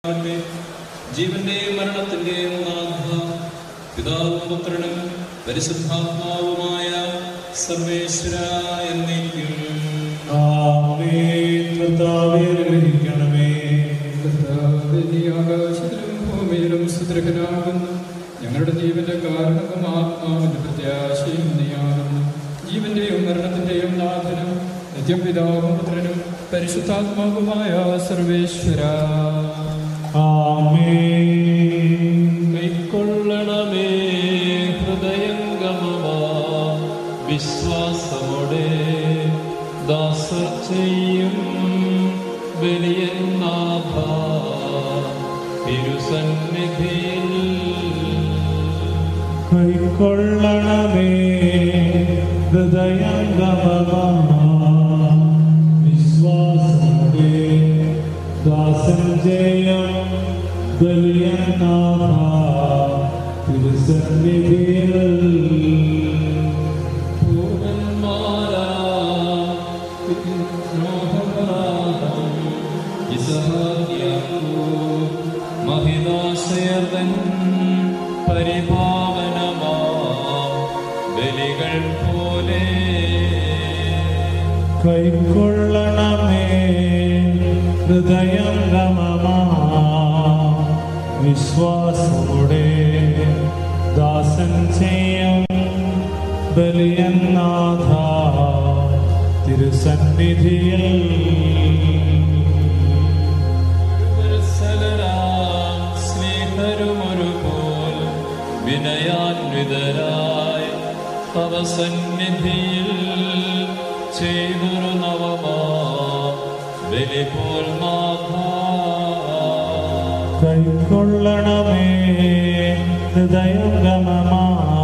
ആകട്ടെ ജീവന്റെയും മരണത്തിന്റെയും നാഥ പിതാവും പുത്രനും പരിശുദ്ധാത്മാവുമായ സർവേശ്വര എന്നേക്കും ആമേൻ കർത്താവേ അനുഗ്രഹിക്കണമേ കർത്താവേ, നീ ആകാശത്തിലും ഭൂമിയിലും സുദൃഢനാകുന്നു ഞങ്ങളുടെ ജീവന്റെ കാരണവും ആത്മാവിന്റെ പ്രത്യാശയും നീയാകുന്നു ജീവന്റെയും മരണത്തിന്റെയും നാഥനും നിത്യം പിതാവും പുത്രനും പരിശുദ്ധാത്മാവുമായ സർവേശ്വര ആമേൻ കൈക്കൊള്ളണമേ ഹൃദയംഗമവാ വിശ്വാസമോടെ ദാസർ ചെയ്യും വലിയനാഥ തിരുസന്നിധിയിൽ കൈക്കൊള്ളണമേ ഹൃദയംഗമമാ വിശ്വാസമോടെ ദാസൻ ജയം ബലിയനാഥ തിരുസന്നിധിയിൽ പൂർണ്ണന്മാരാ മോഹനാഥം ഇസഹാക്കിയാക്കൂ മഹിതാശയർതൻ പരിപാവനമാ ബലികൾ പോലെ കൈക്കൊള്ളണമേ ഹൃദയം ഗമമാ വിശ്വാസമുടെ ദാസൻ ചെയ്യും ബലിയനാഥ തിരുസന്നിധിയിൽ വത്സലരാം സ്നേഹരുമൊരുപോൽ വിനയാന്വിതരായി തവ സന്നിധിയിൽ ചെയ്തൊരു നവമാ ബലിപോൽ നാഥ കൈക്കൊള്ളണമേ ഹൃദയം ഗമമാ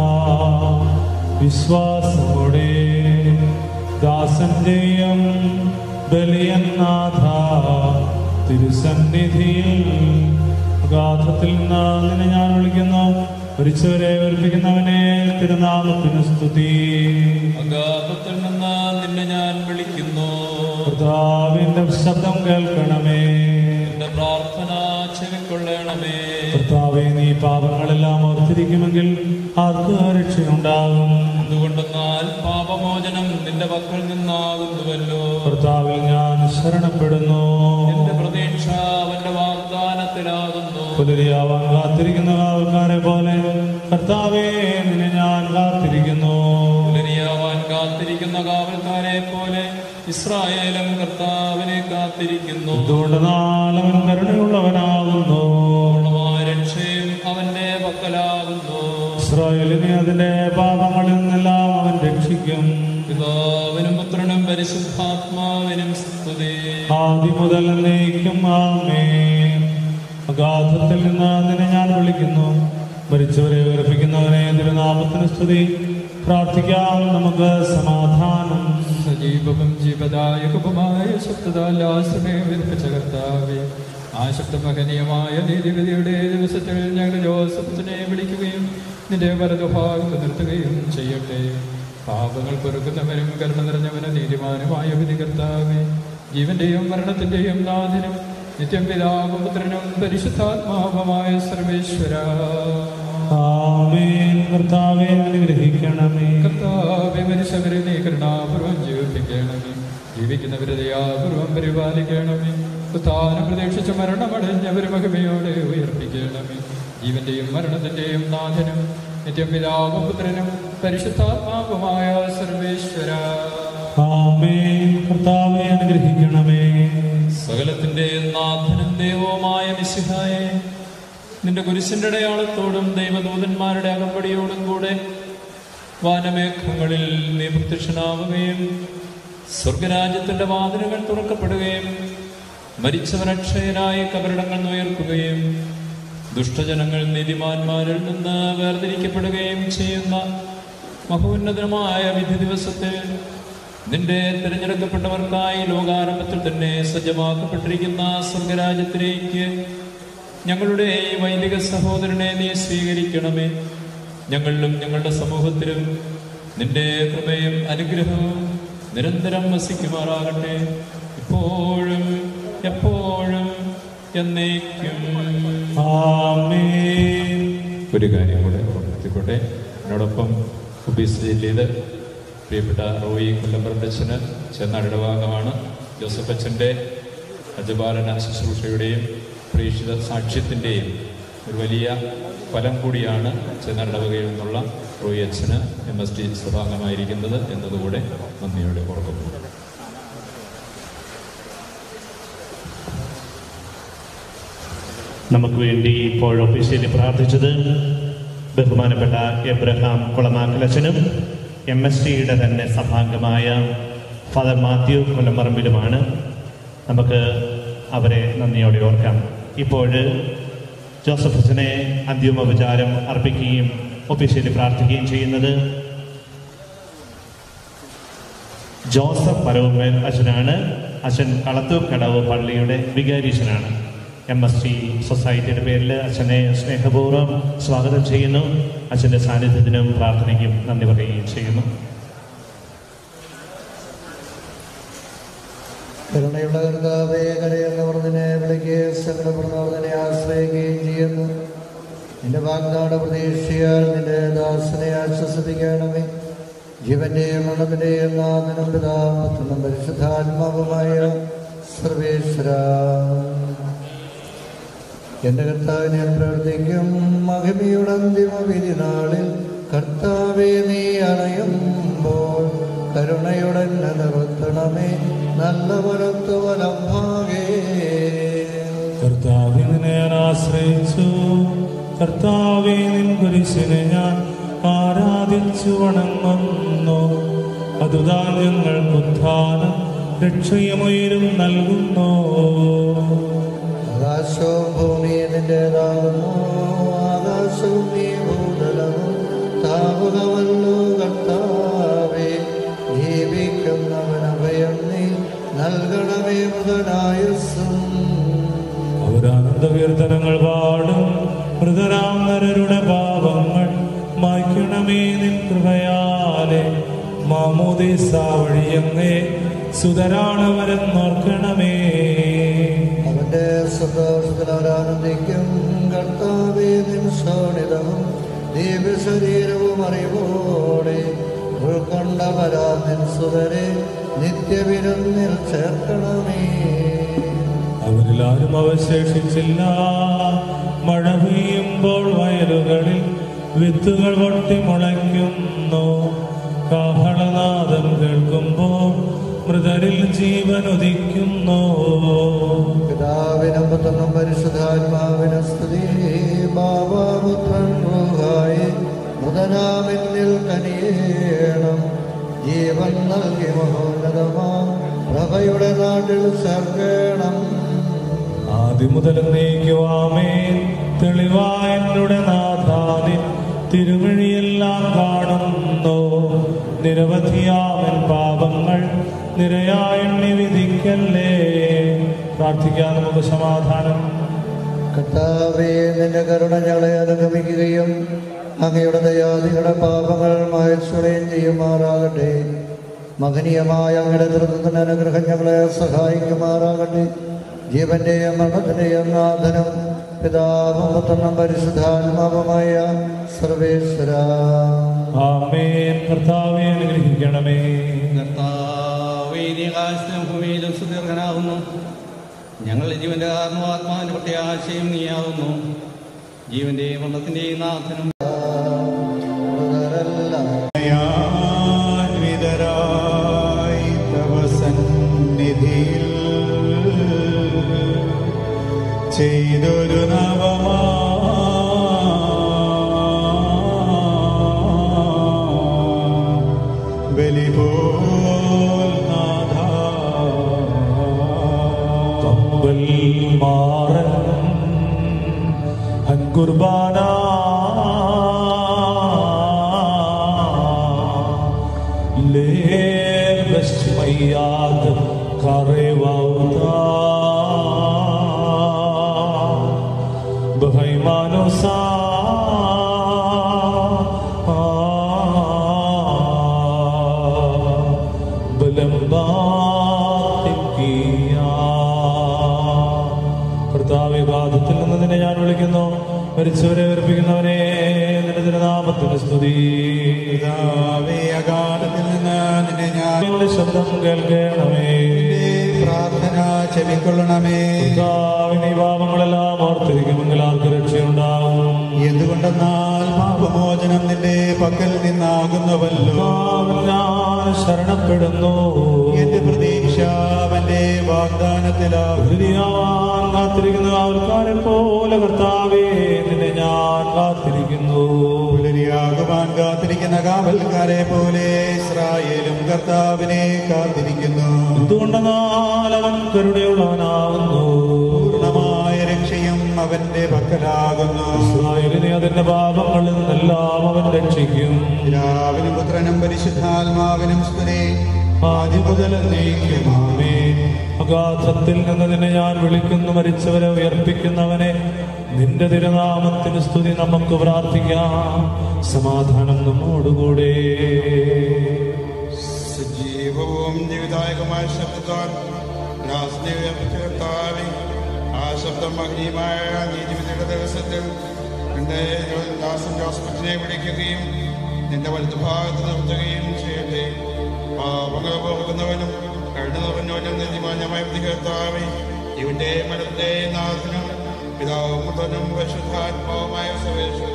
വിശ്വാസമുടെ ദാസൻ ചെയ്യും ബലിയനാഥ തിരുസന്നിധിയിൽ അഗാധത്തിൽ നിന്ന് നിന്നെ ഞാൻ വിളിക്കുന്നു മരിച്ചവരെ ഒരുപ്പിക്കുന്നവനെ തിരുനാമത്തിന് സ്തുതി അഗാധത്തിൽ നിന്ന് നിന്നെ ഞാൻ വിളിക്കുന്നു കർത്താവിന്റെ ശബ്ദം കേൾക്കണമേ എന്റെ പ്രാർത്ഥന ചെവിക്കൊള്ളണമേ കർത്താവെ നീ പാപങ്ങളെല്ലാം ഓർത്തിരിക്കുമെങ്കിൽ ആർക്ക് രക്ഷയുണ്ടാകും എന്തുകൊണ്ടെന്നാൽ പാപമോചനം നിന്റെ പക്കൽ നിന്നാകുന്നുവല്ലോ കർത്താവിൽ ഞാൻ ശരണപ്പെടുന്നു എന്റെ പ്രതീക്ഷ അവന്റെ വാഗ്ദാനത്തിലാകുന്നു പുലരിയാവാൻ കാത്തിരിക്കുന്ന ആൾക്കാരെ പോലെ കർത്താവെ നിന്നെ ഞാൻ കാത്തിരിക്കുന്നു പുലരിയാവാൻ കാത്തിരിക്കുന്ന കാവൽക്കാരെ പോലെ ഇസ്രായേലും കർത്താവിനെ കാത്തിരിക്കുന്നു എന്തുകൊണ്ട് നാളവൻ കരുണയുള്ളവനാകുന്നു പൂർണ്ണമായ രക്ഷയും അവന്റെ പക്കലാകുന്നു ഇസ്രായേലിനെ അതിന്റെ പാപങ്ങളിൽ നിന്നെല്ലാം അവൻ രക്ഷിക്കും പിതാവിനും പുത്രനും പരിശുദ്ധാത്മാവിനും സ്തുതി ആദ്യം മുതൽ എന്നേക്കും ആമേ അഗാധത്തിൽ നിന്ന് നിന്നെ ഞാൻ വിളിക്കുന്നു മരിച്ചവരെ ഉറപ്പിക്കുന്നവനെ തിരുനാമത്തിന് സ്തുതി പ്രാർത്ഥിക്കാം നമുക്ക് സമാധാനം സജീവവും ജീവദായകവുമായ ശബ്ദതാലാശ്രമേ വിർപ്പിച്ച കർത്താവേ ആ ശബ്ദമഹനീയമായ നീതിവിധിയുടെ ദിവസത്തിൽ ഞങ്ങൾ ജോസഫിനെ വിളിക്കുകയും നിന്റെ വലതുഭാഗത്ത് നിർത്തുകയും ചെയ്യട്ടെ പാപങ്ങൾ പൊറുക്കുന്നവനും കരുണ നിറഞ്ഞവനും നീതിമാനുമായ വിധി കർത്താവേ ജീവന്റെയും മരണത്തിന്റെയും നാഥനും നിത്യം പിതാവും പുത്രനും പരിശുദ്ധാത്മാവുമായ സർവേശ്വര ആമേൻ കർത്താവെ അനുഗ്രഹിക്കണമേ കർത്താവെ മനുഷ്യവരെ നീ കരുണാപൂർവം ജീവിപ്പിക്കണമേ ജീവിക്കുന്നവരെ ദയാപൂർവം പരിപാലിക്കണമേ ഉത്ഥാനം പ്രതീക്ഷിച്ച് മരണമടഞ്ഞവരെ മഹിമയോടെ ഉയർപ്പിക്കണമേ ജീവന്റെയും മരണത്തിന്റെയും നാഥനും നിത്യം പിതാവും പുത്രനും പരിശുദ്ധാത്മാവുമായ സർവേശ്വര ആമേൻ കർത്താവെ അനുഗ്രഹിക്കണമേ സകലത്തിന്റെ നാഥനും ദൈവവുമായ മിശിഹായെ നിന്റെ കുരിശിന്റെ അടയാളത്തോടും ദൈവദൂതന്മാരുടെ അകമ്പടിയോടും കൂടെ വാനമേഘങ്ങളിൽ നീ പ്രത്യക്ഷനാവുകയും സ്വർഗരാജ്യത്തിന്റെ വാതിലുകൾ തുറക്കപ്പെടുകയും മരിച്ചവരക്ഷയനായി കബറിടങ്ങൾ ഉയർക്കുകയും ദുഷ്ടജനങ്ങൾ നീതിമാന്മാരിൽ നിന്ന് വേർതിരിക്കപ്പെടുകയും ചെയ്യുന്ന മഹോന്നതമായ വിധി ദിവസത്തിൽ നിന്റെ തിരഞ്ഞെടുക്കപ്പെട്ടവർക്കായി ലോകാരംഭത്തിൽ തന്നെ സജ്ജമാക്കപ്പെട്ടിരിക്കുന്ന സ്വർഗരാജ്യത്തിലേക്ക് ഞങ്ങളുടെ ഈ വൈദിക സഹോദരനെ നീ സ്വീകരിക്കണമേ ഞങ്ങളിലും ഞങ്ങളുടെ സമൂഹത്തിലും നിന്റെ കൃപയും അനുഗ്രഹവും നിരന്തരം വസിക്കുമാറാകട്ടെ ഇപ്പോഴും എപ്പോഴും എന്നേക്കും ആമേൻ ഒരു കാര്യം കൂടെ ഓർമ്മിപ്പിക്കട്ടെ എന്നോടൊപ്പം ഒബീസ് ജില്ലയിൽ പ്രിയപ്പെട്ട റോയി കൊല്ലംപറമ്പച്ചന് ചെന്നാടിയുടെ ഭാഗമാണ് ജോസഫ് അച്ഛൻ്റെ അജപാലന ശുശ്രൂഷയുടെയും പ്രേക്ഷിത സാക്ഷ്യത്തിൻ്റെയും ഒരു വലിയ ഫലം കൂടിയാണ് ചെന്നാടവകയിൽ നിന്നുള്ള റോയി അച്ഛന് എം എസ് ടി സഭാംഗമായിരിക്കുന്നത് എന്നതുകൂടെ നന്ദിയോടെ ഓർക്കുന്നു നമുക്ക് വേണ്ടി ഇപ്പോൾ ഒഫീഷ്യലി പ്രാർത്ഥിച്ചത് ബഹുമാനപ്പെട്ട എബ്രഹാം കുളമാക്കലച്ചനും എം എസ് ടിയുടെ തന്നെ സഭാംഗമായ ഫാദർ മാത്യു കൊല്ലമ്പറമ്പിലുമാണ് നമുക്ക് അവരെ നന്ദിയോടെ ഓർക്കാം ഇപ്പോൾ ജോസഫ് അച്ഛനെ അന്തിമ വിചാരം അർപ്പിക്കുകയും ഒഫീഷ്യലി പ്രാർത്ഥിക്കുകയും ചെയ്യുന്നത് ജോസഫ് പരവുമേൽ അച്ഛനാണ് അച്ഛൻ കളത്തൂർ കടവ് പള്ളിയുടെ വികാരീശനാണ് എം എസ് ടി സൊസൈറ്റിയുടെ പേരിൽ അച്ഛനെ സ്നേഹപൂർവ്വം സ്വാഗതം ചെയ്യുന്നു അച്ഛൻ്റെ സാന്നിധ്യത്തിനും പ്രാർത്ഥനയ്ക്കും നന്ദി പറയുകയും ചെയ്യുന്നു കരുണയുള്ള കർത്താവേ കരയെന്നവർ നിന്നെ വിളിക്കുകയും സങ്കടപ്പെടുന്നവർ നിന്നെ ആശ്രയിക്കുകയും ചെയ്യുന്നു നിന്റെ വാഗ്ദാന പ്രതീക്ഷയാൽ നിന്റെ ദാസനെ ആശ്വസിപ്പിക്കണമേ ജീവന്റെയും മരണത്തിന്റെയും നാഥനും പിതാമത്തും പരിശുദ്ധാത്മാവുമായ സർവേശ്വര എന്റെ കർത്താവിനെ ഞാൻ പ്രവർത്തിക്കും മഹിമയുടെ അന്തിമ വിധി നാളിൽ കർത്താവെ നീ അണയുമ്പോൾ കരുണയുടെ നിർത്തണമേ നല്ല വലത്തു വലഭാഗേ കർത്താവിനെ ഞാൻ ആശ്രയിച്ചു കർത്താവെ നിൻ കുരിശിനെ ഞാൻ ആരാധിച്ചു വണങ്ങുന്നു അതുതാൻ ഞങ്ങൾക്ക് ഉത്ഥാനം രക്ഷയുമുയരും നൽകുന്നു ആകാശവും ഭൂമിയും നിന്റേതാകുന്നു ആകാശവും നീ ഭൂതലവും താപകമല്ലോ കർത്താവേ ജീവിക്കുന്നവൻ അഭയം നീ നൽകണമേ മൃതനായുസ്സും അവരാനന്ദകീർത്തനങ്ങൾ പാടും മൃതരാമരുടെ പാപങ്ങൾ മായ്ക്കണമേ നിൻ കൃപയാലെ മാമോദീസ വഴിയങ്ങേ സുതരാണവരെന്നോർക്കണമേ അവന്റെ സന്തോഷത്തിലാനന്ദിക്കും കർത്താവേ നിൻ ശോണിതവും ദീപശരീരവും അറിവോടെ ഉൾക്കൊണ്ടവരാ നിൻ സുതരെ നിത്യവിരുന്നിൽ ചേർക്കണമേ അവരിലാരും അവശേഷിച്ചില്ല മഴ പെയ്യുമ്പോൾ വയലുകളിൽ വിത്തുകൾ പൊട്ടി മുളയ്ക്കുന്നു കാഹളനാദം കേൾക്കുമ്പോൾ മൃതരിൽ ജീവൻ ഉദിക്കുന്നു പിതാവിനും പുത്രനും പരിശുദ്ധാത്മാവിനും സ്തുതി ബാബാപുത്രൻ റൂഹായി മൃതനാമിന്നിൽ കനിയേണം ജീവൻ നൽകി മഹോന്നതമാ പ്രഭയുടെ നാട്ടിൽ സർഗണം ആദ്യം മുതൽ നീക്കുവാമേ തെളിവായ എന്നുടെ നാഥാനിൻ തിരുവഴിയെല്ലാം കാണുന്നു നിരവധിയാമൻ പാപങ്ങൾ നിരയായെണ്ണി വിധിക്കല്ലേ പ്രാർത്ഥിക്കാൻ നമുക്ക് സമാധാനം കർത്താവേ നിന്റെ കരുണ ഞങ്ങളെ അനുഗമിക്കുകയും അങ്ങയുടെ ദയാദികളുടെ പാപങ്ങൾ മായച്ചുകയും ചെയ്യുമാറാകട്ടെ മഹനീയമായ അങ്ങയുടെ ദൃഢത്തിന് അനുഗ്രഹം ഞങ്ങളെ സഹായിക്കുമാറാകട്ടെ ജീവന്റെയും മരണത്തിന്റെയും നാഥനും പിതാവും പുത്രനും പരിശുദ്ധാത്മാവുമായ സർവേശ്വര ആമേൻ കർത്താവെ അനുഗ്രഹിക്കണമേ കർത്താവേദികാശത്തിനും ഭൂമിയിലും സുദീർഘനാകുന്നു ഞങ്ങളുടെ ജീവന്റെ കാരണവും ആത്മാവിന്റെ പ്രത്യാശയും നീയാവുന്നു ജീവന്റെയും മരണത്തിന്റെയും നാഥനും വിതരായി തവ സന്നിധിയിൽ ചെയ്തൊരു നവമാ ബലിപോൽ നാഥ കമ്പൽ മാറൻ അൻകുർബാന ലേവസ്മയ്യാത് കറേവാവുതാ ബഹൈമാനുസാ ബലം ബാത്തിക്കിയ കർത്താവ് നിന്നെ ഞാൻ വിളിക്കുന്നു മരിച്ചവരെ ഉയർപ്പിക്കുന്നവനെ നിന്റെ തിരുനാമത്തിന് സ്തുതി പിതാവേ അകാലത്തിൽ നിന്ന് നിന്നെ ഞാൻ ഞങ്ങളുടെ ശബ്ദം കേൾക്കണമേ നിന്റെ പ്രാർത്ഥന ചെവിക്കൊള്ളണമേ കർത്താവിനെ ഈ പാപങ്ങളെല്ലാം ഓർത്തിരിക്കുമെങ്കിൽ ആർക്ക് രക്ഷയുണ്ടാകും എന്തുകൊണ്ടെന്നാൽ പാപമോചനം നിന്റെ പക്കൽ നിന്നാകുന്നുവല്ലോ കർത്താവിൽ ഞാൻ ശരണപ്പെടുന്നു എന്റെ പ്രതീക്ഷ അവന്റെ വാഗ്ദാനത്തിലാകും ഹൃദയവാൻ കാത്തിരിക്കുന്ന ആൾക്കാരെ പോലെ കർത്താവേ നിന്നെ ഞാൻ കാത്തിരിക്കുന്നു പുലരിയാകുവാൻ കാത്തിരിക്കുന്ന കാവൽക്കാരെ പോലെ ഇസ്രായേലും കർത്താവിനെ കാത്തിരിക്കുന്നു എന്തുകൊണ്ടെന്നാൽ അവൻ കരുണയുള്ളവനാകുന്നു പൂർണ്ണമായ രക്ഷയും അവന്റെ പക്കലാകുന്നു ഇസ്രായേലിനെ അതിന്റെ പാപങ്ങളിൽ നിന്നെല്ലാം അവൻ രക്ഷിക്കും പിതാവിനും പുത്രനും പരിശുദ്ധാത്മാവിനും സ്തുതി ആദ്യം മുതൽ നീക്കുമാമേ അഗാധത്തിൽ നിന്ന് നിന്നെ ഞാൻ വിളിക്കുന്നു മരിച്ചവരെ ഉയർപ്പിക്കുന്നവനെ നിന്റെ തിരുനാമത്തിന് സ്തുതി നമുക്ക് പ്രാർത്ഥിക്കാം സമാധാനം നമ്മോടുകൂടെ സജീവവും ജീവിതായകമായ ശബ്ദത്താൽ ദാസനെ ഉയർപ്പിച്ച കർത്താവേ, ആ ശബ്ദം മഹനീയമായ നീതിവിധിയുടെ ദിവസത്തിൽ എന്റെ ദാസൻ ജോസഫിനെ വിളിക്കുകയും നിന്റെ വലതുഭാഗത്ത് നിർത്തുകയും ചെയ്യട്ടെ പാപങ്ങൾ പോകുന്നവനും കഴിഞ്ഞ നിറഞ്ഞവനും നീതിമാന്യമായ വിധി കർത്താവേ ഇവന്റെ മലത്തിന്റെ നാഥനും പിതാവും മുതനും പരിശുദ്ധാത്മാവുമായ സർവേശ്വര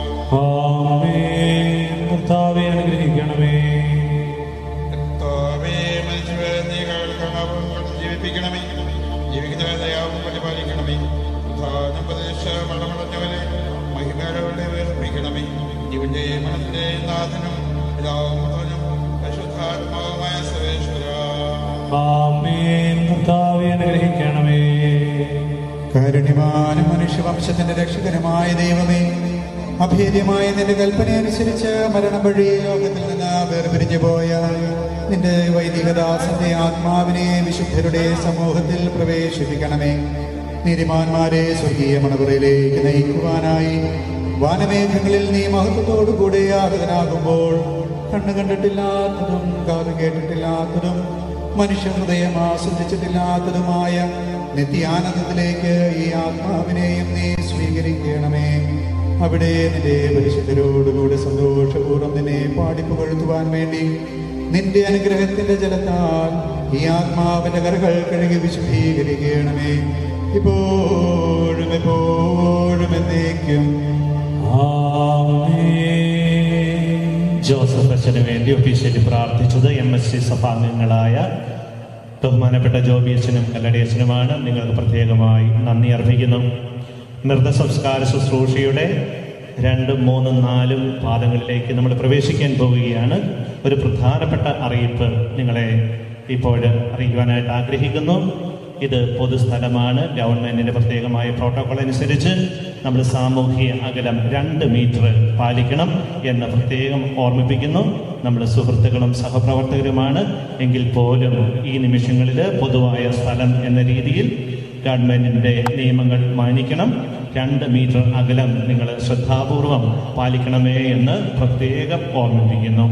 ആമേൻ. കർത്താവെ അനുഗ്രഹിക്കണമേ കർത്താവേ, മനുഷ്യരെ നീ കേൾക്കണവും ജീവിപ്പിക്കണമേ ജീവിക്കുന്നവരെ ദയാവും പരിപാലിക്കണമേ പ്രധാനം പ്രതീക്ഷ മരണമടഞ്ഞവരെ മഹിമയോടെ ഉയർപ്പിക്കണമേ ഇവന്റെ മനസ്സിന്റെ നാഥനും പിതാവും പുത്രനും പരിശുദ്ധാത്മാവുമായ സർവേശ്വര ആമേൻ. കർത്താവെ അനുഗ്രഹിക്കണമേ കാരുണ്യമാനും മനുഷ്യവംശത്തിന്റെ രക്ഷകനുമായ ദൈവമേ അഭേദ്യമായ നിന്റെ കൽപ്പന അനുസരിച്ച് മരണം വഴി ലോകത്തിൽ നിന്ന് വേർപിരിഞ്ഞു പോയ നിന്റെ വൈദികദാസന്റെ ആത്മാവിനെ വിശുദ്ധരുടെ സമൂഹത്തിൽ പ്രവേശിപ്പിക്കണമേ നീതിമാന്മാരെ സ്വർഗീയ മണപുറയിലേക്ക് നയിക്കുവാനായി വാനമേഘങ്ങളിൽ നീ മഹത്വത്തോടുകൂടെ ആഗതനാകുമ്പോൾ കണ്ണു കണ്ടിട്ടില്ലാത്തതും കാത് കേട്ടിട്ടില്ലാത്തതും മനുഷ്യ ഹൃദയം ആസ്വദിച്ചിട്ടില്ലാത്തതുമായ നിത്യാനന്ദത്തിലേക്ക് ഈ ആത്മാവിനെയും നീ സ്വീകരിക്കണമേ അവിടെ നിന്റെ പരിശുദ്ധരോടുകൂടെ സന്തോഷപൂർവ്വം നിന്നെ പാടിപ്പുകഴ്ത്തുവാൻ വേണ്ടി നിന്റെ അനുഗ്രഹത്തിന്റെ ജലത്താൽ ഈ ആത്മാവിന്റെ കരകൾ കഴുകി വിശുദ്ധീകരിക്കണമേ ഇപ്പോഴും എപ്പോഴും എന്നേക്കും ആമേൻ. ജോസഫ് അച്ഛന് വേണ്ടി ഒഫീഷ്യലി പ്രാർത്ഥിച്ചത് എം എസ് സി സഭാംഗങ്ങളായ ബഹുമാനപ്പെട്ട ജോബി അച്ഛനും കല്ലടി അച്ഛനുമാണ് നിങ്ങൾക്ക് പ്രത്യേകമായി നന്ദി അർപ്പിക്കുന്നു മൃതസംസ്കാര ശുശ്രൂഷയുടെ രണ്ടും മൂന്നും നാലും പാദങ്ങളിലേക്ക് നമ്മൾ പ്രവേശിക്കാൻ പോവുകയാണ് ഒരു പ്രധാനപ്പെട്ട അറിയിപ്പ് നിങ്ങളെ ഇപ്പോൾ അറിയിക്കുവാനായിട്ട് ആഗ്രഹിക്കുന്നു ഇത് പൊതുസ്ഥലമാണ് ഗവൺമെന്റിന്റെ പ്രത്യേകമായ പ്രോട്ടോകോൾ അനുസരിച്ച് നമ്മൾ സാമൂഹിക അകലം രണ്ട് മീറ്റർ പാലിക്കണം എന്ന് പ്രത്യേകം ഓർമ്മിപ്പിക്കുന്നു നമ്മുടെ സുഹൃത്തുക്കളും സഹപ്രവർത്തകരുമാണ് എങ്കിൽ പോലും ഈ നിമിഷങ്ങളിൽ പൊതുവായ സ്ഥലം എന്ന രീതിയിൽ ഗവൺമെന്റിന്റെ നിയമങ്ങൾ മാനിക്കണം രണ്ട് മീറ്റർ അകലം നിങ്ങൾ ശ്രദ്ധാപൂർവം പാലിക്കണമേ എന്ന് പ്രത്യേകം ഓർമ്മിപ്പിക്കുന്നു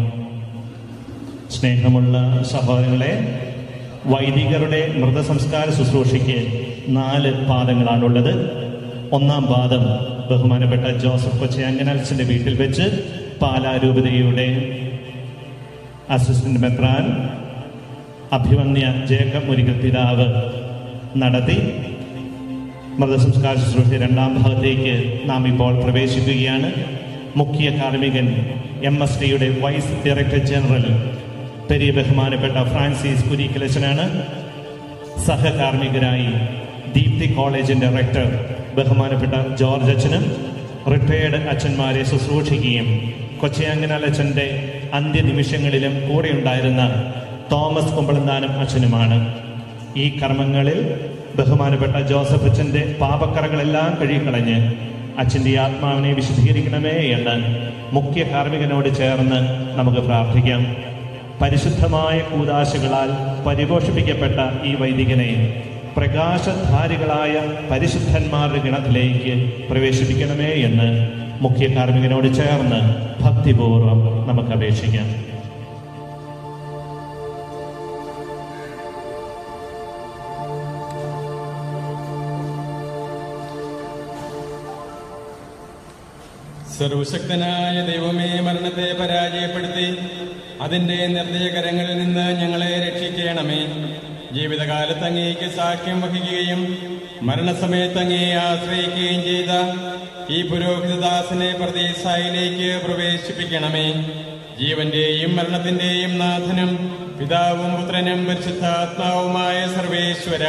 സ്നേഹമുള്ള സഹോദരങ്ങളെ വൈദികരുടെ മൃതസംസ്കാര ശുശ്രൂഷയ്ക്ക് നാല് പാദങ്ങളാണുള്ളത് ഒന്നാം പാദം ബഹുമാനപ്പെട്ട ജോസഫ് കൊച്ചയാങ്കനൽസിന്റെ വീട്ടിൽ വെച്ച് പാലാരൂപതയുടെ അസിസ്റ്റന്റ് മെത്രാൻ അഭിമന്യ ജേക്കബ് മുരിക്കൽ പിതാവ് നടത്തി മൃതസംസ്കാര ശുശ്രൂഷ രണ്ടാം ഭാഗത്തേക്ക് നാം ഇപ്പോൾ പ്രവേശിക്കുകയാണ് മുഖ്യ കാർമ്മികൻ എം എസ് ടിയുടെ വൈസ് ഡയറക്ടർ ജനറൽ പെരിയ ബഹുമാനപ്പെട്ട ഫ്രാൻസിസ് കുരിക്കലച്ചനാണ് സഹകാർമ്മികരായി ദീപ്തി കോളേജിന്റെ റെക്ടർ ബഹുമാനപ്പെട്ട ജോർജ് അച്ഛനും റിട്ടയേർഡ് അച്ഛന്മാരെ ശുശ്രൂഷിക്കുകയും കൊച്ചയാങ്കനാൽ അച്ഛൻ്റെ അന്ത്യനിമിഷങ്ങളിലും കൂടെയുണ്ടായിരുന്ന തോമസ് കുമ്പളന്താനം അച്ഛനുമാണ് ഈ കർമ്മങ്ങളിൽ ബഹുമാനപ്പെട്ട ജോസഫ് അച്ഛൻ്റെ പാപക്കറകളെല്ലാം കഴുകിക്കളഞ്ഞ് അച്ഛൻ്റെ ആത്മാവിനെ വിശദീകരിക്കണമേ എന്ന് മുഖ്യ കാർമ്മികനോട് ചേർന്ന് നമുക്ക് പ്രാർത്ഥിക്കാം പരിശുദ്ധമായ കൂതാശകളാൽ പരിപോഷിപ്പിക്കപ്പെട്ട ഈ വൈദികനെ പ്രകാശധാരികളായ പരിശുദ്ധന്മാരുടെ ഗണത്തിലേക്ക് പ്രവേശിപ്പിക്കണമേ എന്ന് മുഖ്യ കാർമ്മികനോട് ചേർന്ന് ഭക്തിപൂർവം നമുക്ക് അപേക്ഷിക്കാം സർവശക്തനായ ദൈവമേ മരണത്തെ പരാജയപ്പെടുത്തി അതിന്റെ നിർദ്ദയകരങ്ങളിൽ നിന്ന് ഞങ്ങളെ രക്ഷിക്കണമേ ജീവിതകാലത്ത് അങ്ങേക്ക് സാക്ഷ്യം വഹിക്കുകയും മരണസമയത്ത് അങ്ങേ ആശ്രയിക്കുകയും ചെയ്ത ഈ പുരോഹിതദാസനെ പ്രതീസായിലേക്ക് പ്രവേശിപ്പിക്കണമേ ജീവന്റെയും മരണത്തിന്റെയും നാഥനും പിതാവും പുത്രനും പരിശുദ്ധാത്മാവുമായ സർവേശ്വര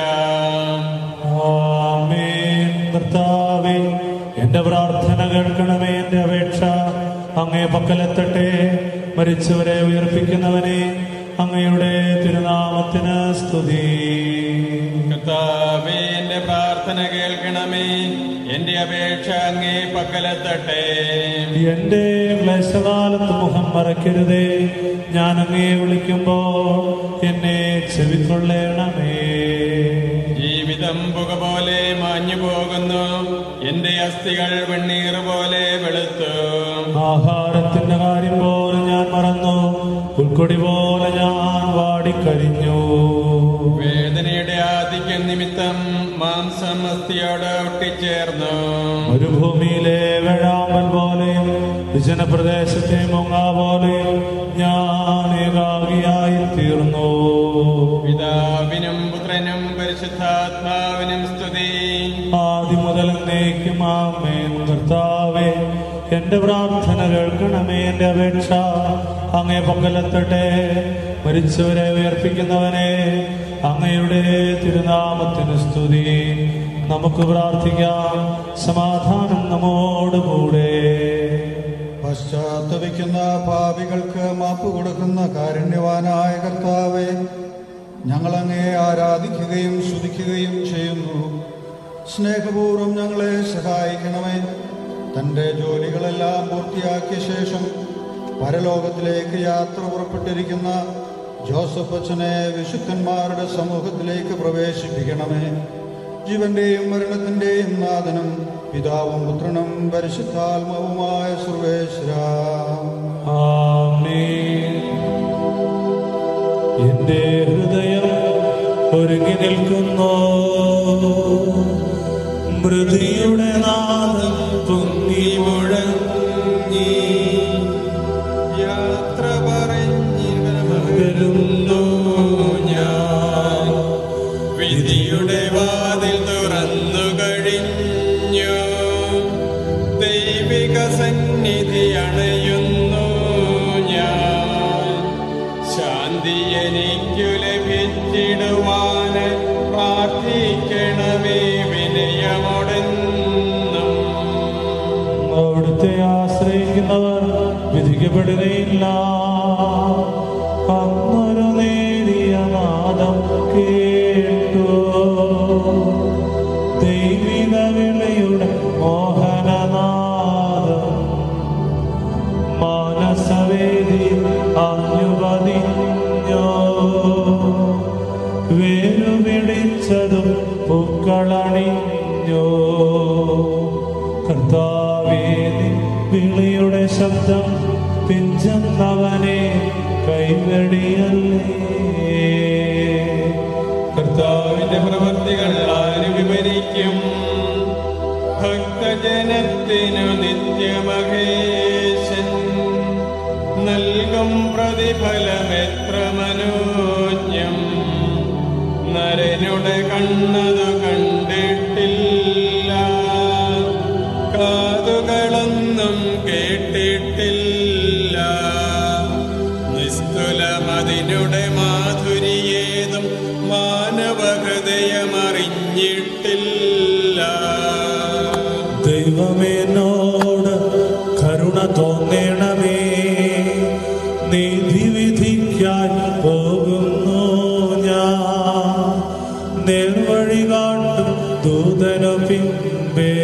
ആമേൻ കർത്താവേ എന്റെ പ്രാർത്ഥന കേൾക്കണമേ എന്റെ അപേക്ഷ അങ്ങേ പക്കലെത്തട്ടെ മരിച്ചവരെ ഉയർപ്പിക്കുന്നവനെ അങ്ങയുടെ തിരുനാമത്തിന് സ്തുതി കർത്താവേ എന്റെ പ്രാർത്ഥന കേൾക്കണമേ എന്റെ അപേക്ഷ അങ്ങേ പക്കലെത്തട്ടെ എന്റെ ക്ലേശകാലത്ത് മുഖം മറക്കരുതേ ഞാൻ അങ്ങേ വിളിക്കുമ്പോൾ എന്നെ ചെവിക്കൊള്ളേണമേ ജീവിതം പുക പോലെ മാഞ്ഞു പോകുന്നു എന്റെ അസ്ഥികൾ വെണ്ണീർ പോലെ വെളുത്തു ആഹാരത്തിന്റെ കാര്യം പോലെ ഞാൻ മറന്നു പുൽക്കൊടി പോലെ ഞാൻ വാടിക്കരിഞ്ഞു വേദനയുടെ ആധിക്യം നിമിത്തം മാംസം അസ്ഥിയോട് ഒട്ടിച്ചേർന്നു മരുഭൂമിയിലെ വേഴാമ്പൽ പോലെയും വിജനപ്രദേശത്തെ മുങ്ങ പോലെയും ഞാൻ ഏകാഗിയായി തീർന്നു പിതാവിനും പുത്രനും പരിശുദ്ധാത്മാവിനും സ്തുതി ആദ്യം മുതൽ എന്നേക്കും ആമേൻ കർത്താവേ എന്റെ പ്രാർത്ഥന കേൾക്കണമേ എന്റെ അപേക്ഷ അങ്ങേ പക്കലെത്തട്ടെ മരിച്ചവരെ ഉയർപ്പിക്കുന്നവനെ അങ്ങയുടെ തിരുനാമത്തിന് സ്തുതി നമുക്ക് പ്രാർത്ഥിക്കാം സമാധാനം നമ്മോടുകൂടെ പശ്ചാത്തപിക്കുന്ന പാപികൾക്ക് മാപ്പ് കൊടുക്കുന്ന കാരുണ്യവാനായ കർത്താവെ ഞങ്ങളങ്ങേ ആരാധിക്കുകയും സ്തുതിക്കുകയും ചെയ്യുന്നു സ്നേഹപൂർവ്വം ഞങ്ങളെ സഹായിക്കണമേ തൻ്റെ ജോലികളെല്ലാം പൂർത്തിയാക്കിയ ശേഷം പരലോകത്തിലേക്ക് യാത്ര പുറപ്പെട്ടിരിക്കുന്ന ജോസഫ് അച്ഛനെ വിശുദ്ധന്മാരുടെ സമൂഹത്തിലേക്ക് പ്രവേശിപ്പിക്കണമേ ജീവന്റെയും മരണത്തിന്റെയും നാഥനും പിതാവും പുത്രനും പരിശുദ്ധാത്മാവുമായ സർവേശ്വര ആമേൻ. എന്റെ ഹൃദയം ഒരുങ്ങി നിൽക്കുന്നു മൃതിയുടെ നാദം പൊങ്ങി മുഴങ്ങി യാത്ര പറഞ്ഞിരുന്നു ഞാൻ വിധിയുടെ വാതിൽ തുറന്നു കഴിഞ്ഞു ദൈവിക സന്നിധി അണയുന്നു ഞാൻ ശാന്തി എനിക്കു ലഭിച്ചിടുവാന് പ്രാർത്ഥിക്കണമേ വിനയമോടെന്നും അവിടുത്തെ ആശ്രയിക്കുന്നവർ വിധിക്കപ്പെടുകയില്ല അന്നൊരു നേരിയ നാദം കേട്ടു ദൈവിക വിളയുടെ മോഹനനാദം മാനസവേദി അനുവദിഞ്ഞോ വേരുപിടിച്ചതും പൂക്കളണിഞ്ഞോ കർത്താവേ നിൻ വിളിയുടെ ശബ്ദം പിഞ്ചന്നവനെ കൈവടിയല്ലേ കർത്താവിന്റെ പ്രവർത്തികൾ ആര് വിവരിക്കും ഭക്തജനത്തിനു നിത്യമഹേശൻ നൽകും പ്രതിഫലമെത്ര മനോജ്ഞം നരനുടെ കണ്ണതു കണ്ടിട്ടില്ല കാതുകളൊന്നും കേട്ടിട്ടില്ല നിസ്തുലമതിനുടെ മാധുരിയേതും മാനവഹൃദയമറിഞ്ഞിട്ടില്ല ദൈവമേ എന്നോട് കരുണ തോന്നണമേ നീതി വിധിക്കാൻ പോകുന്നു ഞാൻ നേർവഴി കാട്ടും ദൂതനു പിമ്പേ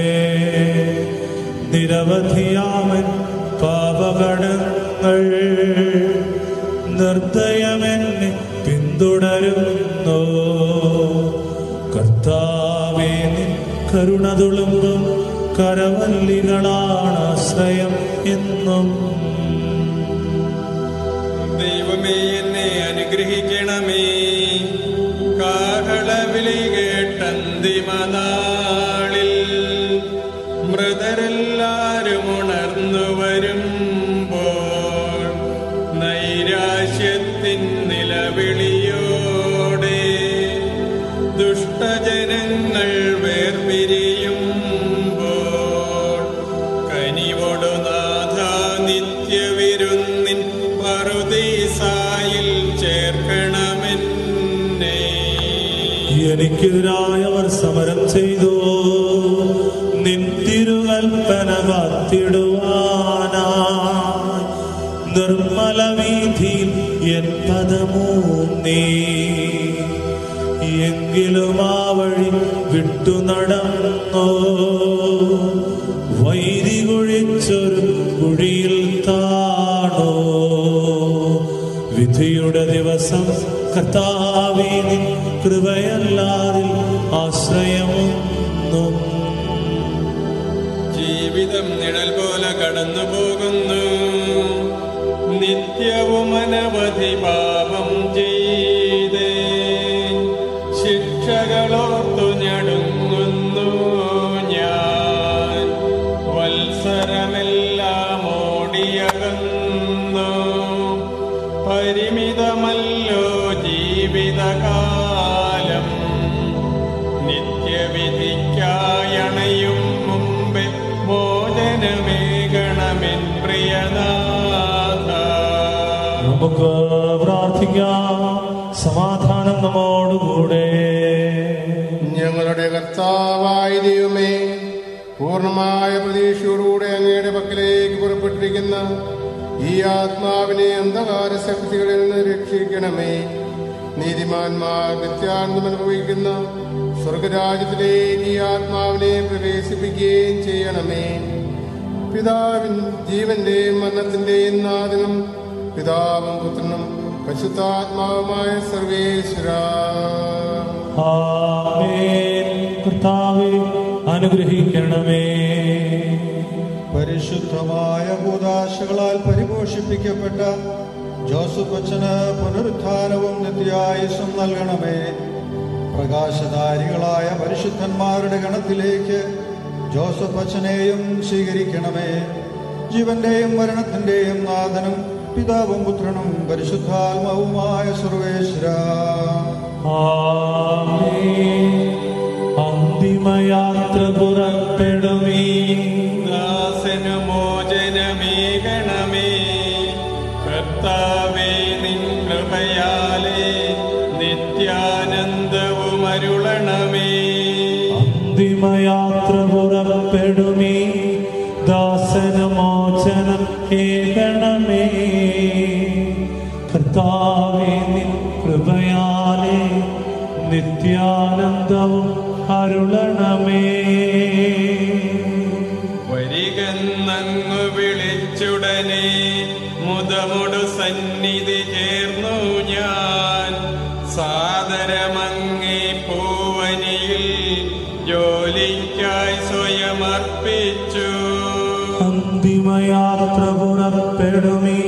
നിരവധിയാമൻ പാപകടങ്ങൾ നിർദ്ദയമെന്നെ പിന്തുടരുന്നു കർത്താവേ നിൻ കരുണ തുളുമ്പും കരവല്ലികളാണ് ആശ്രയം എന്നും ദൈവമേ എന്നെ അനുഗ്രഹിക്കണമേ കാഹളവിളി കേട്ടന്തിമനാളിൽ മൃതരെല്ലാരും ഉണർന്നു വരുമ്പോൾ നൈരാശ്യത്തിൻ നിലവിളിയോടെ ദുഷ്ടജനങ്ങൾ വേർപിരിയുമ്പോൾ കനിവൊടു നാഥ നിത്യവിരുന്നിൻ പറുദീസായിൽ ചേർക്കണമെന്നേ എനിക്കെതിരായവർ സമരം ചെയ്തു നിൻ തിരുകൽപ്പന കാത്തിടുവാനായി നിർമ്മല വീതിയിൽ എൻ പദമൂന്നേ എങ്കിലും ആ വഴി വിട്ടു നടന്നോ വൈരി കുഴിച്ചൊരു കുഴിയിൽ താണോ വിധിയുടെ ദിവസം കർത്താവേ നിൻ കൃപയല്ലാതിൽ ആശ്രയമൊന്നും ജീവിതം നിഴൽ പോലെ കടന്നു പോകുന്നു നിത്യവും അനവധി പാപം ചെയ്തേ ശിക്ഷകളോർത്തു ഞടുങ്ങുന്നു ഞാൻ വത്സരമെല്ലാം ഓടിയകന്നു പരിമിതമല്ലോ ജീവിതകാലം നിത്യവിധിക്കായണയും മുമ്പേ മോചനമേകണമെൻ പ്രിയനാഥ നമുക്ക് പ്രാർത്ഥിക്കാം സമാധാനം നമ്മോടുകൂടെ ഞങ്ങളുടെ കർത്താവായ ദൈവമേ പൂർണ്ണമായ പ്രതീക്ഷയോടുകൂടെ അങ്ങയുടെ പക്കലേക്ക് പുറപ്പെട്ടിരിക്കുന്ന ഈ ആത്മാവിനെ അന്ധകാര ശക്തികളിൽ നിന്ന് രക്ഷിക്കണമേ നീതിമാന്മാർ നിത്യാനന്ദം അനുഭവിക്കുന്ന സ്വർഗരാജ്യത്തിലേക്ക് ഈ ആത്മാവിനെ പ്രവേശിപ്പിക്കുകയും ചെയ്യണമേ പിതാവിൻ ജീവന്റെയും മരണത്തിന്റെയും നാഥനും പിതാവും പുത്രനും പരിശുദ്ധാത്മാവുമായ സർവേശ്വര ആമേൻ കർത്താവേ അനുഗ്രഹിക്കണമേ പരിശുദ്ധമായ കൂതാശകളാൽ പരിപോഷിപ്പിക്കപ്പെട്ട ജോസഫ് അച്ഛന് പുനരുത്ഥാനവും നിത്യായുസും നൽകണമേ പ്രകാശധാരികളായ പരിശുദ്ധന്മാരുടെ ഗണത്തിലേക്ക് ജോസഫ് അച്ഛനെയും സ്വീകരിക്കണമേ ജീവന്റെയും മരണത്തിന്റെയും നാഥനും പിതാവും പുത്രനും പരിശുദ്ധാത്മാവുമായ സർവേശ്വര ആമേൻ അന്തിമയാത്ര പുറപ്പെടുമീ ദാസനു മോചനമേകണമേ കർത്താവേ നിൻ കൃപയാലേ നിത്യാനന്ദവും അരുളണമേ അന്തിമയാത്ര പുറപ്പെടുമീ ദാസനമോചനം ഏകണമേ കർത്താവേ നിൻ കൃപയാലേ നിത്യാനന്ദവും അരുളണമേ വരികന്നങ്ങു വിളിച്ചുടനെ മുതമൊടു സന്നിധി ചേർന്നു ഞാൻ സാദരമങ്ങേ പൂവനിയിൽ ജോലിക്കായി സ്വയമർപ്പിച്ചു അന്തിമയാത്ര പുറപ്പെടുമീ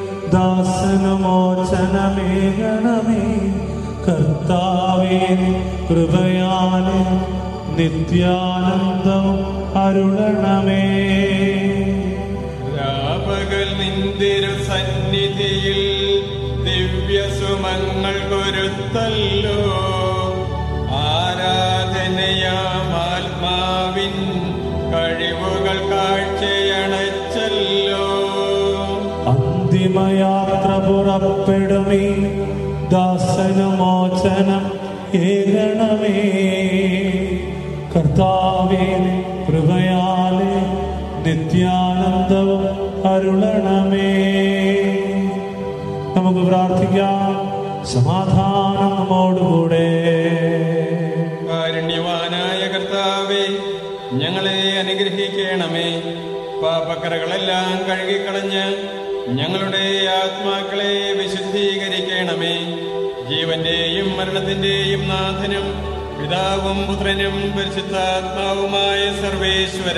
ദാസനമോചനമേകണമേ കർത്താവേ കൃപയാലെ നിത്യാനന്ദം അരുളണമേ രാപകൽ നിന്തിരു സന്നിധിയിൽ ദിവ്യസുമങ്ങൾ കൊരുത്തല്ലോ ആരാധനയാം ആത്മാവിൻ കഴിവുകൾ കാഴ്ചയണച്ചല്ലോ അന്തിമയാത്ര പുറപ്പെടുമീ ദാസനമോചനം ഏകണമേ കർത്താവേ കൃപയാലെ നിത്യാനന്ദവും അരുളണമേ നമുക്ക് പ്രാർത്ഥിക്കാം സമാധാനം നമ്മോടുകൂടെ കാരുണ്യവാനായ കർത്താവേ ഞങ്ങളെ അനുഗ്രഹിക്കണമേ പാപക്കറകളെല്ലാം കഴുകിക്കളഞ്ഞ് ഞങ്ങളുടെ ആത്മാക്കളെ വിശുദ്ധീകരിക്കണമേ ജീവന്റെയും മരണത്തിന്റെയും നാഥനും പിതാവും പുത്രനും പരിശുദ്ധാത്മാവുമായ സർവേശ്വര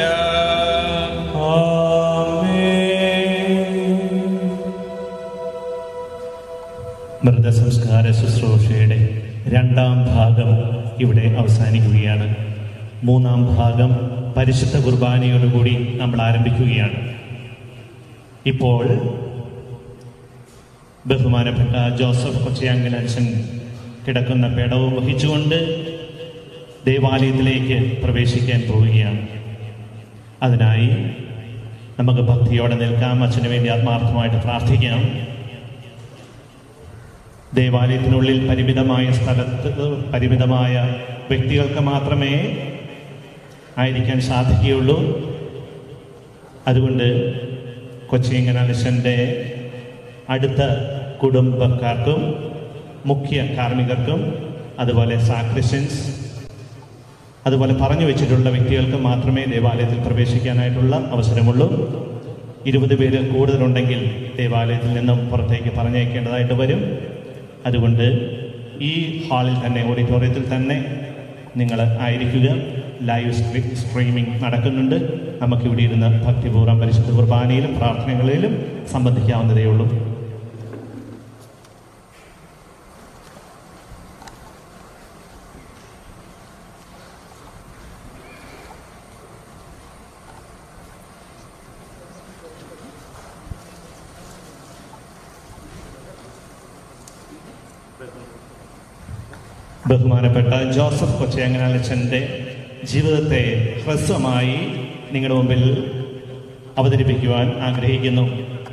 മൃതസംസ്കാര ശുശ്രൂഷയുടെ രണ്ടാം ഭാഗം ഇവിടെ അവസാനിക്കുകയാണ് മൂന്നാം ഭാഗം പരിശുദ്ധ കുർബാനയോടുകൂടി നമ്മൾ ആരംഭിക്കുകയാണ് ഇപ്പോൾ ബഹുമാനപ്പെട്ട ജോസഫ് കൊച്ചയാങ്കൽ അച്ഛൻ കിടക്കുന്ന പേടവും വഹിച്ചുകൊണ്ട് ദേവാലയത്തിലേക്ക് പ്രവേശിക്കാൻ പോവുകയാണ് അതിനായി നമുക്ക് ഭക്തിയോടെ നിൽക്കാം അച്ഛന് വേണ്ടി ആത്മാർത്ഥമായിട്ട് പ്രാർത്ഥിക്കാം ദേവാലയത്തിനുള്ളിൽ പരിമിതമായ സ്ഥലത്ത് പരിമിതമായ വ്യക്തികൾക്ക് മാത്രമേ ആയിരിക്കാൻ സാധിക്കുകയുള്ളൂ അതുകൊണ്ട് കൊച്ചിയങ്കനാലശൻ്റെ അടുത്ത കുടുംബക്കാർക്കും മുഖ്യ കാർമ്മികർക്കും അതുപോലെ സാക്രിഷ്യൻസ് അതുപോലെ പറഞ്ഞു വെച്ചിട്ടുള്ള വ്യക്തികൾക്ക് മാത്രമേ ദേവാലയത്തിൽ പ്രവേശിക്കാനായിട്ടുള്ള അവസരമുള്ളൂ ഇരുപത് പേര് കൂടുതലുണ്ടെങ്കിൽ ദേവാലയത്തിൽ നിന്നും പുറത്തേക്ക് പറഞ്ഞേക്കേണ്ടതായിട്ട് വരും അതുകൊണ്ട് ഈ ഹാളിൽ തന്നെ ഓഡിറ്റോറിയത്തിൽ തന്നെ നിങ്ങൾ ആയിരിക്കുക ലൈവ് സ്ട്രീമിംഗ് നടക്കുന്നുണ്ട് നമുക്കിവിടെ ഇരുന്ന് ഭക്തിപൂർവ്വം പരിശുദ്ധ കുർബാനയിലും പ്രാർത്ഥനകളിലും സംബന്ധിക്കാവുന്നതേ ഉള്ളൂ ബഹുമാനപ്പെട്ട ജോസഫ് കൊച്ചയങ്ങനാലച്ചൻ്റെ ജീവിതത്തെ ഹ്രസ്വമായി നിങ്ങളുടെ മുമ്പിൽ അവതരിപ്പിക്കുവാൻ ആഗ്രഹിക്കുന്നു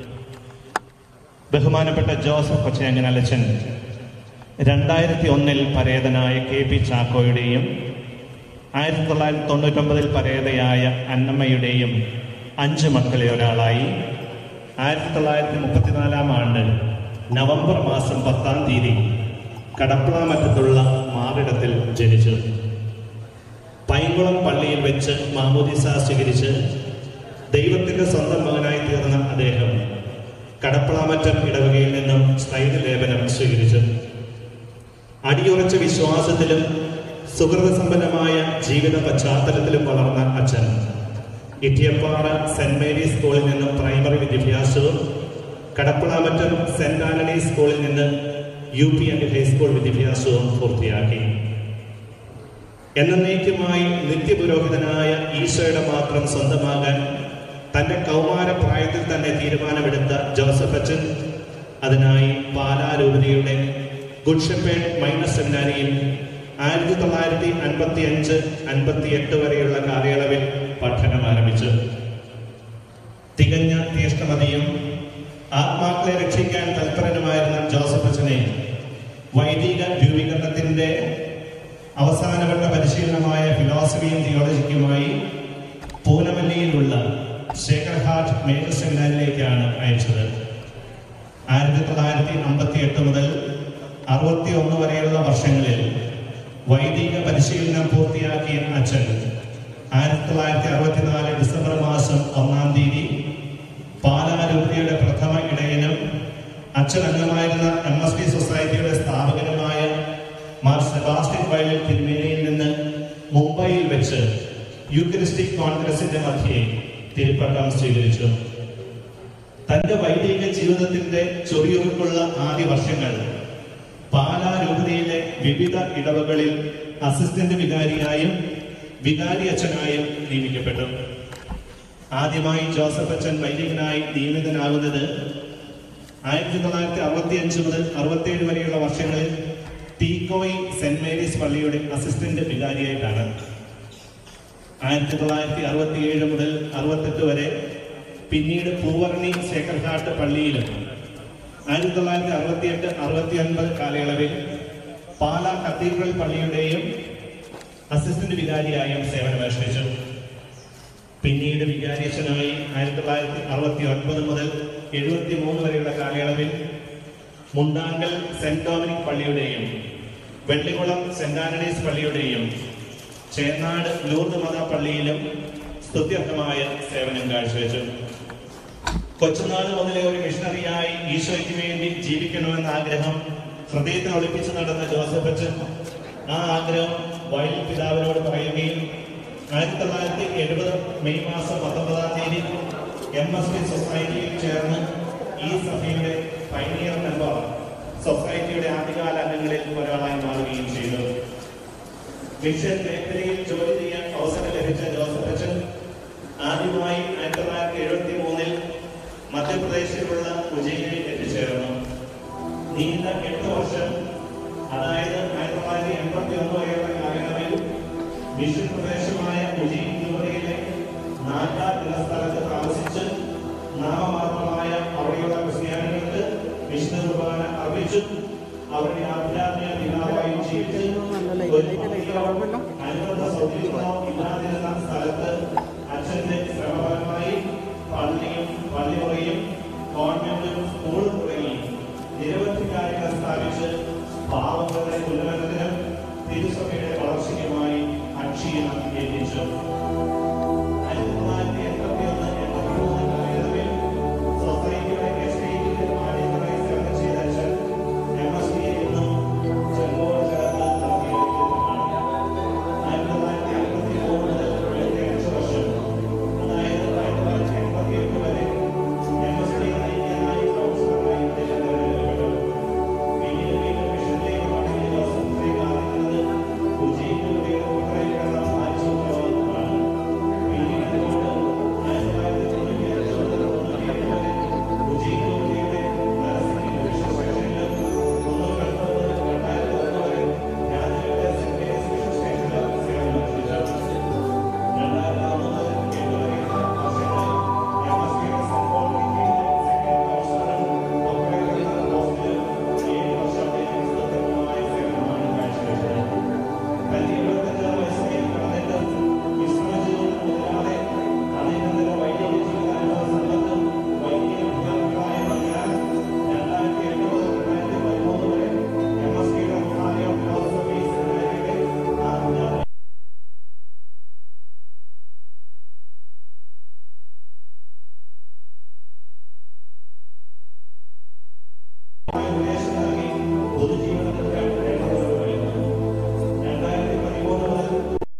ബഹുമാനപ്പെട്ട ജോസഫ് കൊച്ചയങ്ങനാലച്ചൻ രണ്ടായിരത്തി ഒന്നിൽ പരേതനായ കെ പി ചാക്കോയുടെയും ആയിരത്തി തൊള്ളായിരത്തി തൊണ്ണൂറ്റൊമ്പതിൽ പരേതയായ അന്നമ്മയുടെയും അഞ്ച് മക്കളെ ഒരാളായി ആയിരത്തി തൊള്ളായിരത്തി മുപ്പത്തിനാലാം ആണ്ട് നവംബർ മാസം പത്താം തീയതി കടപ്പളാമറ്റത്തുള്ള മാറിടത്തിൽ ജനിച്ചു പൈങ്കുളം പള്ളിയിൽ വെച്ച് മാമോദിസ സ്വീകരിച്ച് ദൈവത്തിന്റെ സ്വന്തം മകനായി തീർന്ന അദ്ദേഹം കടപ്പളാമറ്റം ഇടവകയിൽ നിന്നും സ്നൈത ലേപനം സ്വീകരിച്ചു അടിയുറച്ച വിശ്വാസത്തിലും സുഹൃതസമ്പന്നമായ ജീവിത പശ്ചാത്തലത്തിലും വളർന്ന അച്ഛൻ ഇറ്റിയപ്പാറ സെന്റ് മേരീസ് സ്കൂളിൽ നിന്നും പ്രൈമറി വിദ്യാഭ്യാസവും കടപ്പളാമറ്റം സെന്റ് ആന്റണി സ്കൂളിൽ നിന്ന് യു പി ആൻഡ് ഹൈസ്കൂൾ വിദ്യാഭ്യാസവും പൂർത്തിയാക്കി എന്നേക്കുമായി നിത്യപുരോഹിതനായ ഈശോയുടെ മാത്രം സ്വന്തമാകാൻ തന്റെ കൗമാര പ്രായത്തിൽ തന്നെ തീരുമാനമെടുത്ത ജോസഫ് അച്ഛൻ അതിനായി പാലാരൂപതയുടെ ഗുഡ് ഷെപ്പേഡ് മൈനസ് സെമിനാരിയിൽ ആയിരത്തി തൊള്ളായിരത്തി അൻപത്തി അഞ്ച് അൻപത്തി എട്ട് വരെയുള്ള കാലയളവിൽ പഠനം ആരംഭിച്ചു തികഞ്ഞ തീഷ്ണമതിയും ആത്മാക്കളെ രക്ഷിക്കാൻ തൽപരനുമായിരുന്ന ജോസഫ് അച്ഛനെ വൈദിക രൂപീകരണത്തിന്റെ അവസാനവട്ട പരിശീലനമായ ഫിലോസഫിയും തിയോളജിക്കുമായി പൂനമല്ലിയിലുള്ള ശേഖർഹാട്ട് മേജർ സെമിനാരിലേക്കാണ് അയച്ചത് ആയിരത്തി തൊള്ളായിരത്തി അമ്പത്തി എട്ട് മുതൽ അറുപത്തി ഒന്ന് വരെയുള്ള വർഷങ്ങളിൽ വൈദിക പരിശീലനം പൂർത്തിയാക്കിയ അച്ഛൻ ആയിരത്തി തൊള്ളായിരത്തി അറുപത്തിനാല് ഡിസംബർ മാസം ഒന്നാം തീയതി പാലാരൂപതയുടെ പ്രഥമ ഇടയനും അച്ഛൻ അംഗമായിരുന്ന എം എസ് ഡി സൊസൈറ്റിയുടെ സ്ഥാപകനുമായ മാർ സെബാസ്റ്റ്യൻ വയലിൽ തിരുമേനിയിൽ നിന്ന് മുംബൈയിൽ വെച്ച് യൂക്രിസ്റ്റിക് കോൺഗ്രസിന്റെ മധ്യേ തിരുപ്പട്ടം സ്വീകരിച്ചു തന്റെ വൈദിക ജീവിതത്തിന്റെ ചൊറിയുറുക്കുള്ള ആദ്യ വർഷങ്ങൾ പാലാ രൂപതയിലെ വിവിധ ഇടവകളിൽ അസിസ്റ്റന്റ് വികാരിയായും വികാരി അച്ഛനായും നിയമിക്കപ്പെട്ടു ആദ്യമായി ജോസഫ് അച്ഛൻ വൈദികനായി നിയമിതനാകുന്നത് ആയിരത്തി തൊള്ളായിരത്തി അറുപത്തി അഞ്ച് മുതൽ അറുപത്തിയേഴ് വരെയുള്ള വർഷങ്ങളിൽ ടീക്കോയി സെന്റ് മേരീസ് പള്ളിയുടെ അസിസ്റ്റന്റ് വികാരിയായിട്ടാണ് ആയിരത്തി തൊള്ളായിരത്തി അറുപത്തിയേഴ് മുതൽ അറുപത്തെട്ട് വരെ പിന്നീട് പൂവർണി ശേഖർഘാട്ട് പള്ളിയിലും ആയിരത്തി തൊള്ളായിരത്തി അറുപത്തിയെട്ട് അറുപത്തി ഒൻപത് കാലയളവിൽ പാലാ കത്തീഡ്രൽ പള്ളിയുടെയും അസിസ്റ്റന്റ് വികാരിയായും സേവനമനുഷ്ഠിച്ചു പിന്നീട് വികാരിയച്ഛനായി ആയിരത്തി തൊള്ളായിരത്തി അറുപത്തി ഒൻപത് മുതൽ എഴുപത്തി മൂന്ന് വരെയുള്ള കാലയളവിൽ മുണ്ടാങ്കൽ സെന്റ് ഡോമിനിക് പള്ളിയുടെയും വെള്ളിക്കുളം സെന്റ് ആന്റണീസ് പള്ളിയുടെയും ചേന്നാട് ലൂർദ് മത പള്ളിയിലും സ്തുത്യർഹമായ സേവനം കാഴ്ചവെച്ചു കൊച്ചുനാൾ മുതലേ ഒരു മിഷണറിയായി ഈശോയ്ക്ക് വേണ്ടി ജീവിക്കണമെന്ന ആഗ്രഹം ഹൃദയത്തിൽ ഒളിപ്പിച്ച് നടന്ന ജോസഫ് അച്ഛൻ ആ ആഗ്രഹം വയലിൽ പിതാവിനോട് പറയുകയും ആയിരത്തി തൊള്ളായിരത്തി എഴുപത് മെയ് മാസം പത്തൊമ്പതാം തീയതി എം എസ് ഡി സൊസൈറ്റിയിൽ ചേർന്ന് ഈ സഭയുടെ പൈനിയർ മെമ്പർ സൊസൈറ്റിയുടെ ആദ്യകാല അംഗങ്ങളിൽ ഒരാളായി മാറുകയും ചെയ്തു മിഷൻ മേഖലയിൽ ജോലി ചെയ്യാൻ അവസരം ലഭിച്ച ജോസഫ് അച്ഛൻ ആദ്യമായി ആയിരത്തി തൊള്ളായിരത്തി എഴുപത്തി മൂന്നിൽ മധ്യപ്രദേശിലുള്ള ഉജ്ജയിനിൽ എത്തിച്ചേർന്നു നീണ്ട എട്ട് വർഷം അതായത് ആയിരത്തി തൊള്ളായിരത്തി എൺപത്തി ഒന്ന് വരെയുള്ള കാലയളവിൽ മിഷൻ പ്രദേശമായ ഉജ്ജയിൻ യുവതിയിലെ നാട്ടാർ എന്ന സ്ഥലത്ത് താമസിച്ച് നാമമാത്രമായ അവിടെയുള്ള ക്രിസ്ത്യാനികൾക്ക് വിശുദ്ധ കുർബാന അർപ്പിച്ചു അവരുടെ ആധ്യാത്മിക പിതാവായി ജീവിച്ച് ഒരു ഭക്തിയോ അനുബന്ധ സൗകര്യമോ ഇല്ലാതിരുന്ന സ്ഥലത്ത് അച്ഛന്റെ ശ്രമഫലമായി പള്ളിയും പള്ളിമുറിയും ഗവൺമെന്റും സ്കൂളും തുടങ്ങി നിരവധി കാര്യങ്ങൾ സ്ഥാപിച്ച് പാവങ്ങളുടെ ഉന്നമനത്തിനും തിരുസഭയുടെ വളർച്ചയ്ക്കുമായി അക്ഷീണം എത്തിച്ചു ആയിരത്തി തൊള്ളായിരത്തി എൺപത്തി ഒന്ന് എൺപത്തി മൂന്ന് കാലയളവിൽ സൊസൈറ്റിയുടെ എസ്റ്റേറ്റിൽ ആദ്യമായി സേവനം ചെയ്ത അച്ഛൻ എം എസ് പി എന്നും ചെങ്കോട് ചേർത്ത് നടത്തിയിരിക്കുന്നതാണ് ആയിരത്തി തൊള്ളായിരത്തി അൻപത്തി മൂന്ന് മുതൽ എഴുപത്തിയഞ്ച് വർഷം അതായത് ആയിരത്തി തൊള്ളായിരത്തി എൺപത്തി എട്ട് വരെ എം എസ് പി ഐക്യനായി കൗൺസിലറായി തിരഞ്ഞെടുക്കപ്പെട്ടു പിന്നീട് വീണ്ടും മിഷനിലേക്ക് മടങ്ങി ജോസഫ് ശ്രീകാന്ത് ഉജ്ജയിനിലൂടെ ഉത്തരയിലുള്ള ആഴ്ചവെപ്പാണ് പിന്നീട് അങ്ങോട്ട് ആയിരത്തി തൊള്ളായിരത്തി തൊണ്ണൂറ്റിയഞ്ച് മുതൽ തൊണ്ണൂറ്റിയെട്ട് വരെ ഉജ്ജയിനിലൂടെ നരസിംഹ മിഷൻ സെക്ഷനിലും തൊണ്ണൂറ്റൊൻപത് രണ്ടായിരത്തി ഒന്ന് വരെ രാജ്യത്തെ സെന്റ് മേരീസ് മിഷൻ സ്റ്റേഷനിലും സേവനമനുഷ്ഠിച്ചു രണ്ടായിരത്തി ഒന്ന് മുതൽ എട്ട് വരെയുള്ള വർഷങ്ങളിൽ എം എസ് പിയുടെ സെന്റ് പോൾ വിക്കിയിലെ സെക്കൻഡ് കൗൺസിലറും ഒപ്പറേറ്റർ പോസ്റ്റിലും ഏഴ് വർഷത്തെ വിസ്തൃതമായ സേവനമാണ് കാഴ്ചവെച്ചത് തന്റെ ഇരുപത്തഞ്ചാം വയസ്സിൽ കടന്നിട്ടും വിശ്രമജീവിതം മുതലാതെ അതിനന്തര വൈദ്യുതി ജീവിതാനുഭവ സമ്പത്തും വൈദ്യ വിദ്യാഭിപ്രായമായ രണ്ടായിരത്തി എട്ട് മുതൽ രണ്ടായിരത്തി പതിമൂന്ന് വരെ എം എസ് പിയുടെ മുഖാലയ ഫിലോസഫി സെമിനാരിയുടെ ആത്മീയ ഉപദേശം നൽകി പൊതുജീവിതത്തിൽ രണ്ടായിരത്തി പതിമൂന്ന് മുതൽ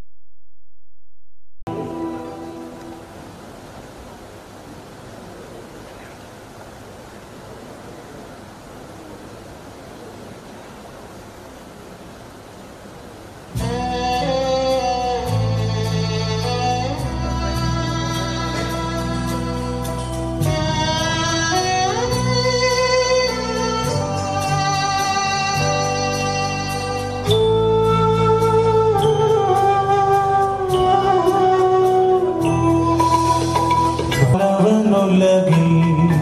പരവനുലകിൽ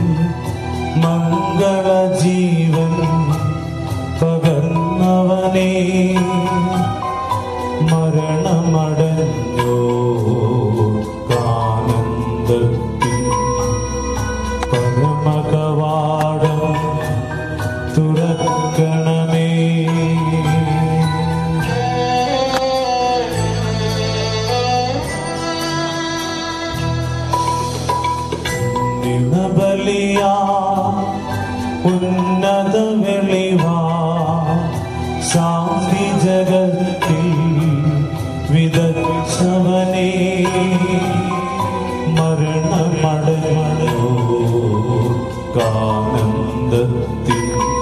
മംഗള ജീവൻ പകർന്നവനേ മരണമടഞ്ഞോ കാനന്ദത്തിൻ പരമകവാടം തുറക്കണമേ നിണബലിയാ ഉന്നത വെളിവാ ശാന്തി ജഗത്തിൽ വിതച്ചവനേ മരണമടയോ കാനന്ദത്തിൽ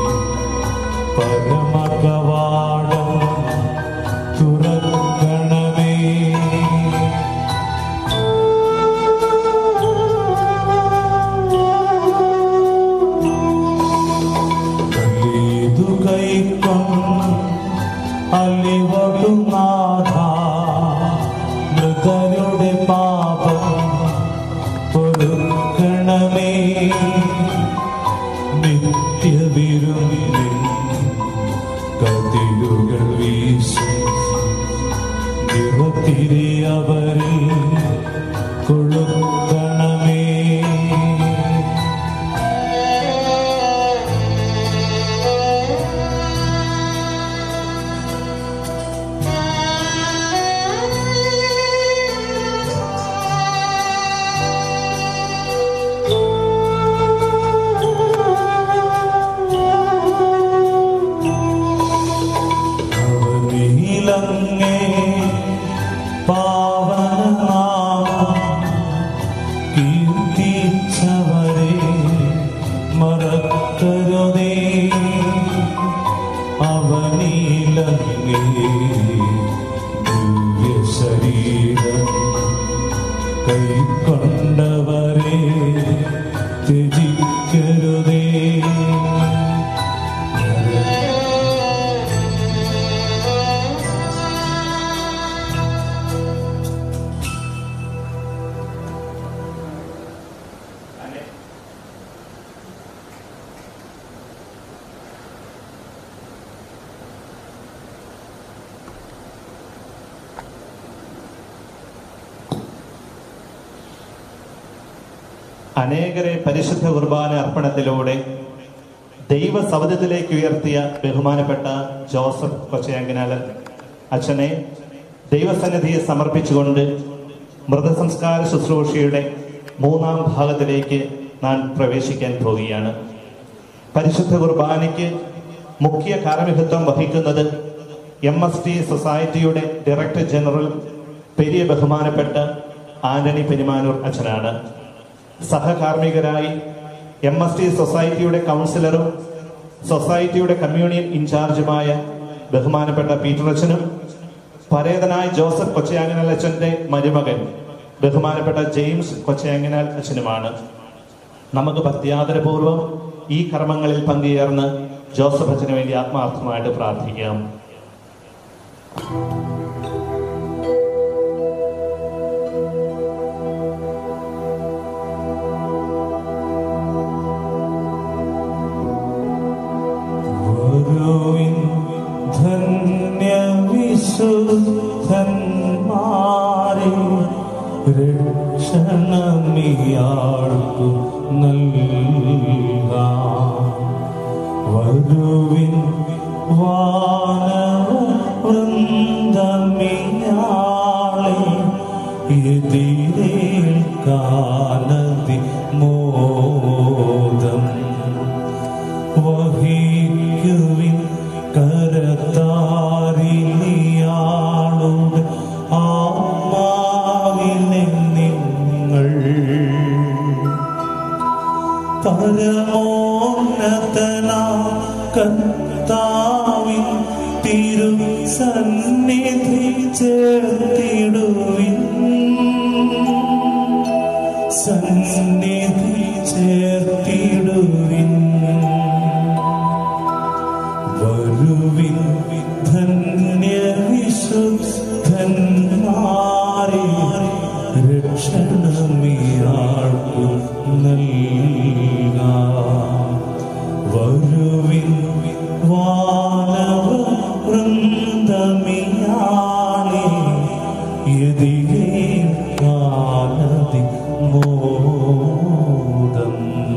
പരമകവാടം തുറക്കണമേ കൈക്കൊൺ അലിവടുനാഥ മൃതരുടെ പാപം പൊറുക്കണമേ നിത്യവിരുന്നിൽ കതിരുകൾ വീശി നിറത്തിരി അവരിൽ കൊളുക്കണമേ അവനിലങ്ങേ പാവനനാമം അനേകരെ പരിശുദ്ധ കുർബാന അർപ്പണത്തിലൂടെ ദൈവ സൗദത്തിലേക്ക് ഉയർത്തിയ ബഹുമാനപ്പെട്ട ജോസഫ് കൊച്ചയങ്കനാലൻ അച്ഛനെ ദൈവസന്നിധിയെ സമർപ്പിച്ചുകൊണ്ട് മൃതസംസ്കാര ശുശ്രൂഷയുടെ മൂന്നാം ഭാഗത്തിലേക്ക് ഞാൻ പ്രവേശിക്കാൻ പോവുകയാണ് പരിശുദ്ധ കുർബാനയ്ക്ക് മുഖ്യ കാർമ്മികത്വം വഹിക്കുന്നത് എം എസ് ടി സൊസൈറ്റിയുടെ ഡയറക്ടർ ജനറൽ പെരിയ ബഹുമാനപ്പെട്ട ആന്റണി പെരുമാനൂർ അച്ഛനാണ് സഹകാർമ്മികരായി എം എസ് ടി സൊസൈറ്റിയുടെ കൗൺസിലറും സൊസൈറ്റിയുടെ കമ്മ്യൂണിയൻ ഇൻചാർജുമായ ബഹുമാനപ്പെട്ട പീറ്റർ അച്ഛനും പരേതനായ ജോസഫ് കൊച്ചയാങ്ങനാൽ അച്ഛന്റെ മരുമകൻ ബഹുമാനപ്പെട്ട ജെയിംസ് കൊച്ചയാങ്ങനാൽ അച്ഛനുമാണ് നമുക്ക് ഭക്തിയാദരപൂർവ്വം ഈ കർമ്മങ്ങളിൽ പങ്കുചേർന്ന് ജോസഫ് അച്ഛന് വേണ്ടി ആത്മാർത്ഥമായിട്ട് പ്രാർത്ഥിക്കാം ഗുരുവിൻ ധന്യവിശുദ്ധന്മാരെ രക്ഷണമിയാൾക്കു നൽകാം വരുവിൻ വാനവ വൃന്ദമിയാളെ എതിരേൽക്കാനതി മോദം വഹിക്കുവിൻ കരത്താരിയാളുടെ ആത്മാവിനെ നിങ്ങൾ പരമോന്നതനാ കർത്താവിൻ തിരു സന്നിധി ചേർത്തിടുവിൻ സന്നിധി ചേർത്തിടുവിൻ വരുവിൻ ധന്യ വിശുദ്ധന്മാരെ രക്ഷണമിയാൾക്കു നൽകാം വരുവിൻ വാനവ വൃന്ദമിയാളെ എതിരേ കാലതി മോദം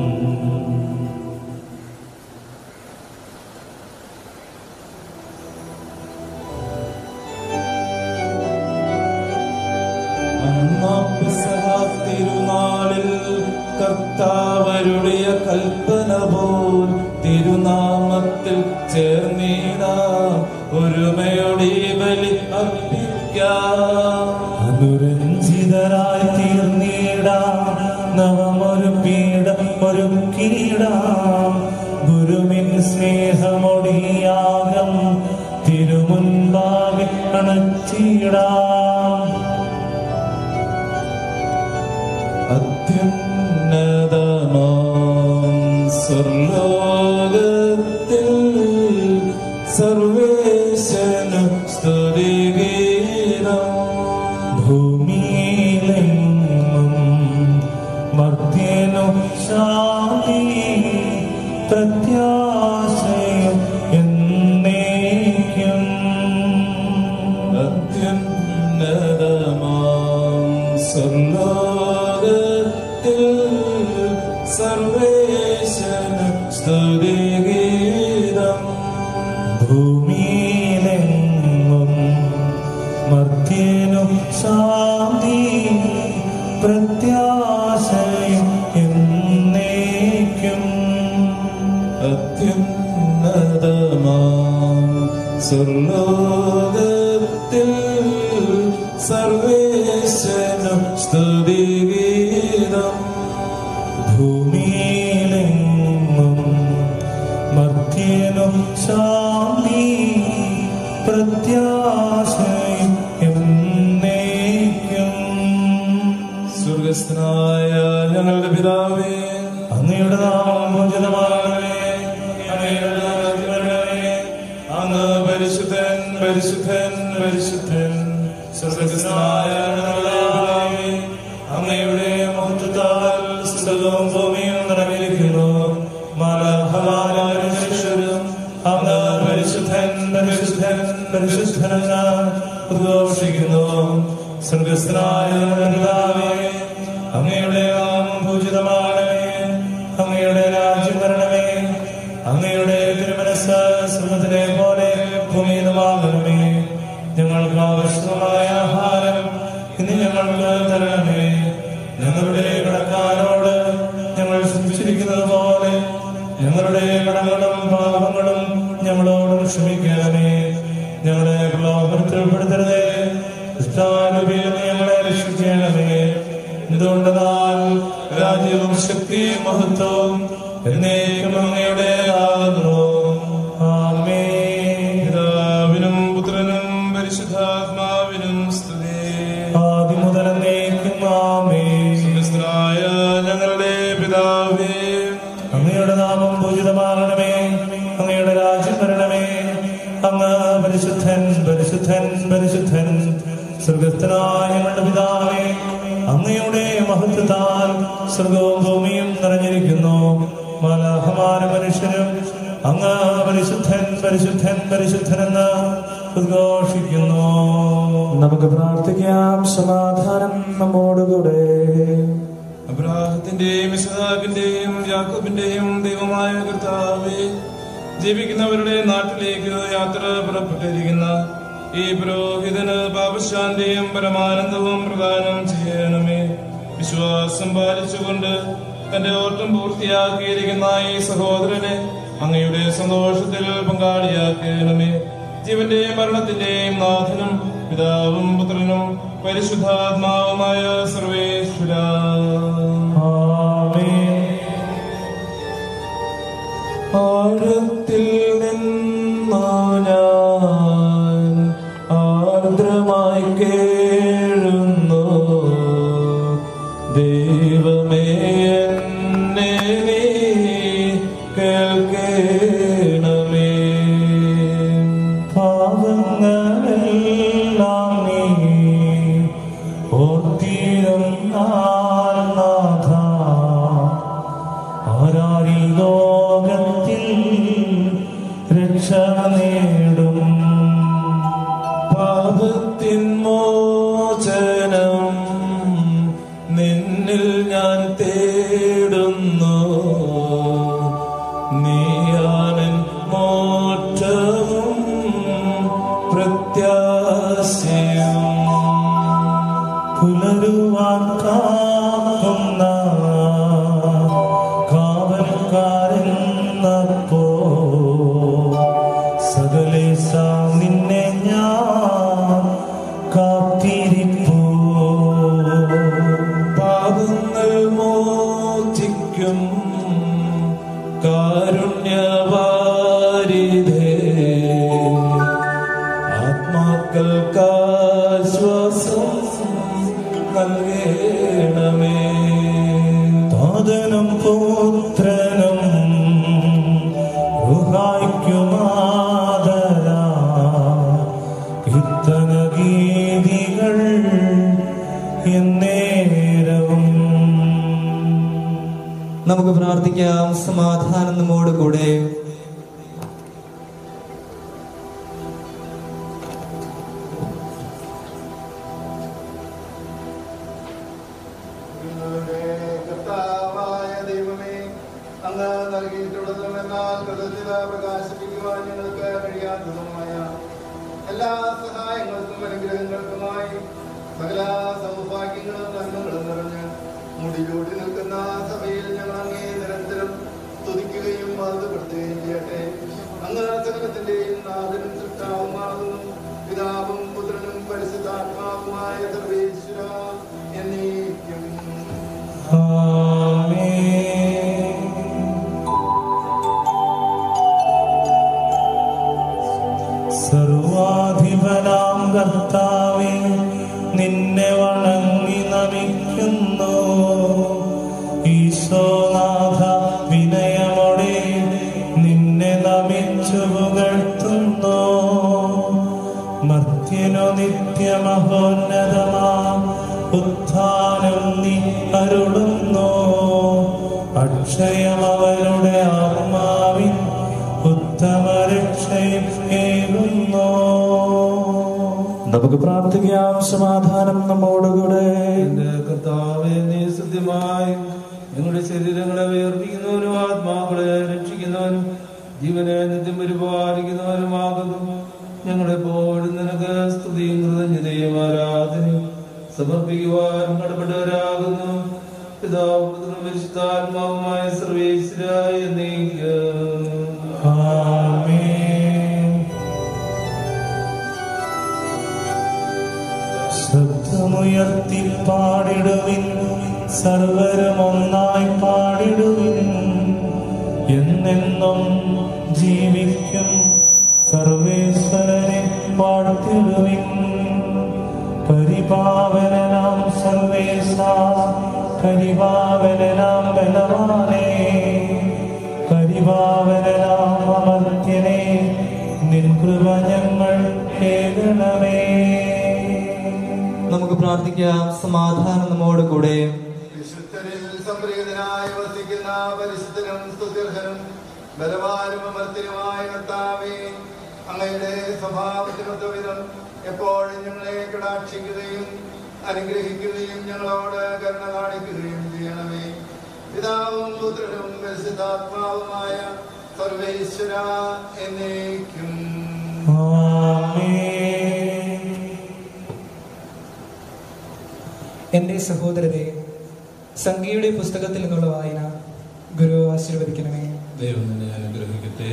തിരുനാളിൽ കർത്താവരുடைய കൽപ്പന പോൽ തിരുനാമത്തിൽ ചേർന്നീട ഒരുമയുടെ ബലി അർപ്പിക്കാം അനുരഞ്ജിതരായി തീർന്നീടാം നവമൊരു പീഡ ഒരു കീടാം ഗുരുവിൻ സ്നേഹമൊടിയാകം തിരുമുൻപാകെ അണച്ചിടാം അത്യുന്നതമാം സ്വർലോകത്തിൽ സർവേശനു സ്തുതിഗീതം ഭൂമിയിലെങ്ങും മർത്യനു ശാന്തി പ്രത്യാശയും എന്നേക്കും അത്യുന്നതമാം സ്വർലോകത്തിൽ സർവേശന സ്തുതിഗീതം ഭൂമിയിലെങ്ങും മർത്യനും ശാന്തി പ്രത്യാശയും എന്നേക്കും അത്യുന്നതമാം സ്വർലോകത്തിൽ സർവേശനം സ്തുതിഗീതം ഭൂമിയിലെങ്ങും മർത്യനും ശാന്തി പ്രത്യാശയും എന്നേക്കും സ്വർഗസ്ഥനായ ഞങ്ങളുടെ പിതാവേ അങ്ങയുടെ നാമം പൂജിതമാകണമേ അങ്ങയുടെ നാമം വരണമേ അങ്ങ് പരിശുദ്ധൻ പരിശുദ്ധൻ പരിശുദ്ധൻ സ്വർഗസ്ഥനായ ഞങ്ങളുടെ പിതാവേ അങ്ങയുടെ മഹത്വത്താൽ സ്ഥലവും ഭൂമിയും നിറവിലിരിക്കുന്നു മാലാഹമാരും ശിഷ്യരും അങ്ങ് പരിശുദ്ധൻ പരിശുദ്ധൻ പരിശുദ്ധനെന്ന് ഉദ്ഘോഷിക്കുന്നു സ്വർഗസ്ഥനായ പിതാവേ അങ്ങയുടെ നാമം പൂജിതമാണ് ഞങ്ങളുടെ കടങ്ങളും പാപങ്ങളും ഞങ്ങളോട് ക്ഷമിക്കണമേ ഞങ്ങളെ പ്രലോഭനത്തിൽ ഉൾപ്പെടുത്തരുതേ ഇഷ്ടാനുഭയം ഞങ്ങളെ രക്ഷിക്കണമേ എന്തുകൊണ്ടെന്നാൽ രാജ്യവും ശക്തിയും മഹത്വവും എന്നേക്കും അങ്ങയുടേതാകുന്നു ആമേ പിതാവിനും പുത്രനും പരിശുദ്ധാത്മാവിനും സ്തുതി ആദ്യം മുതൽ എന്നേക്കും ആമേ സ്വർഗസ്ഥനായ ഞങ്ങളുടെ പിതാവേ അങ്ങയുടെ നാമം പൂജിതമാകണമേ അങ്ങയുടെ രാജ്യം വരണമേ അങ്ങ് പരിശുദ്ധൻ പരിശുദ്ധൻ പരിശുദ്ധൻ സ്വർഗസ്ഥനായ ഞങ്ങളുടെ പിതാവേ അങ്ങയുടെ മഹത്വത്താൽ സ്വർഗവും ഭൂമിയും നിറഞ്ഞിരിക്കുന്നു മലഹമാന മനുഷ്യരും അങ്ങ് പരിശുദ്ധൻ പരിശുദ്ധൻ പരിശുദ്ധനെന്ന് ഉദ്ഘോഷിക്കുന്നു നമുക്ക് പ്രാർത്ഥിക്കാം സമാധാനം നമ്മോടുകൂടെ അബ്രാഹത്തിന്റെയും ഇസ്ഹാക്കിന്റെയും യാക്കോബിന്റെയും ദൈവമായ കർത്താവേ ജീവിക്കുന്നവരുടെ നാട്ടിലേക്ക് യാത്ര പുറപ്പെട്ടിരിക്കുന്ന ഈ പുരോഹിതന് പാപശാന്തിയും പരമാനന്ദവും പ്രദാനം ചെയ്യണമേ വിശ്വാസം പാലിച്ചുകൊണ്ട് തന്റെ ഓട്ടം പൂർത്തിയാക്കിയിരിക്കുന്ന ഈ സഹോദരനെ അങ്ങയുടെ സന്തോഷത്തിൽ പങ്കാളിയാക്കണമേ ജീവന്റെയും മരണത്തിന്റെയും നാഥനും പിതാവും പുത്രനും പരിശുദ്ധാത്മാവുമായ സർവേശ്വര ആഴത്തിൽ നിന്നു ഞാൻ ആർദ്രമായി കേഴുന്നു ദൈവമേ എന്നെ നീ കേൾക്കണമേ പാവങ്ങളെല്ലാം നീ ഓർത്തിരുന്നാൽ നാഥ ആരാരി ലോകത്തിൽ രക്ഷ നേടും പാപത്തിൻ മോചനം നിന്നിൽ ഞാൻ തേടുന്നു നീയാനൻ മോറ്റവും പ്രത്യാശയും പുലരുവാൻ കാക്കുന്ന കാവൽക്കാരെന്നപ്പോ സകലേശ നിന്നെ ഞാൻ കാത്തിരിപ്പൂ പാപങ്ങൾ മോചിക്കും കാരുണ്യവാരിധേ ആത്മാക്കൾക്കാശ്വാസം നൽകണമേ താതനും പുത്രനും റുഹായ്ക്കുമാതരാ കീർത്തന ഗീതികൾ എന്നേരവും നമുക്ക് പ്രാർത്ഥിക്കാം സമാധാനം നമ്മോട് കൂടെ കർത്താവായ ദൈവമേ അങ്ങ് നൽകിയിട്ടുള്ളതും എന്നാൽ കൃതജ്ഞത പ്രകാശിപ്പിക്കുവാൻ ഞങ്ങൾക്ക് കഴിയാത്തതുമായ എല്ലാ സഹായങ്ങൾക്കും അനുഗ്രഹങ്ങൾക്കുമായി സകല സൗഭാഗ്യങ്ങളും നന്മകളും നിറഞ്ഞ് മുടിചൂടി നിൽക്കുന്ന സഭയിൽ ഞങ്ങൾ അങ്ങേ നിരന്തരം സ്തുതിക്കുകയും മഹത്വപ്പെടുത്തുകയും ചെയ്യട്ടെ അങ്ങ് സകലത്തിന്റെയും നാഥനും സൃഷ്ടാവുമാകുന്നു പിതാവും പുത്രനും പരിശുദ്ധാത്മാവുമായ സർവേശ്വര എന്നേക്കും സർവാധിപനാം കർത്താവേ നിന്നെ വണങ്ങി നമിക്കുന്നു ഈശോനാഥ വിനയമോടെ നിന്നെ നമിച്ചു പുകഴ്ത്തുന്നു മർത്യനു നിത്യമഹോന്നതമാം ഉത്ഥാനം നീ അരുളുന്നു അക്ഷയം അവരുടെ ആത്മാവിൻ ഉത്തമ രക്ഷയും ഏകുന്നു നമുക്ക് പ്രാർത്ഥിക്കാം സമാധാനം നമ്മോടുകൂടെ എന്റെ കർത്താവെ നീ സത്യമായി ഞങ്ങളുടെ ശരീരങ്ങളെ വേർപ്പിക്കുന്നവനും ആത്മാക്കളെ രക്ഷിക്കുന്നവനും ജീവനെ നിത്യം പരിപാലിക്കുന്നവനുമാകുന്നു ഞങ്ങളെപ്പോഴും നിനക്ക് സ്തുതിയും കൃതജ്ഞതയും ആരാധനയും സമർപ്പിക്കുവാൻ കടപ്പെട്ടവരാകുന്നു പിതാവും പുത്രനും പരിശുദ്ധാത്മാവുമായ സർവേശ്വരായ നീക്കം ശബ്ദമുയർത്തി പാടിടുവിൻ സർവരും ഒന്നായി പാടിടുവിൻ എന്നെന്നും ജീവിക്കും സർവേശ്വരനെ പാടുത്തിടുവിൻ പരിപാവനാം സർവേശ പരിപാവനാം ബലവാനേ പരിപാവനാം അമർത്യനെ നിൻ കൃപ ഞങ്ങൾ കേൾക്കണമേ നമുക്ക് പ്രാർത്ഥിക്കാം സമാധാനം നമ്മോട് കൂടെ വിശുദ്ധരിൽ സംപ്രീതനായി വസിക്കുന്ന പരിശുദ്ധനും സ്തുത്യർഹനും ബലവാനും അമർത്തിനുമായ കർത്താവേ അങ്ങയുടെ സ്വഭാവത്തിനൊത്ത വിധം എപ്പോഴും ഞങ്ങളെ കടാക്ഷിക്കുകയും അനുഗ്രഹിക്കുകയും ഞങ്ങളോട് കരുണ കാണിക്കുകയും ചെയ്യണമേ പിതാവും പുത്രനും പരിശുദ്ധാത്മാവുമായ സർവേശ്വര എന്നേക്കും എൻ്റെ സഹോദരരെ സംഗീയുടെ പുസ്തകത്തിൽ നിന്നുള്ള വായന ഗുരു ആശീർവദിക്കണമേ ദൈവം നിന്നെ അനുഗ്രഹിക്കട്ടെ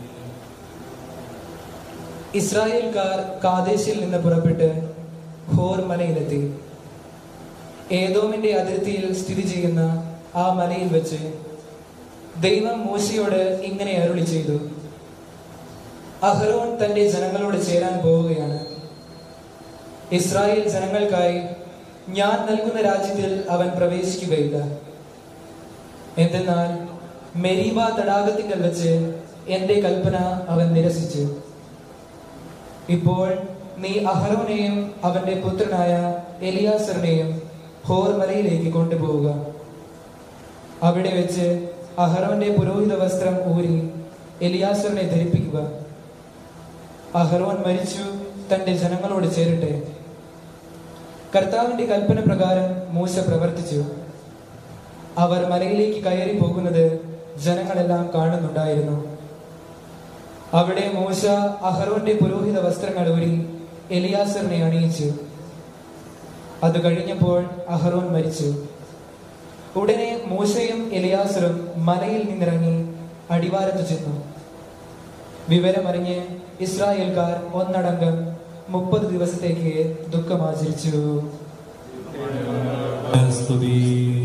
ഇസ്രായേൽക്കാർ കാദേശിൽ നിന്ന് പുറപ്പെട്ട് ഹോർ മലയിലെത്തി ഏതോമിന്റെ അതിർത്തിയിൽ സ്ഥിതി ചെയ്യുന്ന ആ മലയിൽ വെച്ച് ദൈവം മോശയോട് ഇങ്ങനെ അരുളി ചെയ്തു അഹ്റോൻ തന്റെ ജനങ്ങളോട് ചേരാൻ പോവുകയാണ് ഇസ്രായേൽ ജനങ്ങൾക്കായി ഞാൻ നൽകുന്ന രാജ്യത്തിൽ അവൻ പ്രവേശിക്കുകയില്ല എന്തെന്നാൽ മെരീബ തടാകത്തിങ്കൽ വെച്ച് എന്റെ കൽപ്പന അവൻ നിരസിച്ചു ഇപ്പോൾ നീ അഹരോനെയും അവന്റെ പുത്രനായ എലിയാസറിനെയും ഹോർ മലയിലേക്ക് കൊണ്ടുപോവുക അവിടെ വെച്ച് അഹറോന്റെ പുരോഹിത വസ്ത്രം ഊരി എലിയാസറിനെ ധരിപ്പിക്കുക അഹറോൻ മരിച്ചു തന്റെ ജനങ്ങളോട് ചേരട്ടെ കർത്താവിന്റെ കൽപ്പന പ്രകാരം മൂശ പ്രവർത്തിച്ചു അവർ മലയിലേക്ക് കയറി പോകുന്നത് ജനങ്ങളെല്ലാം കാണുന്നുണ്ടായിരുന്നു അവിടെ മൂശ അഹറോന്റെ പുരോഹിത വസ്ത്രങ്ങൾ ഊരി എലിയാസറിനെ അണിയിച്ചു അത് കഴിഞ്ഞപ്പോൾ അഹറോൻ മരിച്ചു ഉടനെ മൂശയും എലിയാസറും മലയിൽ നിന്നിറങ്ങി അടിവാരത്ത് ചെന്നു വിവരമറിഞ്ഞ് ഇസ്രായേൽക്കാർ ഒന്നടങ്കം മുപ്പത് ദിവസത്തേക്ക് ദുഃഖമാചരിച്ചു സ്തുതി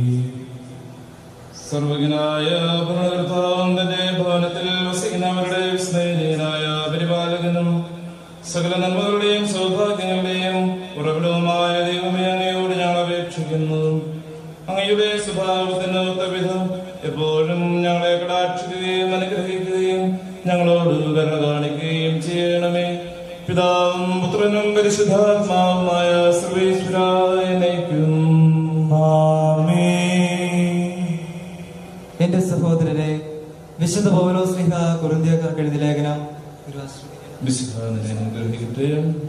സർവജ്ഞനായ പുനർത്താവും തന്റെ ഭവനത്തിൽ വസിക്കുന്നവരുടെ വിസ്മയനീയനായ പരിപാലകനും സകല നന്മകളുടെയും സൗഭാഗ്യങ്ങളുടെയും ഉറവിടവുമായ ദൈവമേ അങ്ങയോട് ഞങ്ങൾ അപേക്ഷിക്കുന്നു അങ്ങയുടെ സ്വഭാവത്തിന് ഒത്തവിധം എപ്പോഴും ഞങ്ങളെ കടാക്ഷിക്കുകയും അനുഗ്രഹിക്കുകയും ഞങ്ങളോട് കരുണ കാണിക്കുകയും ചെയ്യണമേ പിതാവും പുത്രനും പരിശുദ്ധാത്മാവുമായ സർവേശ്വരായ നയിക്കും എന്റെ സഹോദരരെ വിശുദ്ധ പൗലോസ്ലിഹ കുറുന്തിയക്കാർക്ക് എഴുതിയ ലേഖനം വിശുദ്ധാനെ അനുഗ്രഹിക്കട്ടെ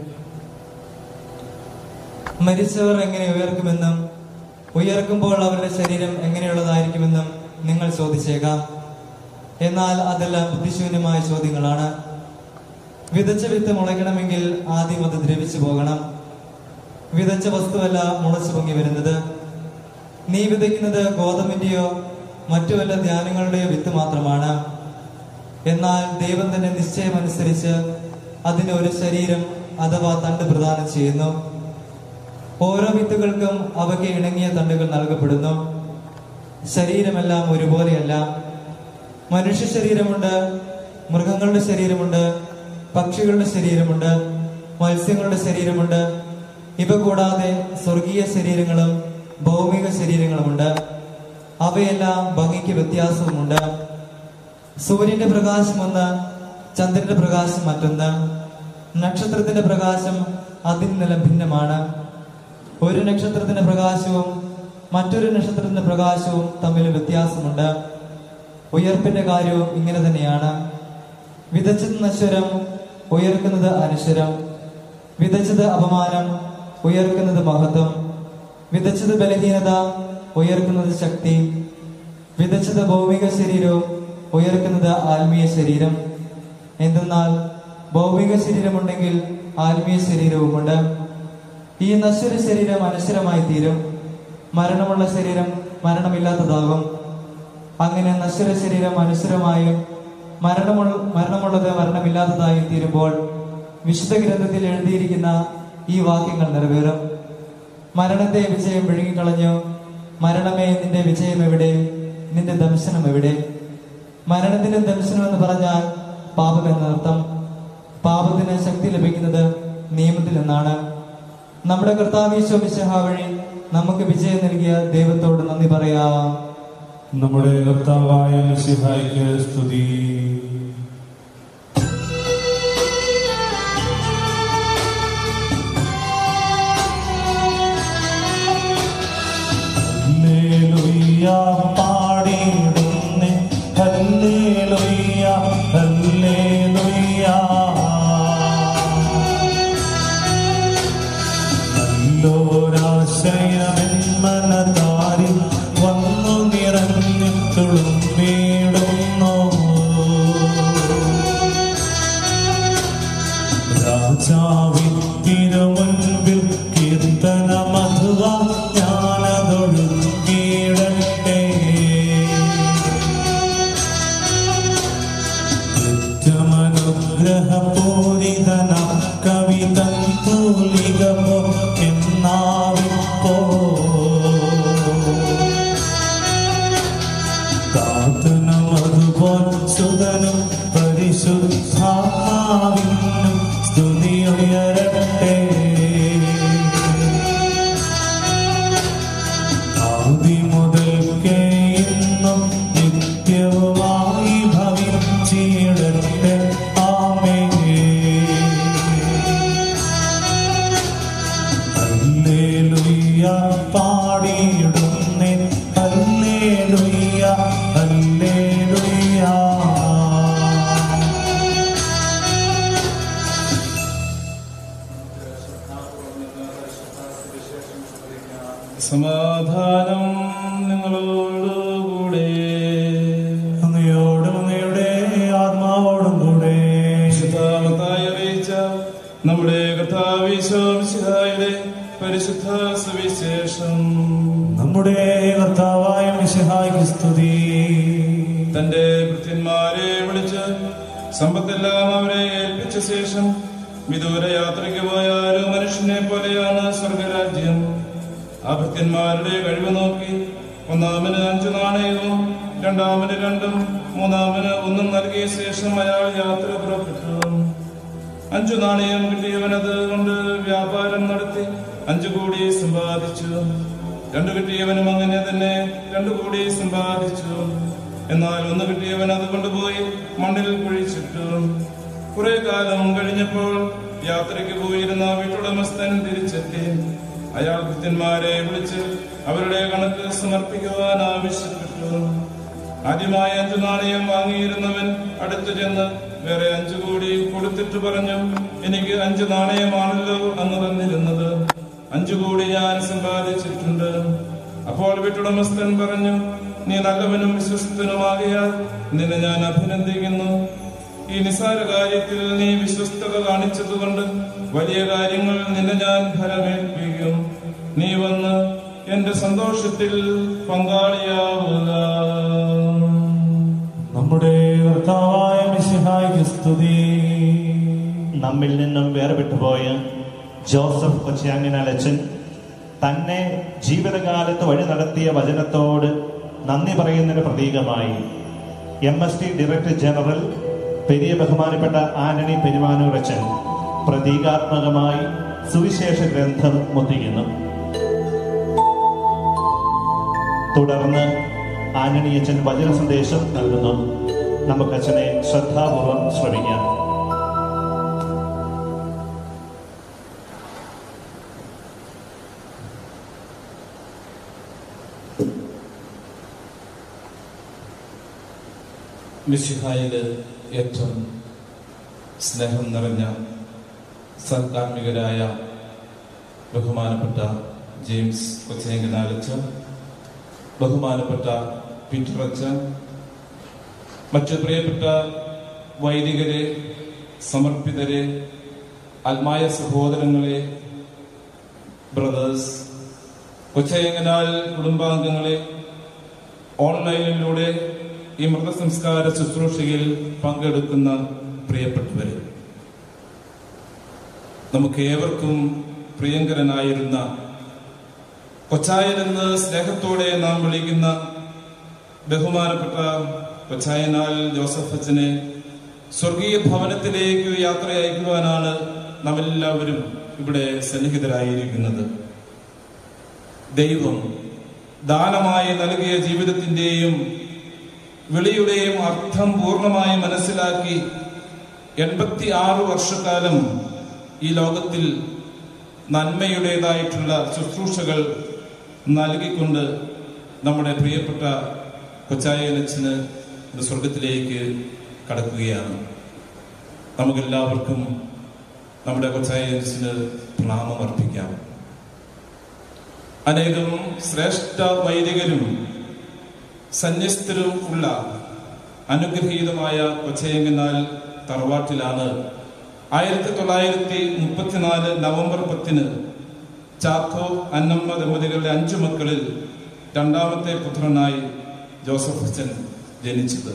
മരിച്ചവർ എങ്ങനെ ഉയർക്കുമെന്നും ഉയർക്കുമ്പോൾ അവരുടെ ശരീരം എങ്ങനെയുള്ളതായിരിക്കുമെന്നും നിങ്ങൾ ചോദിച്ചേക്കാം എന്നാൽ അതെല്ലാം ബുദ്ധിശൂന്യമായ ചോദ്യങ്ങളാണ് വിതച്ച വിത്ത് മുളയ്ക്കണമെങ്കിൽ ആദ്യം അത് ദ്രവിച്ചു പോകണം വിതച്ച വസ്തുവല്ല മുളച്ചു പൊങ്ങി വരുന്നത് നീ വിതയ്ക്കുന്നത് ഗോതമ്പിന്റെയോ മറ്റു വല്ല ധ്യാനങ്ങളുടെയോ വിത്ത് മാത്രമാണ് എന്നാൽ ദൈവം തന്നെ നിശ്ചയമനുസരിച്ച് അതിന് ഒരു ശരീരം അഥവാ തണ്ട് പ്രദാനം ചെയ്യുന്നു ഓരോ വിത്തുകൾക്കും അവയ്ക്ക് ഇണങ്ങിയ തണ്ടുകൾ നൽകപ്പെടുന്നു ശരീരമെല്ലാം ഒരുപോലെയല്ല മനുഷ്യ ശരീരമുണ്ട് മൃഗങ്ങളുടെ ശരീരമുണ്ട് പക്ഷികളുടെ ശരീരമുണ്ട് മത്സ്യങ്ങളുടെ ശരീരമുണ്ട് ഇവ കൂടാതെ സ്വർഗീയ ശരീരങ്ങളും ഭൗമിക ശരീരങ്ങളുമുണ്ട് അവയെല്ലാം ഭംഗിക്ക് വ്യത്യാസവുമുണ്ട് സൂര്യന്റെ പ്രകാശം ഒന്ന് ചന്ദ്രന്റെ പ്രകാശം മറ്റൊന്ന് നക്ഷത്രത്തിന്റെ പ്രകാശം അതിൽ നിന്നെല്ലാം ഭിന്നമാണ് ഒരു നക്ഷത്രത്തിന്റെ പ്രകാശവും മറ്റൊരു നക്ഷത്രത്തിന്റെ പ്രകാശവും തമ്മിൽ വ്യത്യാസമുണ്ട് ഉയർപ്പിന്റെ കാര്യവും ഇങ്ങനെ തന്നെയാണ് വിതച്ചത് നശ്വരം ഉയർക്കുന്നത് അനശ്വരം വിതച്ചത് അപമാനം ഉയർക്കുന്നത് മഹത്വം വിതച്ചത് ബലഹീനത ഉയർക്കുന്നത് ശക്തി വിതച്ചത് ഭൗമിക ശരീരവും ഉയർക്കുന്നത് ആത്മീയ ശരീരം എന്തെന്നാൽ ഭൗമിക ശരീരമുണ്ടെങ്കിൽ ആത്മീയ ശരീരവുമുണ്ട് ഈ നശ്വര ശരീരം അനശ്വരമായി തീരും മരണമുള്ള ശരീരം മരണമില്ലാത്തതാകും അങ്ങനെ നശ്വര ശരീരം അനശ്വരമായും മരണമുള്ള മരണമുള്ളത് മരണമില്ലാത്തതായും തീരുമ്പോൾ വിശുദ്ധ ഗ്രന്ഥത്തിൽ എഴുതിയിരിക്കുന്ന ഈ വാക്യങ്ങൾ നിറവേറും മരണത്തെ വിജയം വിഴുങ്ങിക്കളഞ്ഞു മരണമേ നിന്റെ വിജയം എവിടെ നിന്റെ ദംശനം എവിടെ മരണത്തിന്റെ ദംശനം എന്ന് പറഞ്ഞാൽ പാപം എന്നർത്ഥം പാപത്തിന് ശക്തി ലഭിക്കുന്നത് നിയമത്തിൽ നിന്നാണ് നമ്മുടെ കർത്താവീശോ മിശിഹ വഴി നമുക്ക് വിജയം നൽകിയ ദൈവത്തോട് നന്ദി പറയാം നമ്മുടെ കർത്താവായ മിശിഹായ്ക്ക് സ്തുതി ഹല്ലേലൂയ പാടിയിടുന്നേ ഹല്ലേലൂയ ഹല്ലേലൂയ നല്ലോരാശ്രയമെന്മനതാരി വന്നു നിറഞ്ഞു തുളുമ്പിടുന്നു രാജാവിൻ തിരുമുൻപിൽ കീർത്തന മധുവ ഞാനതൊഴുകിയിടട്ടെ ഗ്രഹപൂരിതന കവിതൻ തൂലികമോ എന്നാവിപ്പോ താതനും അതുപോൽ സുതനും പരിശുദ്ധാത്മാവിനും സ്തുതിയുയരട്ടെ ആദി മുതൽക്കേ ഇന്നും നിത്യവുമായി ഭവിച്ചിടട്ടെ ആമേ ഹല്ലേലൂയ പാടിയിടുന്നേ ഹല്ലേലൂയ ഹല്ലേലൂയ സമാധാനം നിങ്ങളോടുകൂടെ അങ്ങയോടും അങ്ങയുടെ ആത്മാവോടും കൂടെ വിശുദ്ധാമത്തായി അറിയിച്ച നമ്മുടെ കർത്താവിശ്വാസിഹായുടെ പരിശുദ്ധ സുവിശേഷം നമ്മുടെ കർത്താവായ മിശിഹായ്ക്ക് സ്തുതി തന്റെ ഭൃത്യന്മാരെ വിളിച്ച് സമ്പത്തെല്ലാം അവരെ ഏൽപ്പിച്ച ശേഷം വിദൂര യാത്രയ്ക്ക് പോയ ഒരു മനുഷ്യനെ പോലെയാണ് സ്വർഗരാജ്യം ആ ഭൃത്യന്മാരുടെ കഴിവ് നോക്കി ഒന്നാമന് അഞ്ചു നാണയവും രണ്ടാമന് രണ്ടും മൂന്നാമന് ഒന്നും നൽകിയ ശേഷം അയാൾ യാത്ര പുറപ്പെട്ടു അഞ്ചു നാണയം കിട്ടിയവനത് കൊണ്ട് വ്യാപാരം നടത്തി അഞ്ചു കോടി സമ്പാദിച്ചു രണ്ടു കിട്ടിയവനും അങ്ങനെ തന്നെ രണ്ടു കോടി സമ്പാദിച്ചു എന്നാൽ ഒന്ന് കിട്ടിയവൻ അത് കൊണ്ടുപോയി മണ്ണിൽ കുഴിച്ചിട്ടു കുറെ കാലം കഴിഞ്ഞപ്പോൾ യാത്രയ്ക്ക് പോയിരുന്ന വീട്ടുടമസ്ഥൻ തിരിച്ചെത്തി അയാൾ ഭൃത്യന്മാരെ വിളിച്ച് അവരുടെ കണക്ക് സമർപ്പിക്കുവാൻ ആവശ്യപ്പെട്ടു ആദ്യമായി അഞ്ചു നാണയം വാങ്ങിയിരുന്നവൻ അടുത്തു ചെന്ന് വേറെ അഞ്ചു കൂടി കൊടുത്തിട്ട് പറഞ്ഞു എനിക്ക് അഞ്ച് നാണയമാണല്ലോ അന്ന് തന്നിരുന്നത് അഞ്ചു കൂടി ഞാൻ സമ്പാദിച്ചിട്ടുണ്ട് അപ്പോൾ വീട്ടുടമസ്ഥൻ പറഞ്ഞു നീ നല്ലവനും വിശ്വസ്തനുമാകിയാൽ നിന്നെ ഞാൻ അഭിനന്ദിക്കുന്നു ഈ നിസാര കാര്യത്തിൽ നീ വിശ്വസ്തത കാണിച്ചതുകൊണ്ട് വലിയ കാര്യങ്ങൾ നിന്നെ ഞാൻ ഫലമേൽപ്പിക്കും നീ വന്ന് എന്റെ സന്തോഷത്തിൽ പങ്കാളിയാവുക നമ്മുടെ കർത്താവായ മിശിഹായ്ക്ക് സ്തുതി നമ്മിൽ നിന്നും വേർപെട്ടുപോയ ജോസഫ് കൊച്ചിയാങ്ങനലച്ചൻ തന്നെ ജീവിതകാലത്ത് വഴി നടത്തിയ വചനത്തോട് നന്ദി പറയുന്നതിന് പ്രതീകമായി M S T director general പെരിയ ബഹുമാനപ്പെട്ട ആന്റണി പെരുമാനൂരച്ചൻ പ്രതീകാത്മകമായി സുവിശേഷ ഗ്രന്ഥം മുദ്രിക്കുന്നു തുടർന്ന് ആന്റണിയച്ചൻ വചന സന്ദേശം നൽകുന്നു നമുക്ക് അച്ഛനെ ശ്രദ്ധാപൂർവം ശ്രമിക്കാം മിശിഹായിൽ ഏറ്റവും സ്നേഹം നിറഞ്ഞ സർക്കാർമികരായ ബഹുമാനപ്പെട്ട ജെയിംസ് കൊച്ചേങ്കനാലച്ചൻ ബഹുമാനപ്പെട്ട പീറ്റർ അച്ഛൻ മറ്റു പ്രിയപ്പെട്ട വൈദികരെ സമർപ്പിതരെ ആത്മായ സഹോദരങ്ങളെ ബ്രദേഴ്സ് കൊച്ചയങ്ങനാൽ കുടുംബാംഗങ്ങളെ ഓൺലൈനിലൂടെ ഈ മൃതസംസ്കാര ശുശ്രൂഷയിൽ പങ്കെടുക്കുന്ന പ്രിയപ്പെട്ടവരെ നമുക്ക് ഏവർക്കും പ്രിയങ്കരനായിരുന്ന കൊച്ചായനെന്ന് സ്നേഹത്തോടെ നാം വിളിക്കുന്ന ബഹുമാനപ്പെട്ട കൊച്ചായനാൽ ജോസഫ് അച്ഛനെ സ്വർഗീയ ഭവനത്തിലേക്ക് യാത്ര അയക്കുവാനാണ് നാം എല്ലാവരും ഇവിടെ സന്നിഹിതരായിരിക്കുന്നത് ദൈവം ദാനമായി നൽകിയ ജീവിതത്തിന്റെയും വിളിയുടെയും അർത്ഥം പൂർണ്ണമായി മനസ്സിലാക്കി എൺപത്തി ആറ് വർഷക്കാലം ഈ ലോകത്തിൽ നന്മയുടേതായിട്ടുള്ള ശുശ്രൂഷകൾ നൽകിക്കൊണ്ട് നമ്മുടെ പ്രിയപ്പെട്ട കൊച്ചായലച്ചന് ഒരു സ്വർഗത്തിലേക്ക് കടക്കുകയാണ് നമുക്കെല്ലാവർക്കും നമ്മുടെ കൊച്ചായലച്ചന് പ്രണാമം അർപ്പിക്കാം അനേകം ശ്രേഷ്ഠ വൈദികരും സന്യസ്തരും ഉള്ള അനുഗ്രഹീതമായ കൊച്ചയങ്കനാൽ തറവാട്ടിലാണ് ആയിരത്തി തൊള്ളായിരത്തി മുപ്പത്തിനാല് നവംബർ പത്തിന് ചാക്കോ അന്നമ്മ ദമ്പതികളുടെ അഞ്ചു മക്കളിൽ രണ്ടാമത്തെ പുത്രനായി ജോസഫ് അച്ഛൻ ജനിച്ചത്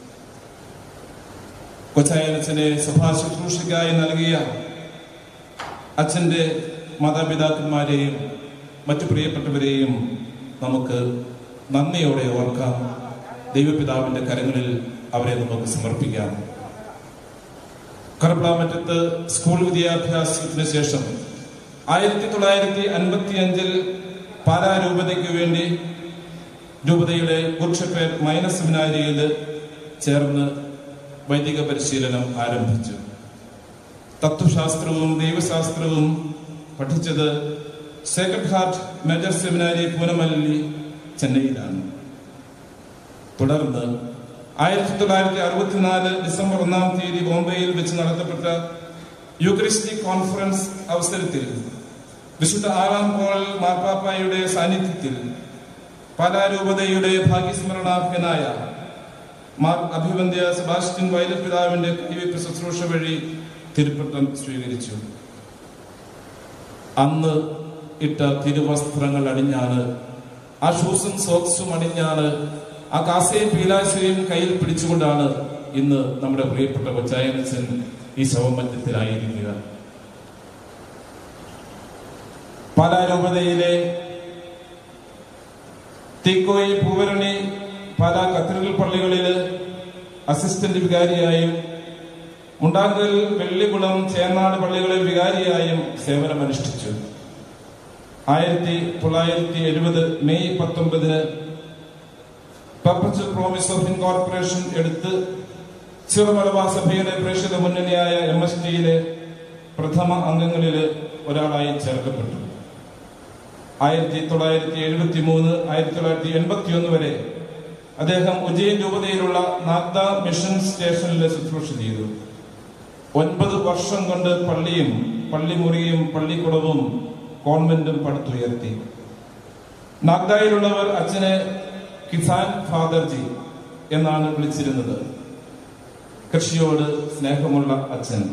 കൊച്ചായനച്ഛനെ സഭാ ശുശ്രൂഷയ്ക്കായി നൽകിയ അച്ഛന്റെ മാതാപിതാക്കന്മാരെയും മറ്റു പ്രിയപ്പെട്ടവരെയും നമുക്ക് നന്ദിയോടെ ഓർക്കാം ദൈവപിതാവിന്റെ കരങ്ങളിൽ അവരെ നമുക്ക് സമർപ്പിക്കാം കറപ്ലാമറ്റത്ത് സ്കൂൾ വിദ്യാഭ്യാസത്തിന് ശേഷം ആയിരത്തി തൊള്ളായിരത്തി അൻപത്തി അഞ്ചിൽ പാലാരൂപതയ്ക്ക് വേണ്ടി രൂപതയുടെ കുർഷപ്പേർ മൈനസ് സെമിനാരിയിൽ ചേർന്ന് വൈദിക പരിശീലനം ആരംഭിച്ചു തത്വശാസ്ത്രവും ദൈവശാസ്ത്രവും പഠിച്ചത് sacred heart major seminary Poonamallee ചെന്നൈയിലാണ് തുടർന്ന് ആയിരത്തി തൊള്ളായിരത്തി അറുപത്തിനാല് ഡിസംബർ ഒന്നാം തീയതി ബോംബെയിൽ വെച്ച് നടത്തപ്പെട്ട യുക്രിസ്റ്റിക് കോൺഫറൻസ് അവസരത്തിൽ വിശുദ്ധ ആറാം പോൾ മാർപ്പാപ്പായുടെ സാന്നിധ്യത്തിൽ പാലാരൂപതയുടെ ഭാഗ്യസ്മരണാർഹനായ മാർ അഭിവന്ദ്യ സെബാസ്റ്റ്യൻ വൈലറ്റ് പിതാവിന്റെ കൈവയ്പ് ശുശ്രൂഷ വഴി തിരുപ്പട്ടം സ്വീകരിച്ചു അന്ന് ഇട്ട തിരുവസ്ത്രങ്ങൾ അണിഞ്ഞാണ് ആ ഷൂസും സോക്സും അണിഞ്ഞാണ് ആ കാസയും പീലാശയും കയ്യിൽ പിടിച്ചുകൊണ്ടാണ് ഇന്ന് നമ്മുടെ പ്രിയപ്പെട്ട കൊച്ചായനച്ചൻ ഈ ശവമഞ്ചത്തിലായിരിക്കുക പാലാരൂപതയിലെ തീക്കോയി പൂവരണി പാലാ കത്തീഡ്രൽ പള്ളികളില് അസിസ്റ്റന്റ് വികാരിയായും മുണ്ടാങ്കൽ വെള്ളിക്കുളം ചേർനാട് പള്ളികളിൽ വികാരിയായും സേവനമനുഷ്ഠിച്ചു ആയിരത്തി തൊള്ളായിരത്തി എഴുപത് മെയ് പത്തൊമ്പതിന് പർപ്പച്വൽ പ്രോമിസ് ഓഫ് ഇൻകോർപ്പറേഷൻ എടുത്ത് ചെറുമലബാർ സഭയുടെ പ്രേക്ഷിത മുന്നണിയായ എം എസ് ടിയിലെ പ്രഥമ അംഗങ്ങളിൽ ഒരാളായി ചേർക്കപ്പെട്ടു ആയിരത്തി തൊള്ളായിരത്തി എഴുപത്തി മൂന്ന് ആയിരത്തി തൊള്ളായിരത്തി എൺപത്തി ഒന്ന് വരെ അദ്ദേഹം ഉജ്ജയിൻ രൂപതയിലുള്ള നാഗ്ദ മിഷൻ സ്റ്റേഷനിൽ ശുശ്രൂഷ ചെയ്തു ഒൻപത് വർഷം കൊണ്ട് പള്ളിയും പള്ളിമുറിയും പള്ളിക്കുടവും കോൺവെന്റും പടുത്തുയർത്തി നാഗ്ദായിലുള്ളവർ അച്ഛനെ കിസാൻ ഫാദർജി എന്നാണ് വിളിച്ചിരുന്നത് കൃഷിയോട് സ്നേഹമുള്ള അച്ഛൻ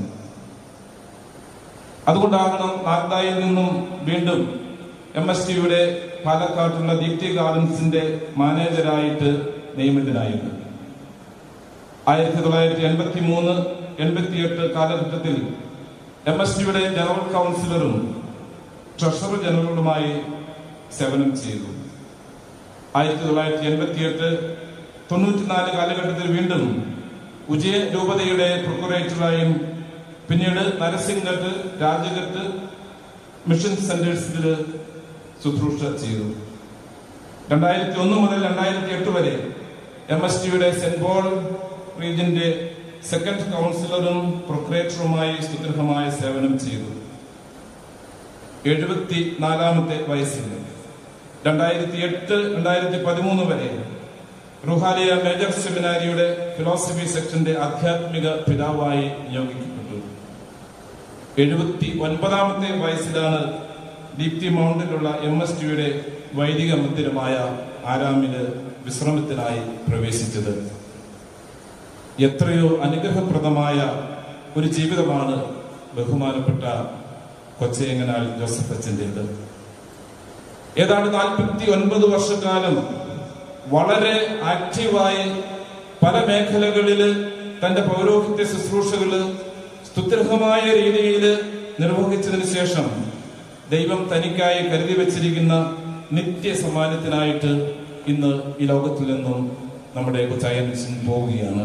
അതുകൊണ്ടാകണം നാഗ്ദായിൽ നിന്നും വീണ്ടും എം എസ് ടിയുടെ പാലക്കാട്ടുള്ള ദീപ്തി ഗാർഡൻസിന്റെ മാനേജരായിട്ട് നിയമിതനായിരുന്നു ആയിരത്തി തൊള്ളായിരത്തി എൺപത്തി മൂന്ന് എൺപത്തിയെട്ട് കാലഘട്ടത്തിൽ എം എസ് ടിയുടെ ജനറൽ കൗൺസിലറും ട്രഷറർ ജനറലുമായി സേവനം ചെയ്തു ആയിരത്തി തൊള്ളായിരത്തി എൺപത്തിയെട്ട് തൊണ്ണൂറ്റിനാല് കാലഘട്ടത്തിൽ വീണ്ടും ഉജയ രൂപതയുടെ പ്രൊക്കുറേറ്ററായും പിന്നീട് നരസിംഗത്ത് രാജഗത്ത് മിഷൻ സെന്റേഴ്സിൽ ശുശ്രൂഷ ചെയ്തു രണ്ടായിരത്തി ഒന്ന് മുതൽ രണ്ടായിരത്തി എട്ട് വരെ എം എസ് ടിയുടെ സെന്റ് പോൾ റീജിയന്റെ സെക്കൻഡ് കൗൺസിലറും പ്രൊക്കുറേറ്ററുമായി സുദൃഢമായ സേവനം ചെയ്തു എഴുപത്തി നാലാമത്തെ വയസ്സിൽ രണ്ടായിരത്തി എട്ട് രണ്ടായിരത്തി പതിമൂന്ന് വരെ റുഹാലിയ മേജർ സെമിനാരിയുടെ ഫിലോസഫി സെക്ഷന്റെ ആധ്യാത്മിക പിതാവായി നിയോഗിക്കപ്പെട്ടു എഴുപത്തി ഒൻപതാമത്തെ വയസ്സിലാണ് ദീപ്തി മൗണ്ടിലുള്ള എം എസ് ടിയുടെ വൈദിക മന്ദിരമായ ആരാമിന് വിശ്രമത്തിനായി പ്രവേശിച്ചത് എത്രയോ അനുഗ്രഹപ്രദമായ ഒരു ജീവിതമാണ് ബഹുമാനപ്പെട്ട കൊച്ചയങ്ങനാൽ ജോസഫ് അച്ഛൻ്റെത് ഏതാണ്ട് നാൽപ്പത്തി ഒൻപത് വർഷക്കാലം വളരെ ആക്റ്റീവായി പല മേഖലകളിൽ തന്റെ പൗരോഹിത്യ ശുശ്രൂഷകള് സ്തുത്യർഹമായ രീതിയിൽ നിർവഹിച്ചതിന് ശേഷം ദൈവം തനിക്കായി കരുതി വച്ചിരിക്കുന്ന നിത്യ സമ്മാനത്തിനായിട്ട് ഇന്ന് ഈ ലോകത്തിൽ നിന്നും നമ്മുടെ കൊച്ചായൻസിൻ പോവുകയാണ്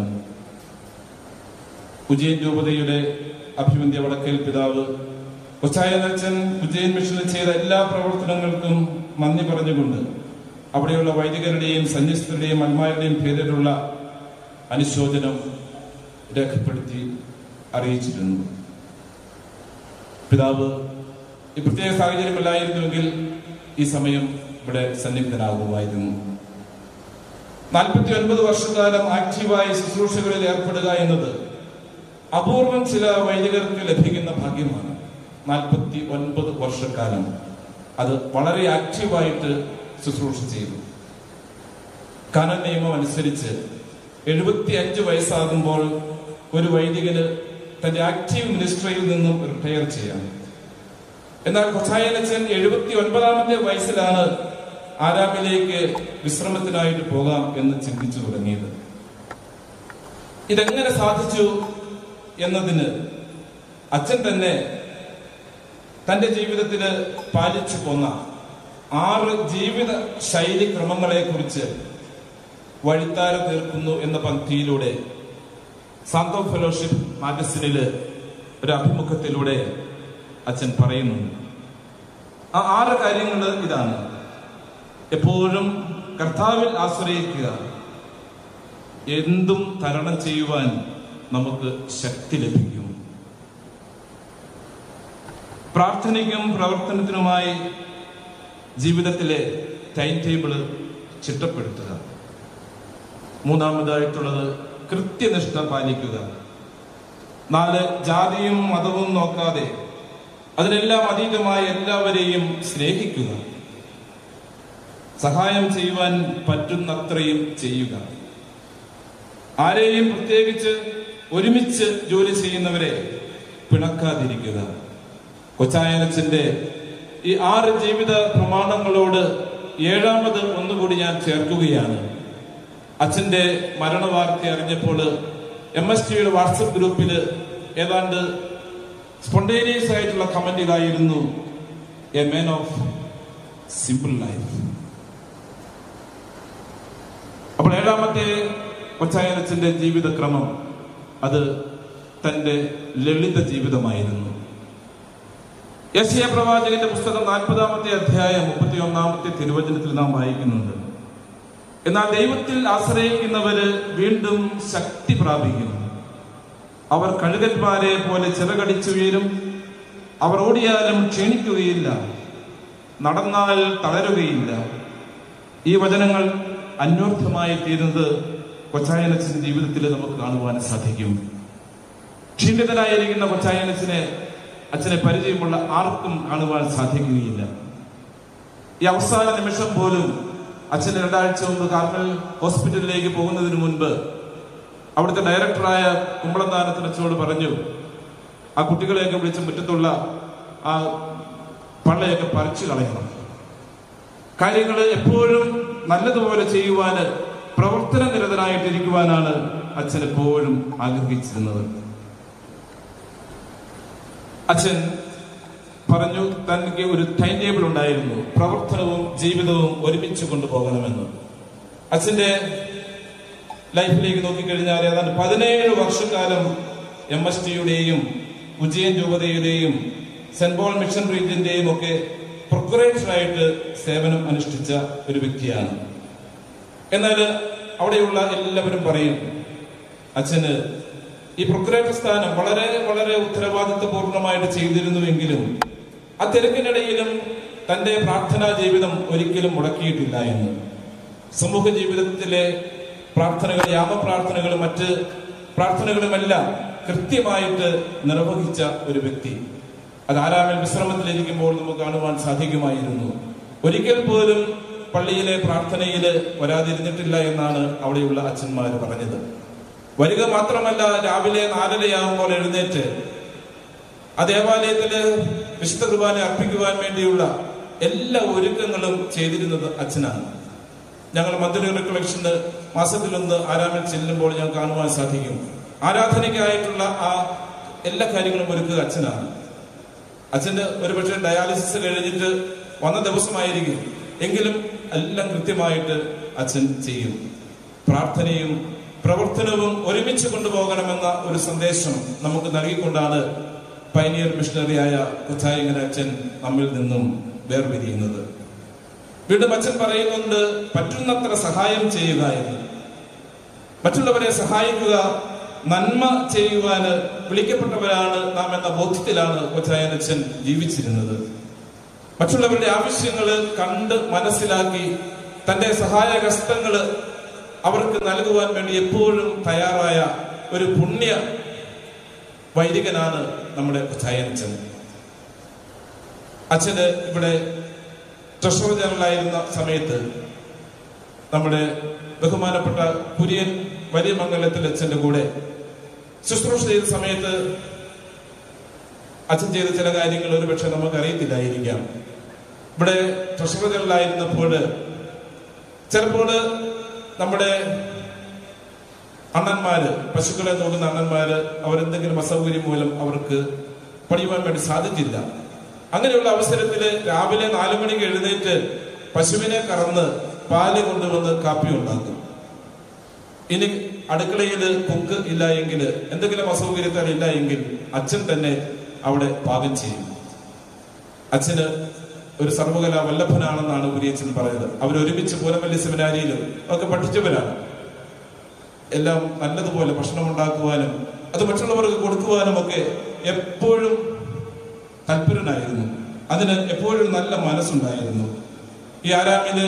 ഉജയൻ രൂപതയുടെ അഭിമന്യ വടക്കൽ പിതാവ് കൊച്ചായനച്ചൻ ഉജയൻ മിഷനിൽ ചെയ്ത എല്ലാ പ്രവർത്തനങ്ങൾക്കും നന്ദി പറഞ്ഞുകൊണ്ട് അവിടെയുള്ള വൈദികരുടെയും സന്യസ്തരുടെയും അന്മാരുടെയും പേരിലുള്ള അനുശോചനം രേഖപ്പെടുത്തി അറിയിച്ചിരുന്നു പിതാവ് ഈ പ്രത്യേക സാഹചര്യമല്ലായിരുന്നുവെങ്കിൽ ഈ സമയം ഇവിടെ സന്നിഗ്ധനാകുമായിരുന്നു നാൽപ്പത്തി ഒൻപത് വർഷക്കാലം ആക്റ്റീവായ ശുശ്രൂഷകളിൽ ഏർപ്പെടുക എന്നത് അപൂർവം ചില വൈദികർക്ക് ലഭിക്കുന്ന ഭാഗ്യമാണ് നാൽപ്പത്തി ഒൻപത് വർഷക്കാലം അത് വളരെ ആക്റ്റീവായിട്ട് ശുശ്രൂഷ ചെയ്തു കനൽ നിയമം അനുസരിച്ച് എഴുപത്തി അഞ്ച് വയസ്സാകുമ്പോൾ ഒരു വൈദികന് തന്റെ ആക്റ്റീവ് മിനിസ്ട്രിയിൽ നിന്നും റിട്ടയർ ചെയ്യാം എന്നാൽ കൊച്ചായനച്ചൻ എഴുപത്തി ഒൻപതാമത്തെ വയസ്സിലാണ് ആരാമിലേക്ക് വിശ്രമത്തിനായിട്ട് പോകാം എന്ന് ചിന്തിച്ചു തുടങ്ങിയത് ഇതെങ്ങനെ സാധിച്ചു എന്നതിന് അച്ഛൻ തന്നെ തന്റെ ജീവിതത്തിൽ പാലിച്ചു പോന്ന ആറ് ജീവിത ശൈലി ക്രമങ്ങളെ കുറിച്ച് വഴിത്താര തീർക്കുന്നു എന്ന പങ്ക്തിയിലൂടെ സാന്തോ ഫെലോഷിപ്പ് മാഗസിനില് ഒരു അഭിമുഖത്തിലൂടെ അച്ഛൻ പറയുന്നുണ്ട് ആ ആറ് കാര്യങ്ങൾ ഇതാണ് എപ്പോഴും കർത്താവിൽ ആശ്രയിക്കുക എന്തും തരണം ചെയ്യുവാൻ നമുക്ക് ശക്തി ലഭിക്കും പ്രാർത്ഥനയ്ക്കും പ്രവർത്തനത്തിനുമായി ജീവിതത്തിലെ ടൈം ടേബിള് ചിട്ടപ്പെടുത്തുക മൂന്നാമതായിട്ടുള്ളത് കൃത്യനിഷ്ഠ പാലിക്കുക നാല് ജാതിയും മതവും നോക്കാതെ അതിനെല്ലാം അതീതമായി എല്ലാവരെയും സ്നേഹിക്കുക സഹായം ചെയ്യുവാൻ പറ്റുന്നത്രയും ചെയ്യുക ആരെയും പ്രത്യേകിച്ച് ഒരുമിച്ച് ജോലി ചെയ്യുന്നവരെ പിണക്കാതിരിക്കുക കൊച്ചായനച്ചന്റെ ഈ ആറ് ജീവിത പ്രമാണങ്ങളോട് ഏഴാമത് ഒന്നുകൂടി ഞാൻ ചേർക്കുകയാണ് അച്ഛന്റെ മരണവാർത്ത അറിഞ്ഞപ്പോൾ എം എസ് ടിയുടെ വാട്സപ്പ് ഗ്രൂപ്പിൽ ഏതാണ്ട് സ്പോണ്ടേനിയസ് ആയിട്ടുള്ള കമന്റ് ഇതായിരുന്നു a man of simple life അപ്പോൾ ഏഴാമത്തെ കൊച്ചായനച്ചന്റെ ജീവിതക്രമം അത് തന്റെ ലളിത ജീവിതമായിരുന്നു യശയ പ്രവാചകന്റെ പുസ്തകം നാൽപ്പതാമത്തെ അധ്യായം മുപ്പത്തി ഒന്നാമത്തെ തിരുവചനത്തിൽ നാം വായിക്കുന്നുണ്ട് എന്നാൽ ദൈവത്തിൽ ആശ്രയിക്കുന്നവര് വീണ്ടും ശക്തി പ്രാപിക്കും അവർ കഴുകന്മാരെ പോലെ ചിറകടിച്ചുയരും അവർ ഓടിയാലും ക്ഷീണിക്കുകയില്ല നടന്നാൽ തളരുകയില്ല ഈ വചനങ്ങൾ അന്വർത്ഥമായി തീരുന്നത് കൊച്ചായനച്ചൻ ജീവിതത്തിൽ നമുക്ക് കാണുവാൻ സാധിക്കും ക്ഷീണിതനായിരിക്കുന്ന കൊച്ചായനച്ചനെ അച്ഛനെ പരിചയമുള്ള ആർക്കും കാണുവാൻ സാധിക്കുകയില്ല ഈ അവസാന നിമിഷം പോലും അച്ഛൻ രണ്ടാഴ്ച മുമ്പ് കാർമൽ ഹോസ്പിറ്റലിലേക്ക് പോകുന്നതിന് മുൻപ് അവിടുത്തെ ഡയറക്ടറായ കുമ്പളന്താനത്തിന് അച്ഛനോട് പറഞ്ഞു ആ കുട്ടികളെയൊക്കെ വിളിച്ച് മുറ്റത്തുള്ള ആ പള്ളയൊക്കെ പറിച്ചു കളയണം കാര്യങ്ങൾ എപ്പോഴും നല്ലതുപോലെ ചെയ്യുവാന് പ്രവർത്തന നിരതനായിട്ടിരിക്കുവാനാണ് അച്ഛൻ എപ്പോഴും ആഗ്രഹിച്ചിരുന്നത് അച്ഛൻ പറഞ്ഞു തനിക്ക് ഒരു ടൈം ടേബിൾ ഉണ്ടായിരുന്നു പ്രവർത്തനവും ജീവിതവും ഒരുമിച്ച് കൊണ്ടുപോകണമെന്ന് അച്ഛന്റെ ലൈഫിലേക്ക് നോക്കിക്കഴിഞ്ഞാൽ ഏതാണ്ട് പതിനേഴ് വർഷക്കാലം എം എസ് ടിയുടെയും ഉജ്ജയൻ രൂപതയുടെയും സെന്റ് പോൾ മിഷൻ റീജിയന്റെയും ഒക്കെ പ്രൊക്കുറേറ്ററായിട്ട് സേവനം അനുഷ്ഠിച്ച ഒരു വ്യക്തിയാണ് എന്നാൽ അവിടെയുള്ള എല്ലാവരും പറയും അച്ഛന് ഈ പ്രൊക്കുറേറ്റർ സ്ഥാനം വളരെ വളരെ ഉത്തരവാദിത്വപൂർണമായിട്ട് ചെയ്തിരുന്നുവെങ്കിലും ആ തിരക്കിനിടയിലും തന്റെ പ്രാർത്ഥനാ ജീവിതം ഒരിക്കലും മുടക്കിയിട്ടില്ല എന്ന് സമൂഹ ജീവിതത്തിലെ പ്രാർത്ഥനകൾ യാമപ്രാർത്ഥനകളും മറ്റ് പ്രാർത്ഥനകളുമെല്ലാം കൃത്യമായിട്ട് നിർവഹിച്ച ഒരു വ്യക്തി അത് ആരാമൻ വിശ്രമത്തിലിരിക്കുമ്പോൾ നമുക്ക് കാണുവാൻ സാധിക്കുമായിരുന്നു ഒരിക്കൽ പോലും പള്ളിയിലെ പ്രാർത്ഥനയിൽ വരാതിരുന്നിട്ടില്ല എന്നാണ് അവിടെയുള്ള അച്ഛന്മാർ പറഞ്ഞത് വരിക മാത്രമല്ല രാവിലെ നാലരയാകുമ്പോൾ എഴുന്നേറ്റ് ആ ദേവാലയത്തില് വിശുദ്ധ കുർബാന അർപ്പിക്കുവാൻ വേണ്ടിയുള്ള എല്ലാ ഒരുക്കങ്ങളും ചെയ്തിരുന്നത് അച്ഛനാണ് ഞങ്ങൾ മന്ത്ലി റിക്കളക്ഷന് മാസത്തിലൊന്ന് ആരാമിൽ ചെല്ലുമ്പോൾ ഞാൻ കാണുവാൻ സാധിക്കും ആരാധനയ്ക്കായിട്ടുള്ള ആ എല്ലാ കാര്യങ്ങളും ഒരുക്കുക അച്ഛനാണ് അച്ഛന് ഒരുപക്ഷെ ഡയാലിസിസ് കഴിഞ്ഞിട്ട് വന്ന ദിവസമായിരിക്കും എങ്കിലും എല്ലാം കൃത്യമായിട്ട് അച്ഛൻ ചെയ്യും പ്രാർത്ഥനയും പ്രവർത്തനവും ഒരുമിച്ച് കൊണ്ടുപോകണമെന്ന ഒരു സന്ദേശം നമുക്ക് നൽകിക്കൊണ്ടാണ് പൈനിയർ മിഷണറിയായ കുത്തായങ്ങന അച്ഛൻ നമ്മിൽ നിന്നും വേർപിരിയുന്നത് വീണ്ടും അച്ഛൻ പറയുന്നുണ്ട് പറ്റുന്നത്ര സഹായം ചെയ്യുക എന്ന് മറ്റുള്ളവരെ സഹായിക്കുക നന്മ ചെയ്യുവാന് വിളിക്കപ്പെട്ടവരാണ് നാം എന്ന ബോധ്യത്തിലാണ് കൊച്ചായനച്ഛൻ ജീവിച്ചിരുന്നത് മറ്റുള്ളവരുടെ ആവശ്യങ്ങൾ കണ്ട് മനസ്സിലാക്കി തന്റെ സഹായഹസ്തങ്ങൾ അവർക്ക് നൽകുവാൻ വേണ്ടി എപ്പോഴും തയ്യാറായ ഒരു പുണ്യ വൈദികനാണ് നമ്മുടെ കൊച്ചായനച്ഛൻ അച്ഛന് ഇവിടെ ട്രഷറർ ജനറലായിരുന്ന സമയത്ത് നമ്മുടെ ബഹുമാനപ്പെട്ട കുര്യൻ വലിയ മംഗലത്തിൽ അച്ഛന്റെ കൂടെ ശുശ്രൂഷ ചെയ്ത സമയത്ത് അച്ഛൻ ചെയ്ത ചില കാര്യങ്ങൾ ഒരുപക്ഷെ നമുക്ക് അറിയത്തില്ലായിരിക്കാം ഇവിടെ ട്രഷറർ ജനറലായിരുന്നപ്പോൾ ചിലപ്പോൾ നമ്മുടെ അണ്ണന്മാര് പശുക്കളെ നോക്കുന്ന അണ്ണന്മാര് അവരെന്തെങ്കിലും അസൗകര്യം മൂലം അവർക്ക് പണിയുവാൻ വേണ്ടി സാധിച്ചില്ല അങ്ങനെയുള്ള അവസരത്തിൽ രാവിലെ നാലു മണിക്ക് എഴുന്നേറ്റ് പശുവിനെ കറന്ന് പാല് കൊണ്ടുവന്ന് കാപ്പി ഉണ്ടാക്കും ഇനി അടുക്കളയിൽ കുക്ക് ഇല്ല എങ്കിൽ എന്തെങ്കിലും അസൗകര്യത്താൽ ഇല്ല എങ്കിൽ അച്ഛൻ തന്നെ അവിടെ പാകം ചെയ്യും അച്ഛന് ഒരു സർവകലാ വല്ലഭനാണെന്നാണ് ഉരിയച്ചൻ പറയുന്നത് അവരൊരുമിച്ച് പൂരമല്ലി സെമിനാരിയിലും ഒക്കെ പഠിച്ചവരാണ് എല്ലാം നല്ലതുപോലെ ഭക്ഷണം ഉണ്ടാക്കുവാനും അത് മറ്റുള്ളവർക്ക് കൊടുക്കുവാനും ഒക്കെ എപ്പോഴും തൽപരനായിരുന്നു അതിന് എപ്പോഴും നല്ല മനസ്സുണ്ടായിരുന്നു ഈ ആരാമില്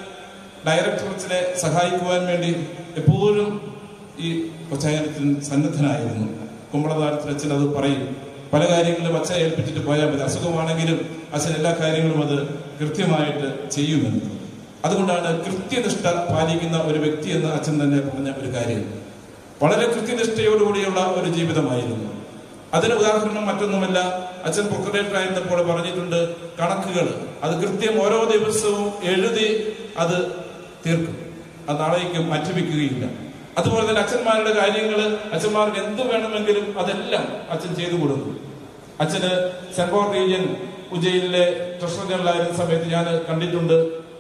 ഡയറക്ടർസിനെ സഹായിക്കുവാൻ വേണ്ടി എപ്പോഴും ഈ കൊച്ചായനത്തിന് സന്നദ്ധനായിരുന്നു കുമ്പളതാരത്തിൽ അച്ഛൻ അത് പറയും പല കാര്യങ്ങളും അച്ഛൻ ഏൽപ്പിച്ചിട്ട് പോയാൽ മതി അസുഖമാണെങ്കിലും അച്ഛൻ എല്ലാ കാര്യങ്ങളും അത് കൃത്യമായിട്ട് ചെയ്യുമെന്ന് അതുകൊണ്ടാണ് കൃത്യനിഷ്ഠ പാലിക്കുന്ന ഒരു വ്യക്തി എന്ന് അച്ഛൻ തന്നെ പറഞ്ഞ ഒരു കാര്യം വളരെ കൃത്യനിഷ്ഠയോടുകൂടിയുള്ള ഒരു ജീവിതമായിരുന്നു അതിന് ഉദാഹരണം മറ്റൊന്നുമല്ല അച്ഛൻ പ്രൊക്കറേറ്റർ ആയിരുന്നപ്പോൾ പറഞ്ഞിട്ടുണ്ട് കണക്കുകൾ അത് കൃത്യം ഓരോ ദിവസവും എഴുതി അത് തീർക്കും അത് നാളേക്ക് മാറ്റിവെക്കുകയില്ല അതുപോലെ തന്നെ അച്ഛന്മാരുടെ കാര്യങ്ങൾ അച്ഛന്മാർക്ക് എന്ത് വേണമെങ്കിലും അതെല്ലാം അച്ഛൻ ചെയ്തു കൊടുക്കും അച്ഛന് സെൻപോർ റീജിയൻ ഉജ്ജയിനിലെ ട്രഷറർ ജനറലായിരുന്ന സമയത്ത് ഞാൻ കണ്ടിട്ടുണ്ട്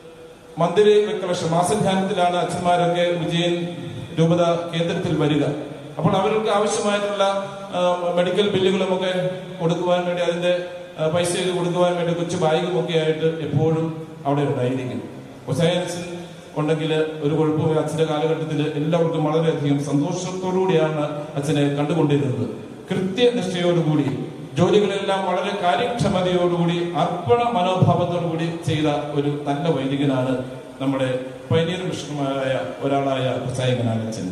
മന്ദിര റിക്കളക്ഷൻ മാസധ്യാനത്തിലാണ് അച്ഛന്മാരൊക്കെ ഉജ്ജയിൻ രൂപത കേന്ദ്രത്തിൽ വരിക അപ്പോൾ അവർക്ക് ആവശ്യമായിട്ടുള്ള ആ, മെഡിക്കൽ ബില്ലുകളുമൊക്കെ കൊടുക്കുവാൻ വേണ്ടി അതിന്റെ ആ, പൈസയൊക്കെ കൊടുക്കുവാൻ വേണ്ടി കൊച്ചു ബാഗും ഒക്കെ ആയിട്ട് എപ്പോഴും അവിടെ ഉണ്ടായിരിക്കും സയൻസ് ഉണ്ടെങ്കിൽ ഒരു കുഴപ്പമില്ല അച്ഛന്റെ കാലഘട്ടത്തിൽ എല്ലാവർക്കും വളരെയധികം സന്തോഷത്തോടുകൂടിയാണ് അച്ഛനെ കണ്ടുകൊണ്ടിരുന്നത് കൃത്യനിഷ്ഠയോടുകൂടി ജോലികളെല്ലാം വളരെ കാര്യക്ഷമതയോടുകൂടി അർപ്പണ മനോഭാവത്തോടുകൂടി ചെയ്ത ഒരു നല്ല വൈദികനാണ് നമ്മുടെ പൈനീർ മിഷണമായ ഒരാളായ സായകനാണ് അച്ഛൻ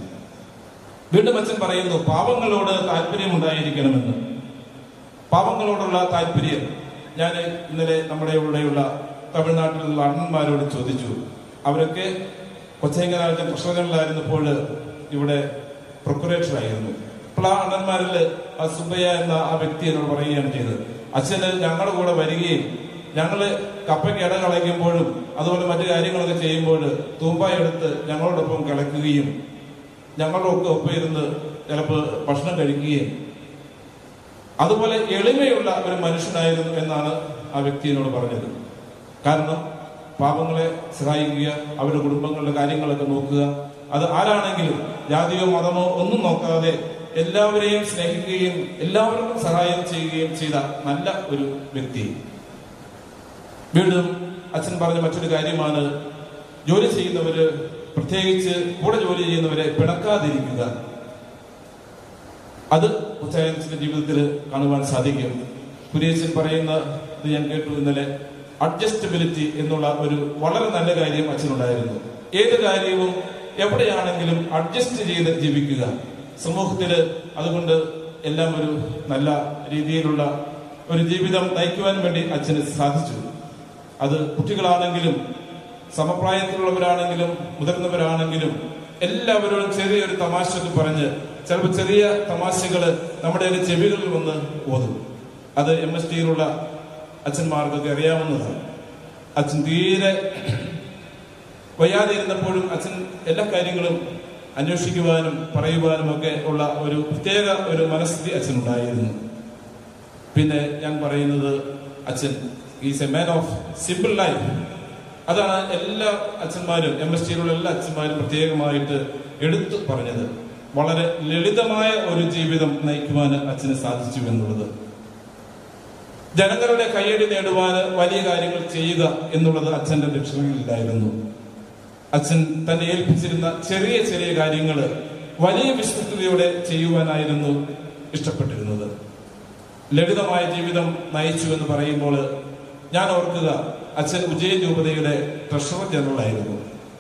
വീണ്ടും അച്ഛൻ പറയുന്നു പാവങ്ങളോട് താല്പര്യമുണ്ടായിരിക്കണമെന്ന് പാവങ്ങളോടുള്ള താല്പര്യം ഞാൻ ഇന്നലെ നമ്മുടെ ഇവിടെയുള്ള തമിഴ്നാട്ടിലുള്ള അണ്ണന്മാരോട് ചോദിച്ചു അവരൊക്കെ കൊച്ചയങ്കനാഴ്ച പ്രശ്നങ്ങളിലായിരുന്നപ്പോൾ ഇവിടെ പ്രൊക്കുറേറ്റർ ആയിരുന്നു അപ്പോൾ ആ അണ്ണന്മാരിൽ ആ സുബയ്യ എന്ന ആ വ്യക്തി എന്നോട് പറയുകയാണ് ചെയ്തത് അച്ഛന് ഞങ്ങളുടെ കൂടെ വരികയും ഞങ്ങള് കപ്പയ്ക്ക് ഇട കളയ്ക്കുമ്പോഴും അതുപോലെ മറ്റു കാര്യങ്ങളൊക്കെ ചെയ്യുമ്പോൾ തൂമ്പായ എടുത്ത് ഞങ്ങളോടൊപ്പം കളയ്ക്കുകയും ഞങ്ങളുടെ ഒക്കെ ഒപ്പം ഇരുന്ന് ചിലപ്പോൾ ഭക്ഷണം കഴിക്കുകയും അതുപോലെ എളിമയുള്ള ഒരു മനുഷ്യനായിരുന്നു എന്നാണ് ആ വ്യക്തി എന്നോട് പറഞ്ഞത് കാരണം പാപങ്ങളെ സഹായിക്കുക അവരുടെ കുടുംബങ്ങളുടെ കാര്യങ്ങളൊക്കെ നോക്കുക അത് ആരാണെങ്കിലും ജാതിയോ മതമോ ഒന്നും നോക്കാതെ എല്ലാവരെയും സ്നേഹിക്കുകയും എല്ലാവർക്കും സഹായം ചെയ്യുകയും ചെയ്ത നല്ല ഒരു വ്യക്തി വീണ്ടും അച്ഛൻ പറഞ്ഞ മറ്റൊരു കാര്യമാണ് ജോലി ചെയ്യുന്നവര് പ്രത്യേകിച്ച് കൂടെ ജോലി ചെയ്യുന്നവരെ പിണക്കാതിരിക്കുക അത് ഉച്ചായനത്തിന്റെ ജീവിതത്തിൽ കാണുവാൻ സാധിക്കും കുര്യച്ചൻ പറയുന്ന ഇത് ഞാൻ കേട്ടു ഇന്നലെ അഡ്ജസ്റ്റബിലിറ്റി എന്നുള്ള ഒരു വളരെ നല്ല കാര്യം അച്ഛനുണ്ടായിരുന്നു ഏത് കാര്യവും എവിടെയാണെങ്കിലും അഡ്ജസ്റ്റ് ചെയ്ത് ജീവിക്കുക സമൂഹത്തിൽ അതുകൊണ്ട് എല്ലാം ഒരു നല്ല രീതിയിലുള്ള ഒരു ജീവിതം നയിക്കുവാൻ വേണ്ടി അച്ഛന് സാധിച്ചു അത് കുട്ടികളാണെങ്കിലും സമപ്രായത്തിലുള്ളവരാണെങ്കിലും മുതിർന്നവരാണെങ്കിലും എല്ലാവരോടും ചെറിയൊരു തമാശയൊക്കെ പറഞ്ഞ് ചിലപ്പോൾ ചെറിയ തമാശകള് നമ്മുടെ ഒരു ചെവികളിൽ വന്ന് ഓതും അത് എം എസ് ടിയിലുള്ള അച്ഛന്മാർക്കൊക്കെ അറിയാവുന്നതാണ് അച്ഛൻ തീരെ വയ്യാതെ ഇരുന്നപ്പോഴും അച്ഛൻ എല്ലാ കാര്യങ്ങളും അന്വേഷിക്കുവാനും പറയുവാനും ഒക്കെ ഉള്ള ഒരു പ്രത്യേക ഒരു മനസ്ഥിതി അച്ഛനുണ്ടായിരുന്നു പിന്നെ ഞാൻ പറയുന്നത് അച്ഛൻ is a man of simple life അതാണ് എല്ലാ അച്ഛന്മാരും എം എസ് ടിയിലുള്ള എല്ലാ അച്ഛന്മാരും പ്രത്യേകമായിട്ട് എടുത്തു പറഞ്ഞത് വളരെ ലളിതമായ ഒരു ജീവിതം നയിക്കുവാൻ അച്ഛന് സാധിച്ചു എന്നുള്ളത് ജനങ്ങളുടെ കയ്യടി നേടുവാൻ വലിയ കാര്യങ്ങൾ ചെയ്യുക എന്നുള്ളത് അച്ഛന്റെ ലക്ഷ്യങ്ങളിലായിരുന്നു അച്ഛൻ തന്നെ ഏൽപ്പിച്ചിരുന്ന ചെറിയ ചെറിയ കാര്യങ്ങൾ വലിയ വിശ്വസ്തയോടെ ചെയ്യുവാനായിരുന്നു ഇഷ്ടപ്പെട്ടിരുന്നത് ലളിതമായ ജീവിതം നയിച്ചു എന്ന് പറയുമ്പോൾ ഞാൻ ഓർക്കുക അച്ഛൻ ഉജ്ജയൻ രൂപതയുടെ ട്രഷറർ ജനറൽ ആയിരുന്നു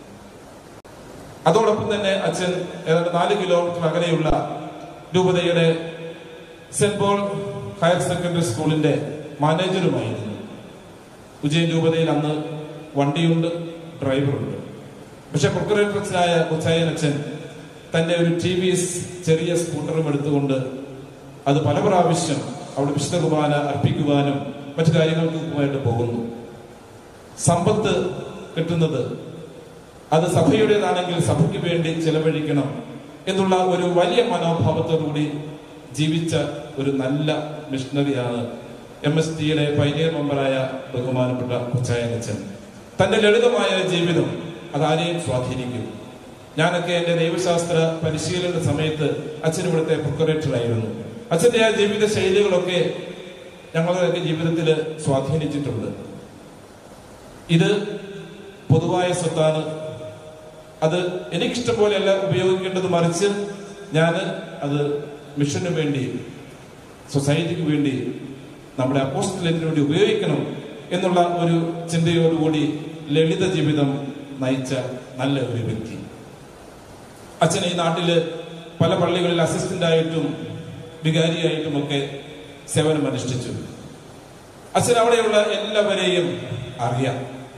അതോടൊപ്പം തന്നെ അച്ഛൻ ഏതാണ്ട് നാല് കിലോമീറ്റർ അകലെയുള്ള രൂപതയുടെ സെന്റ് പോൾ ഹയർ സെക്കൻഡറി സ്കൂളിന്റെ മാനേജറുമായിരുന്നു ഉജ്ജയൻ രൂപതയിൽ അന്ന് വണ്ടിയുണ്ട് ഡ്രൈവറുണ്ട് പക്ഷെ പ്രൊക്കുറേറ്ററച്ചനായ കൊച്ചായൻ അച്ഛൻ തന്റെ ഒരു ടി വി എസ് ചെറിയ സ്കൂട്ടറും എടുത്തുകൊണ്ട് അത് പല പ്രാവശ്യം അവിടെ വിശുദ്ധ കുർബാന അർപ്പിക്കുവാനും മറ്റു കാര്യങ്ങൾക്കുമായിട്ട് പോകുന്നു സമ്പത്ത് കിട്ടുന്നത് അത് സഭയുടേതാണെങ്കിൽ സഭയ്ക്ക് വേണ്ടി ചെലവഴിക്കണം എന്നുള്ള ഒരു വലിയ മനോഭാവത്തോടുകൂടി ജീവിച്ച ഒരു നല്ല മിഷണറിയാണ് എം എസ് ടിയുടെ പൈനിയർ മെമ്പറായ ബഹുമാനപ്പെട്ട കൊച്ചായനച്ചൻ തന്റെ ലളിതമായ ജീവിതം അതാരെയും സ്വാധീനിക്കും ഞാനൊക്കെ എന്റെ ദൈവശാസ്ത്ര പരിശീലന സമയത്ത് അച്ഛൻ ഇവിടുത്തെ പ്രൊക്കറേറ്റർ ആയിരുന്നു അച്ഛന്റെ ആ ജീവിത ശൈലികളൊക്കെ ഞങ്ങളുടെയൊക്കെ ജീവിതത്തിൽ സ്വാധീനിച്ചിട്ടുണ്ട് ഇത് പൊതുവായ സ്വത്താണ് അത് എനിക്കിഷ്ടം പോലെയല്ല ഉപയോഗിക്കേണ്ടത് മറിച്ച് ഞാൻ അത് മിഷന് വേണ്ടി സൊസൈറ്റിക്ക് വേണ്ടി നമ്മുടെ അപ്പോസ്റ്റലിന് വേണ്ടി ഉപയോഗിക്കണം എന്നുള്ള ഒരു ചിന്തയോടുകൂടി ലളിത ജീവിതം നയിച്ച നല്ല ഒരു വ്യക്തി അച്ഛൻ ഈ നാട്ടില് പല പള്ളികളിൽ അസിസ്റ്റന്റ് ആയിട്ടും വികാരിയായിട്ടും ഒക്കെ സേവനം അനുഷ്ഠിച്ചു അച്ഛൻ അവിടെയുള്ള എല്ലാവരെയും അറിയാം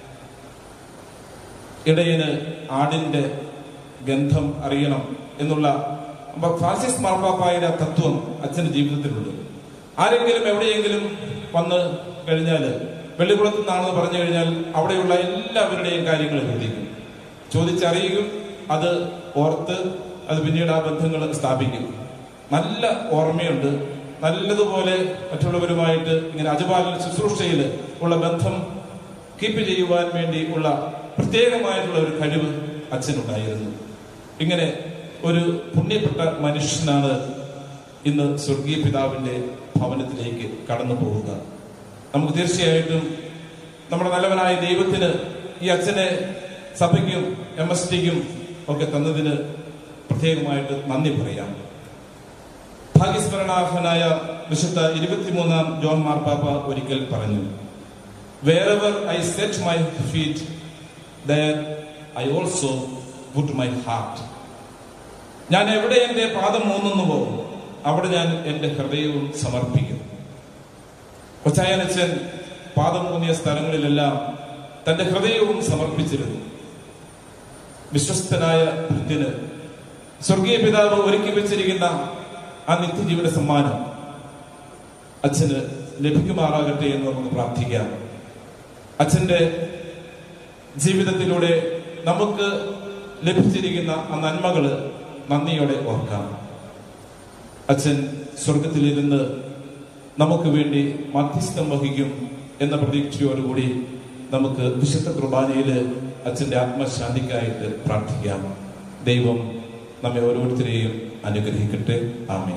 ഇടയന് ആടിന്റെ ഗന്ധം അറിയണം എന്നുള്ള ഫ്രാൻസിസ് മാർപ്പാപ്പായുടെ തത്വം അച്ഛന്റെ ജീവിതത്തിലുണ്ട് ആരെങ്കിലും എവിടെയെങ്കിലും വന്ന് കഴിഞ്ഞാൽ വെള്ളിക്കുളത്ത് നിന്നാണെന്ന് പറഞ്ഞു കഴിഞ്ഞാൽ അവിടെയുള്ള എല്ലാവരുടെയും കാര്യങ്ങൾ ശ്രദ്ധിക്കും ചോദിച്ചറിയുകയും അത് ഓർത്ത് അത് പിന്നീട് ആ ബന്ധങ്ങൾ സ്ഥാപിക്കും നല്ല ഓർമ്മയുണ്ട് നല്ലതുപോലെ മറ്റുള്ളവരുമായിട്ട് ഇങ്ങനെ അജപാലന ശുശ്രൂഷയിൽ ഉള്ള ബന്ധം കീപ്പ് ചെയ്യുവാൻ വേണ്ടി ഉള്ള പ്രത്യേകമായിട്ടുള്ള ഒരു കഴിവ് അച്ഛനുണ്ടായിരുന്നു ഇങ്ങനെ ഒരു പുണ്യപ്പെട്ട മനുഷ്യനാണ് ഇന്ന് സ്വർഗീയ പിതാവിന്റെ ഭവനത്തിലേക്ക് കടന്നു പോവുക നമുക്ക് തീർച്ചയായിട്ടും നമ്മുടെ നല്ലവനായ ദൈവത്തിന് ഈ അച്ഛനെ സഭയ്ക്കും എം എസ് ടിക്കും ഒക്കെ തന്നതിന് പ്രത്യേകമായിട്ട് നന്ദി പറയാം ഭാഗ്യസ്മരണാർഹനായ വിശുദ്ധ ഇരുപത്തിമൂന്നാം ജോൺ മാർപ്പാപ്പ ഒരിക്കൽ പറഞ്ഞു wherever I set my feet there I also put my heart ഞാൻ എവിടെ എന്റെ പാദം മൂന്നുന്നുവോ അവിടെ ഞാൻ എന്റെ ഹൃദയവും സമർപ്പിക്കും കൊച്ചായനച്ചൻ പാദം മൂന്നിയ സ്ഥലങ്ങളിലെല്ലാം തന്റെ ഹൃദയവും സമർപ്പിച്ചിരുന്നു വിശ്വസ്തനായ ഭൃത്യന് സ്വർഗീയ പിതാവ് ഒരുക്കി വെച്ചിരിക്കുന്ന ആ നിത്യജീവന സമ്മാനം അച്ഛന് ലഭിക്കുമാറാകട്ടെ എന്ന് നമുക്ക് പ്രാർത്ഥിക്കാം അച്ഛന്റെ ജീവിതത്തിലൂടെ നമുക്ക് ലഭിച്ചിരിക്കുന്ന ആ നന്മകള് നന്ദിയോടെ ഓർക്കാം അച്ഛൻ സ്വർഗത്തിലിരുന്ന് നമുക്ക് വേണ്ടി മധ്യസ്ഥം വഹിക്കും എന്ന പ്രതീക്ഷയോടുകൂടി നമുക്ക് വിശുദ്ധ കുർബാനയില് അച്ഛന്റെ ആത്മശാന്തിക്കായിട്ട് പ്രാർത്ഥിക്കാം ദൈവം നമ്മെ ഓരോരുത്തരെയും അനുഗ്രഹിക്കട്ടെ ആമേൻ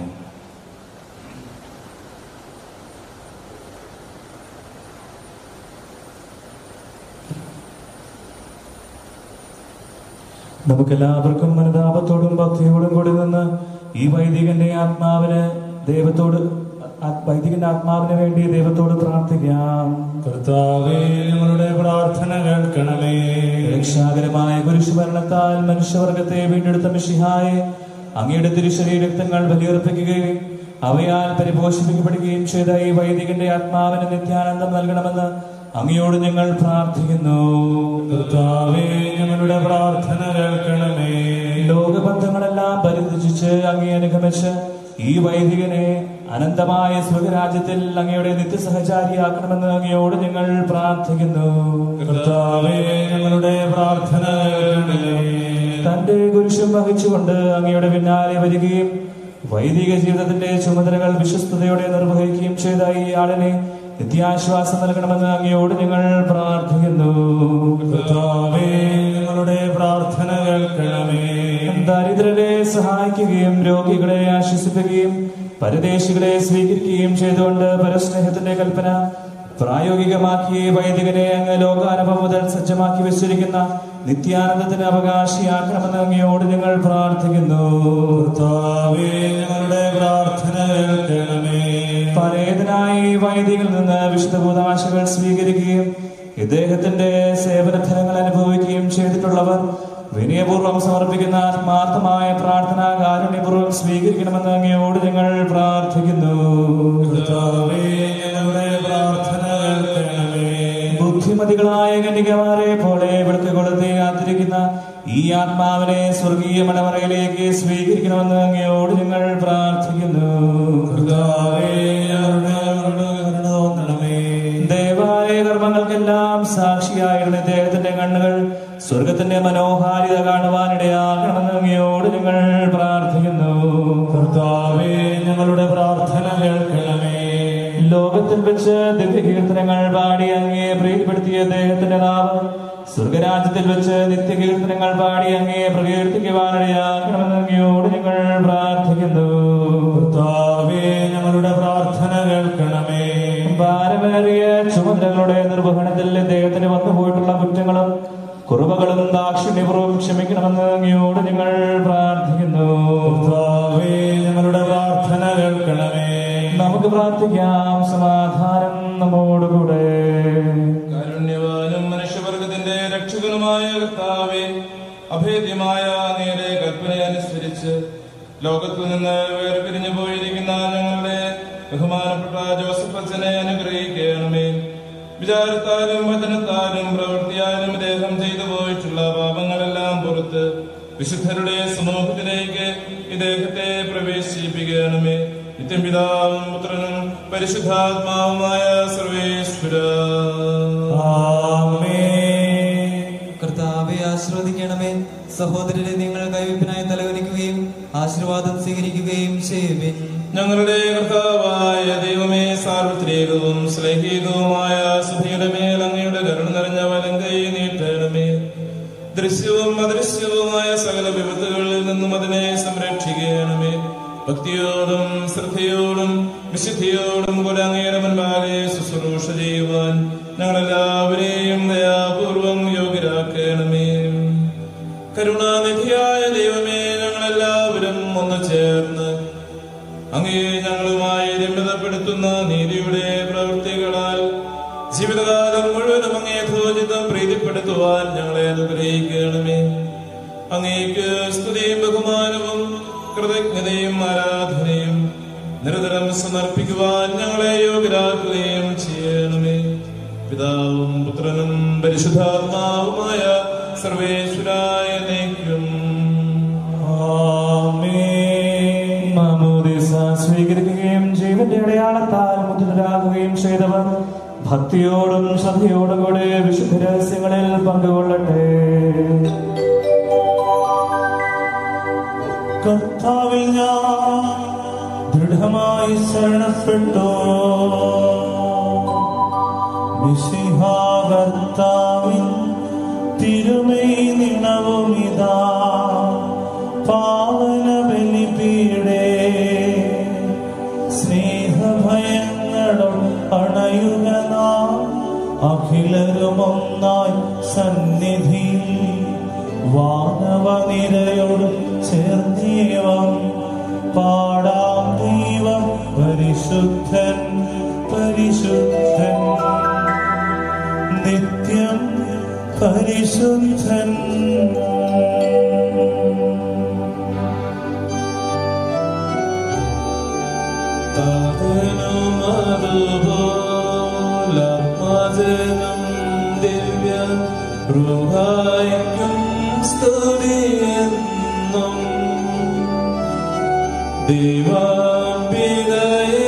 നമുക്കെല്ലാവർക്കും അനുതാപത്തോടും ഭക്തിയോടും കൂടി നിന്ന് ഈ വൈദികന്റെ ആത്മാവിന് ദൈവത്തോട് ആ- വൈദികന്റെ ആത്മാവിന് വേണ്ടി ദൈവത്തോട് പ്രാർത്ഥിക്കാം കർത്താവേ ഞങ്ങളുടെ പ്രാർത്ഥന കേൾക്കണമേ രക്ഷാകരമായ കുരിശുമരണത്താൽ മനുഷ്യവർഗത്തെ വീണ്ടെടുത്ത മിഷിഹായെ അങ്ങയുടെ തിരുശരീരക്തങ്ങൾ ബലിയർപ്പിക്കുകയും അവയാൽ പരിപോഷിപ്പിക്കപ്പെടുകയും ചെയ്ത ഈ വൈദികന്റെ ആത്മാവിന് നിത്യാനന്ദം നൽകണമെന്ന് അങ്ങയോട് ഞങ്ങൾ പ്രാർത്ഥിക്കുന്നു കർത്താവേ ഞങ്ങളുടെ പ്രാർത്ഥന കേൾക്കണമേ ലോകബന്ധങ്ങളെല്ലാം പരിത്യജിച്ച് അങ്ങേ അനുഗമിച്ച് ഈ വൈദികനെ അനന്തമായ സ്വർഗരാജ്യത്തിൽ അങ്ങയുടെ നിത്യസഹചാരിയാക്കണമെന്ന് അങ്ങയോട് ഞങ്ങൾ പ്രാർത്ഥിക്കുന്നു കർത്താവേ ഞങ്ങളുടെ പ്രാർത്ഥന കേൾക്കണമേ. തന്റെ കുരിശും വഹിച്ചുകൊണ്ട് അങ്ങയുടെ പിന്നാലെ വരികയും വൈദിക ജീവിതത്തിന്റെ ചുമതലകൾ വിശ്വസ്തയോടെ നിർവഹിക്കുകയും ചെയ്ത ഈ ആളിനെ നിത്യാശ്വാസം നൽകണമെന്ന് അങ്ങയോട് ഞങ്ങൾ പ്രാർത്ഥിക്കുന്നു കർത്താവേ ഞങ്ങളുടെ പ്രാർത്ഥന കേൾക്കണമേ ദരിദ്രരെ സഹായിക്കുകയും രോഗികളെ ആശ്വസിപ്പിക്കുകയും പരദേശികളെ സ്വീകരിക്കുകയും ചെയ്തുകൊണ്ട് പരസ്നേഹത്തിന്റെ കൽപ്പന പ്രായോഗികമാക്കി വൈദികനെ അങ്ങ് ലോകാനുഭവം മുതൽ സജ്ജമാക്കി വെച്ചിരിക്കുന്ന നിത്യാനന്ദത്തിന് അവകാശിയാക്കണമെന്ന് അങ്ങയോട് ഞങ്ങൾ പ്രാർത്ഥിക്കുന്നു കർത്താവേ ഞങ്ങളുടെ പ്രാർത്ഥന കേൾക്കണമേ പരേതനായി വൈദികളിൽ നിന്ന് വിശുദ്ധ ഭൂതാശകൾ സ്വീകരിക്കുകയും ഇദ്ദേഹത്തിന്റെ സേവനഫലങ്ങൾ അനുഭവിക്കുകയും ചെയ്തിട്ടുള്ളവർ വിനയപൂർവ്വം സമർപ്പിക്കുന്ന ആത്മാർത്ഥമായ പ്രാർത്ഥന കാരുണ്യപൂർവ്വം സ്വീകരിക്കണമെന്ന് അങ്ങയോട് ഞങ്ങൾ പ്രാർത്ഥിക്കുന്നു കർത്താവേ ഞങ്ങളുടെ പ്രാർത്ഥന കേൾക്കണമേ ബുദ്ധിമതികളായ കന്യകമാരെ പോലെ വിളക്ക് കൊളുത്തി കാത്തിരിക്കുന്ന ഈ ആത്മാവിനെ സ്വർഗീയ മണവറയിലേക്ക് സ്വീകരിക്കണമെന്ന് അങ്ങയോട് ഞങ്ങൾ പ്രാർത്ഥിക്കുന്നു കർത്താവേ ഞങ്ങളുടെ കരുണ തോന്നണമേ ദയവായ കർമ്മങ്ങൾക്കെല്ലാം സാക്ഷിയായിരുന്ന ഇദ്ദേഹത്തിന്റെ കണ്ണുകൾ സ്വർഗത്തിന്റെ മനോഹാരിത കാണുവാനിടയാകണമെന്ന് അങ്ങയോട് ഞങ്ങൾ പ്രാർത്ഥിക്കുന്നു കർത്താവേ ഞങ്ങളുടെ പ്രാർത്ഥന കേൾക്കണമേ ലോകത്തിൽ വെച്ച് ദിവ്യകീർത്തനങ്ങൾ പാടി അങ്ങേ പ്രീതിപ്പെടുത്തിയ അദ്ദേഹത്തിന്റെ നാമം സ്വർഗരാജ്യത്തിൽ വെച്ച് നിത്യകീർത്തനങ്ങൾ പാടി അങ്ങേ പ്രകീർത്തിക്കുവാനിടയാക്കണമെന്ന് അങ്ങയോട് ഞങ്ങൾ പ്രാർത്ഥിക്കുന്നു കർത്താവേ ഞങ്ങളുടെ പ്രാർത്ഥന കേൾക്കണമേ ഭാരമേറിയ ചുമതലകളുടെ നിർവഹണത്തിൽ ഇദ്ദേഹത്തിന് വന്നുപോയിട്ടുള്ള കുറ്റങ്ങളും കുറവുകളും ദാക്ഷിണ്യപൂർവ്വം ക്ഷമിക്കണമെന്ന് അങ്ങയോട് ഞങ്ങൾ പ്രാർത്ഥിക്കുന്നു കർത്താവേ ഞങ്ങളുടെ പ്രാർത്ഥന കേൾക്കണമേ നമുക്ക് പ്രാർത്ഥിക്കാം സമാധാനം നമ്മോടുകൂടെ കാരുണ്യവാനും മനുഷ്യവർഗത്തിന്റെ രക്ഷകനുമായ കർത്താവെ അഭേദ്യമായ നേരെ കൽപ്പനയനുസരിച്ച് ലോകത്തിൽ നിന്ന് വേർപിരിഞ്ഞു പോയിരിക്കുന്ന ഞങ്ങളുടെ ബഹുമാനപ്പെട്ട ജോസഫ് അച്ഛനെ അനുഗ്രഹിക്കണമേ വിചാരത്താലും വചനത്താലും പ്രവൃത്തിയാലും ഇദ്ദേഹം ചെയ്തു പോയിട്ടുള്ള പാപങ്ങളെല്ലാം പുറത്ത് വിശുദ്ധരുടെ സമൂഹത്തിലേക്ക് ഇദ്ദേഹത്തെ പ്രവേശിപ്പിക്കണമേ നിത്യം പിതാവും പുത്രനും പരിശുദ്ധാത്മാവുമായ സർവേശ്വര കർത്താവെ ആശ്രവദിക്കണമേ സഹോദരരെ നിങ്ങൾ കൈവയ്പിനായി തലവലിക്കുകയും ആശീർവാദം സ്വീകരിക്കുകയും ചെയ്യുവിൻ ഞങ്ങളുടെ കർത്താവായ ദൈവമേ സാർവത്രികവും സ്ലൈഹികവുമായ സഭയുടെ മേൽ അങ്ങയുടെ കരുണ നിറഞ്ഞ വലങ്കൈ നീട്ടണമേ ദൃശ്യവും അദൃശ്യവുമായ സകല വിപത്തുകളിൽ നിന്നും അതിനെ സംരക്ഷിക്കണമേ ഭക്തിയോടും ശ്രദ്ധയോടും വിശുദ്ധിയോടും കൂടെ അങ്ങയുടെ മുൻപാകെ ശുശ്രൂഷ ചെയ്യുവാൻ ഞങ്ങളെല്ലാവരെയും ദയാപൂർവം യോഗ്യരാക്കണമേ കരുണാനിധിയായ ദൈവമേ ഞങ്ങളെല്ലാവരും ഒന്ന് ചേർന്ന് അങ്ങേ ഞങ്ങളുമായി രമ്യതപ്പെടുത്തുന്ന നീതിയുടെ പ്രവൃത്തികളാൽ ജീവിതകാലം മുഴുവനും അങ്ങേ ധോജിതം പ്രീതിപ്പെടുത്തുവാൻ ഞങ്ങളെ അനുഗ്രഹിക്കണമേ അങ്ങേക്ക് സ്തുതിയും ബഹുമാനവും കൃതജ്ഞതയും ആരാധനയും നിരന്തരം സമർപ്പിക്കുവാൻ ഞങ്ങളെ യോഗ്യരാക്കുകയും ചെയ്യണമേ പിതാവും പുത്രനും പരിശുദ്ധാത്മാവുമായ സർവേശ്വരായ നയിക്കും മാമോദീസ സ്വീകരിക്കുകയും ജീവന്റെ അടയാളത്താൽ മുദ്രരാകുകയും ചെയ്തവർ ഭക്തിയോടും ശ്രദ്ധയോടും കൂടെ വിശുദ്ധ രഹസ്യങ്ങളിൽ പങ്കുകൊള്ളട്ടെ കർത്താവിൽ ഞാൻ ദൃഢമായി ശരണപ്പെട്ടു വിശിഹാകർത്താവിൻ തിരുമൈ നിണവുമിതാ പാവന ബലിപീടെ സ്നേഹഭയങ്ങളും അണയുക നാം അഖിലരുമൊന്നായി സന്നിധി വാനവനിരയോട് ചേർന്നേവം പാടാം ദൈവം പരിശുദ്ധൻ പരിശുദ്ധൻ നിത്യം പരിശുദ്ധൻ താതനുമതുപോലാത്മജനം ദിവ്യ ൃഹായിക്കും സ്തുതിയെന്നും ദൈവാംബികയെ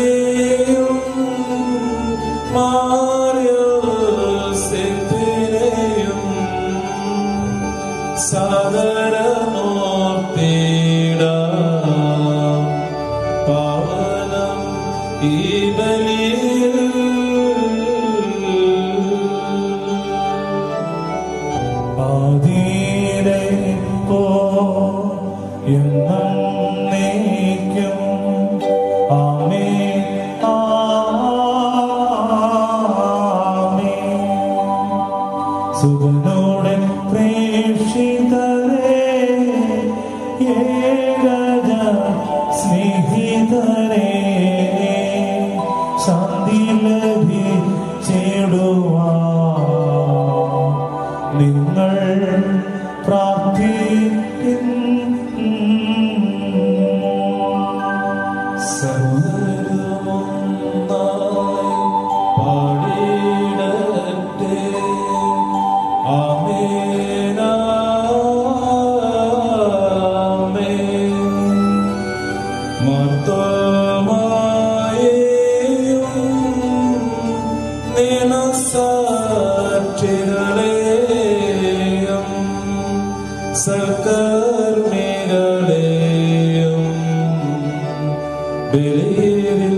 എന്നേക്കും ആമേൻ ആമേൻ സുഖനോടെ പ്രേക്ഷിതരേ ഏകജ സ്നേഹിതരേ ശാന്തി ലഭിച്ചിടുവാ നിങ്ങൾ പ്രാർത്ഥിക്കും പാടിടട്ടെ സൽക്കർമ്മികളെയും ബലിയിൽ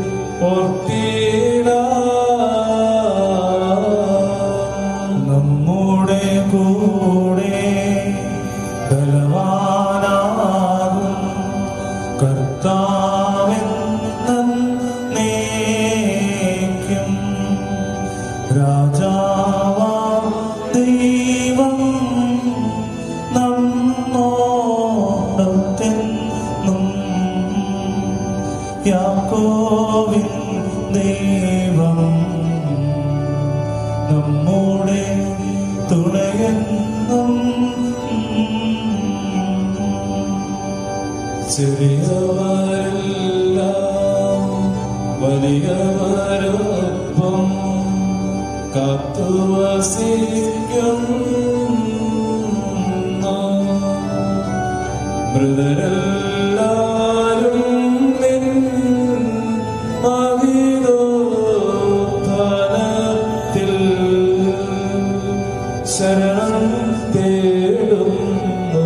ഓർത്തിടാം നമ്മുടെ കൂടെ ബലവാനാകും കർത്താവെന്നേക്കും രാജാവാം ദൈവം നമ്മോടൊത്തെന്നും യാക്കോവിൻ ദൈവം നമ്മുടെ തുണയെന്നും ചെറിയവരെല്ലാം വലിയവരൊപ്പം കാത്തുവസിക്കും മൃതരെല്ലാരും നിൻ മഹിതോത്ഥാനത്തിൽ ശരണം തേടുന്നു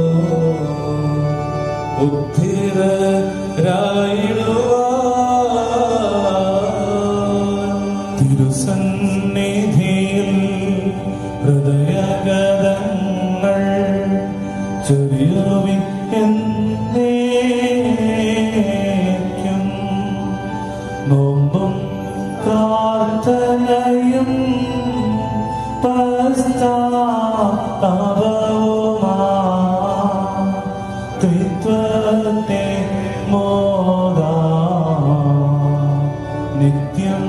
ഉദ്ധിതരായിടുവാൻ തിരുസന്നിധിയിൽ ഹൃദയഗതങ്ങൾ ചെറിയവി എന്നേക്കും നോമ്പും പ്രാർത്ഥനയും പശ്ചാത്താപവുമാ ത്രിത്വത്തെ മോദാ നിത്യം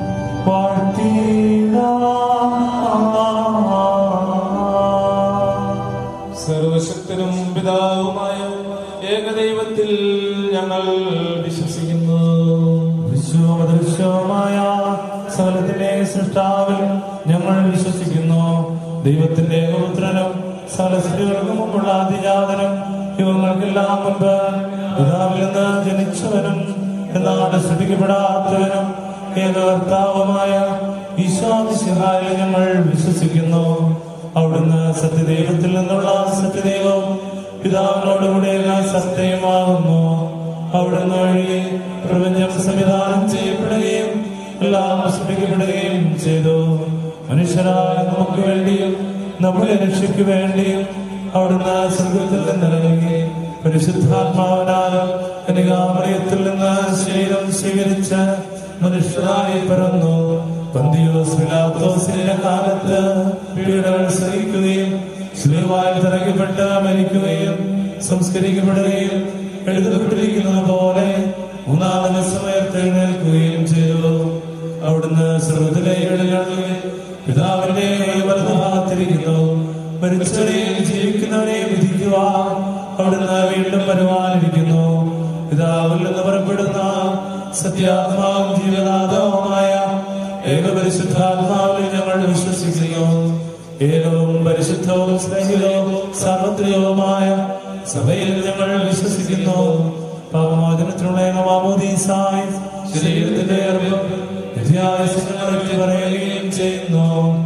വാഴ്ത്തിടാം സർവശക്തനും പിതാവുമായ ഏകദൈവത്തിൽ ഞങ്ങൾ വിശ്വസിക്കുന്നു വിശ്വമദൃശ്യവുമായ സകലത്തിന്റെ സൃഷ്ടാവിൽ ഞങ്ങൾ വിശ്വസിക്കുന്നു ദൈവത്തിന്റെ ഏകപുത്രനും സകല സ്ത്രീകൾക്ക് മുമ്പുള്ള അതിജാതനും യുവങ്ങൾക്കെല്ലാം മുൻപ് പിതാവിൽ നിന്ന് ജനിച്ചവനും എന്നാൽ ശ്രദ്ധിക്കപ്പെടാത്തവനും ഏകകർത്താവുമായ ഈശോമിശിഹായിൽ ഞങ്ങൾ വിശ്വസിക്കുന്നു അവിടുന്ന് സത്യദൈവത്തിൽ നിന്നുള്ള സത്യദൈവവും പിതാവിനോടുകൂടെ സത്യമാകുന്നു അവിടുന്ന് വഴി പ്രപഞ്ചം സംവിധാനം ചെയ്യപ്പെടുകയും എല്ലാം സൃഷ്ടിക്കപ്പെടുകയും ചെയ്തു മനുഷ്യരായ നമുക്ക് വേണ്ടിയും നമ്മുടെ രക്ഷയ്ക്ക് വേണ്ടിയും അവിടുന്ന് സ്വർഗത്തിൽ നിന്ന് ഇറങ്ങി പരിശുദ്ധാത്മാവിനാലും കനികാമറിയത്തിൽ നിന്ന് ശരീരം സ്വീകരിച്ച് മനുഷ്യരായി പിറന്നു പന്തിയോസ് പിലാത്തോസിന്റെ കാലത്ത് പീഡകൾ സഹിക്കുകയും ശ്രീവായിൽ തിറക്കപ്പെട്ട് മരിക്കുകയും സംസ്കരിക്കപ്പെടുകയും എഴുതപ്പെട്ടിരിക്കുന്നത് പോലെ മൂന്നാം ദിവസം ഉയർത്തെഴുന്നേൽക്കുകയും ചെയ്തു അവിടുന്ന് സ്രോതത്തിലേക്ക് എഴുന്നള്ളുകയും പിതാവിന്റെ വലതുഭാഗത്തിരിക്കുന്നു മരിച്ചവരെയും ജീവിക്കുന്നവരെയും വിധിക്കുവാൻ അവിടുന്ന് വീണ്ടും വരുവാനിരിക്കുന്നു പിതാവിൽ നിന്ന് പുറപ്പെടുന്ന സത്യാത്മാവും ജീവനാഥവുമായ ഏകപരിശുദ്ധാത്മാവിൽ ഞങ്ങൾ വിശ്വസിക്കുന്നു ഏകവും പരിശുദ്ധവും സ്നേഹിതവും സാർവത്രികവുമായ സഭയിൽ ഞങ്ങൾ വിശ്വസിക്കുന്നു പാപമോചനത്തിനുള്ള മാമോദീസായി ശരീരത്തിന്റെ അറിവും വിദ്യാഭ്യാസങ്ങളെ പറയുകയും ചെയ്യുന്നു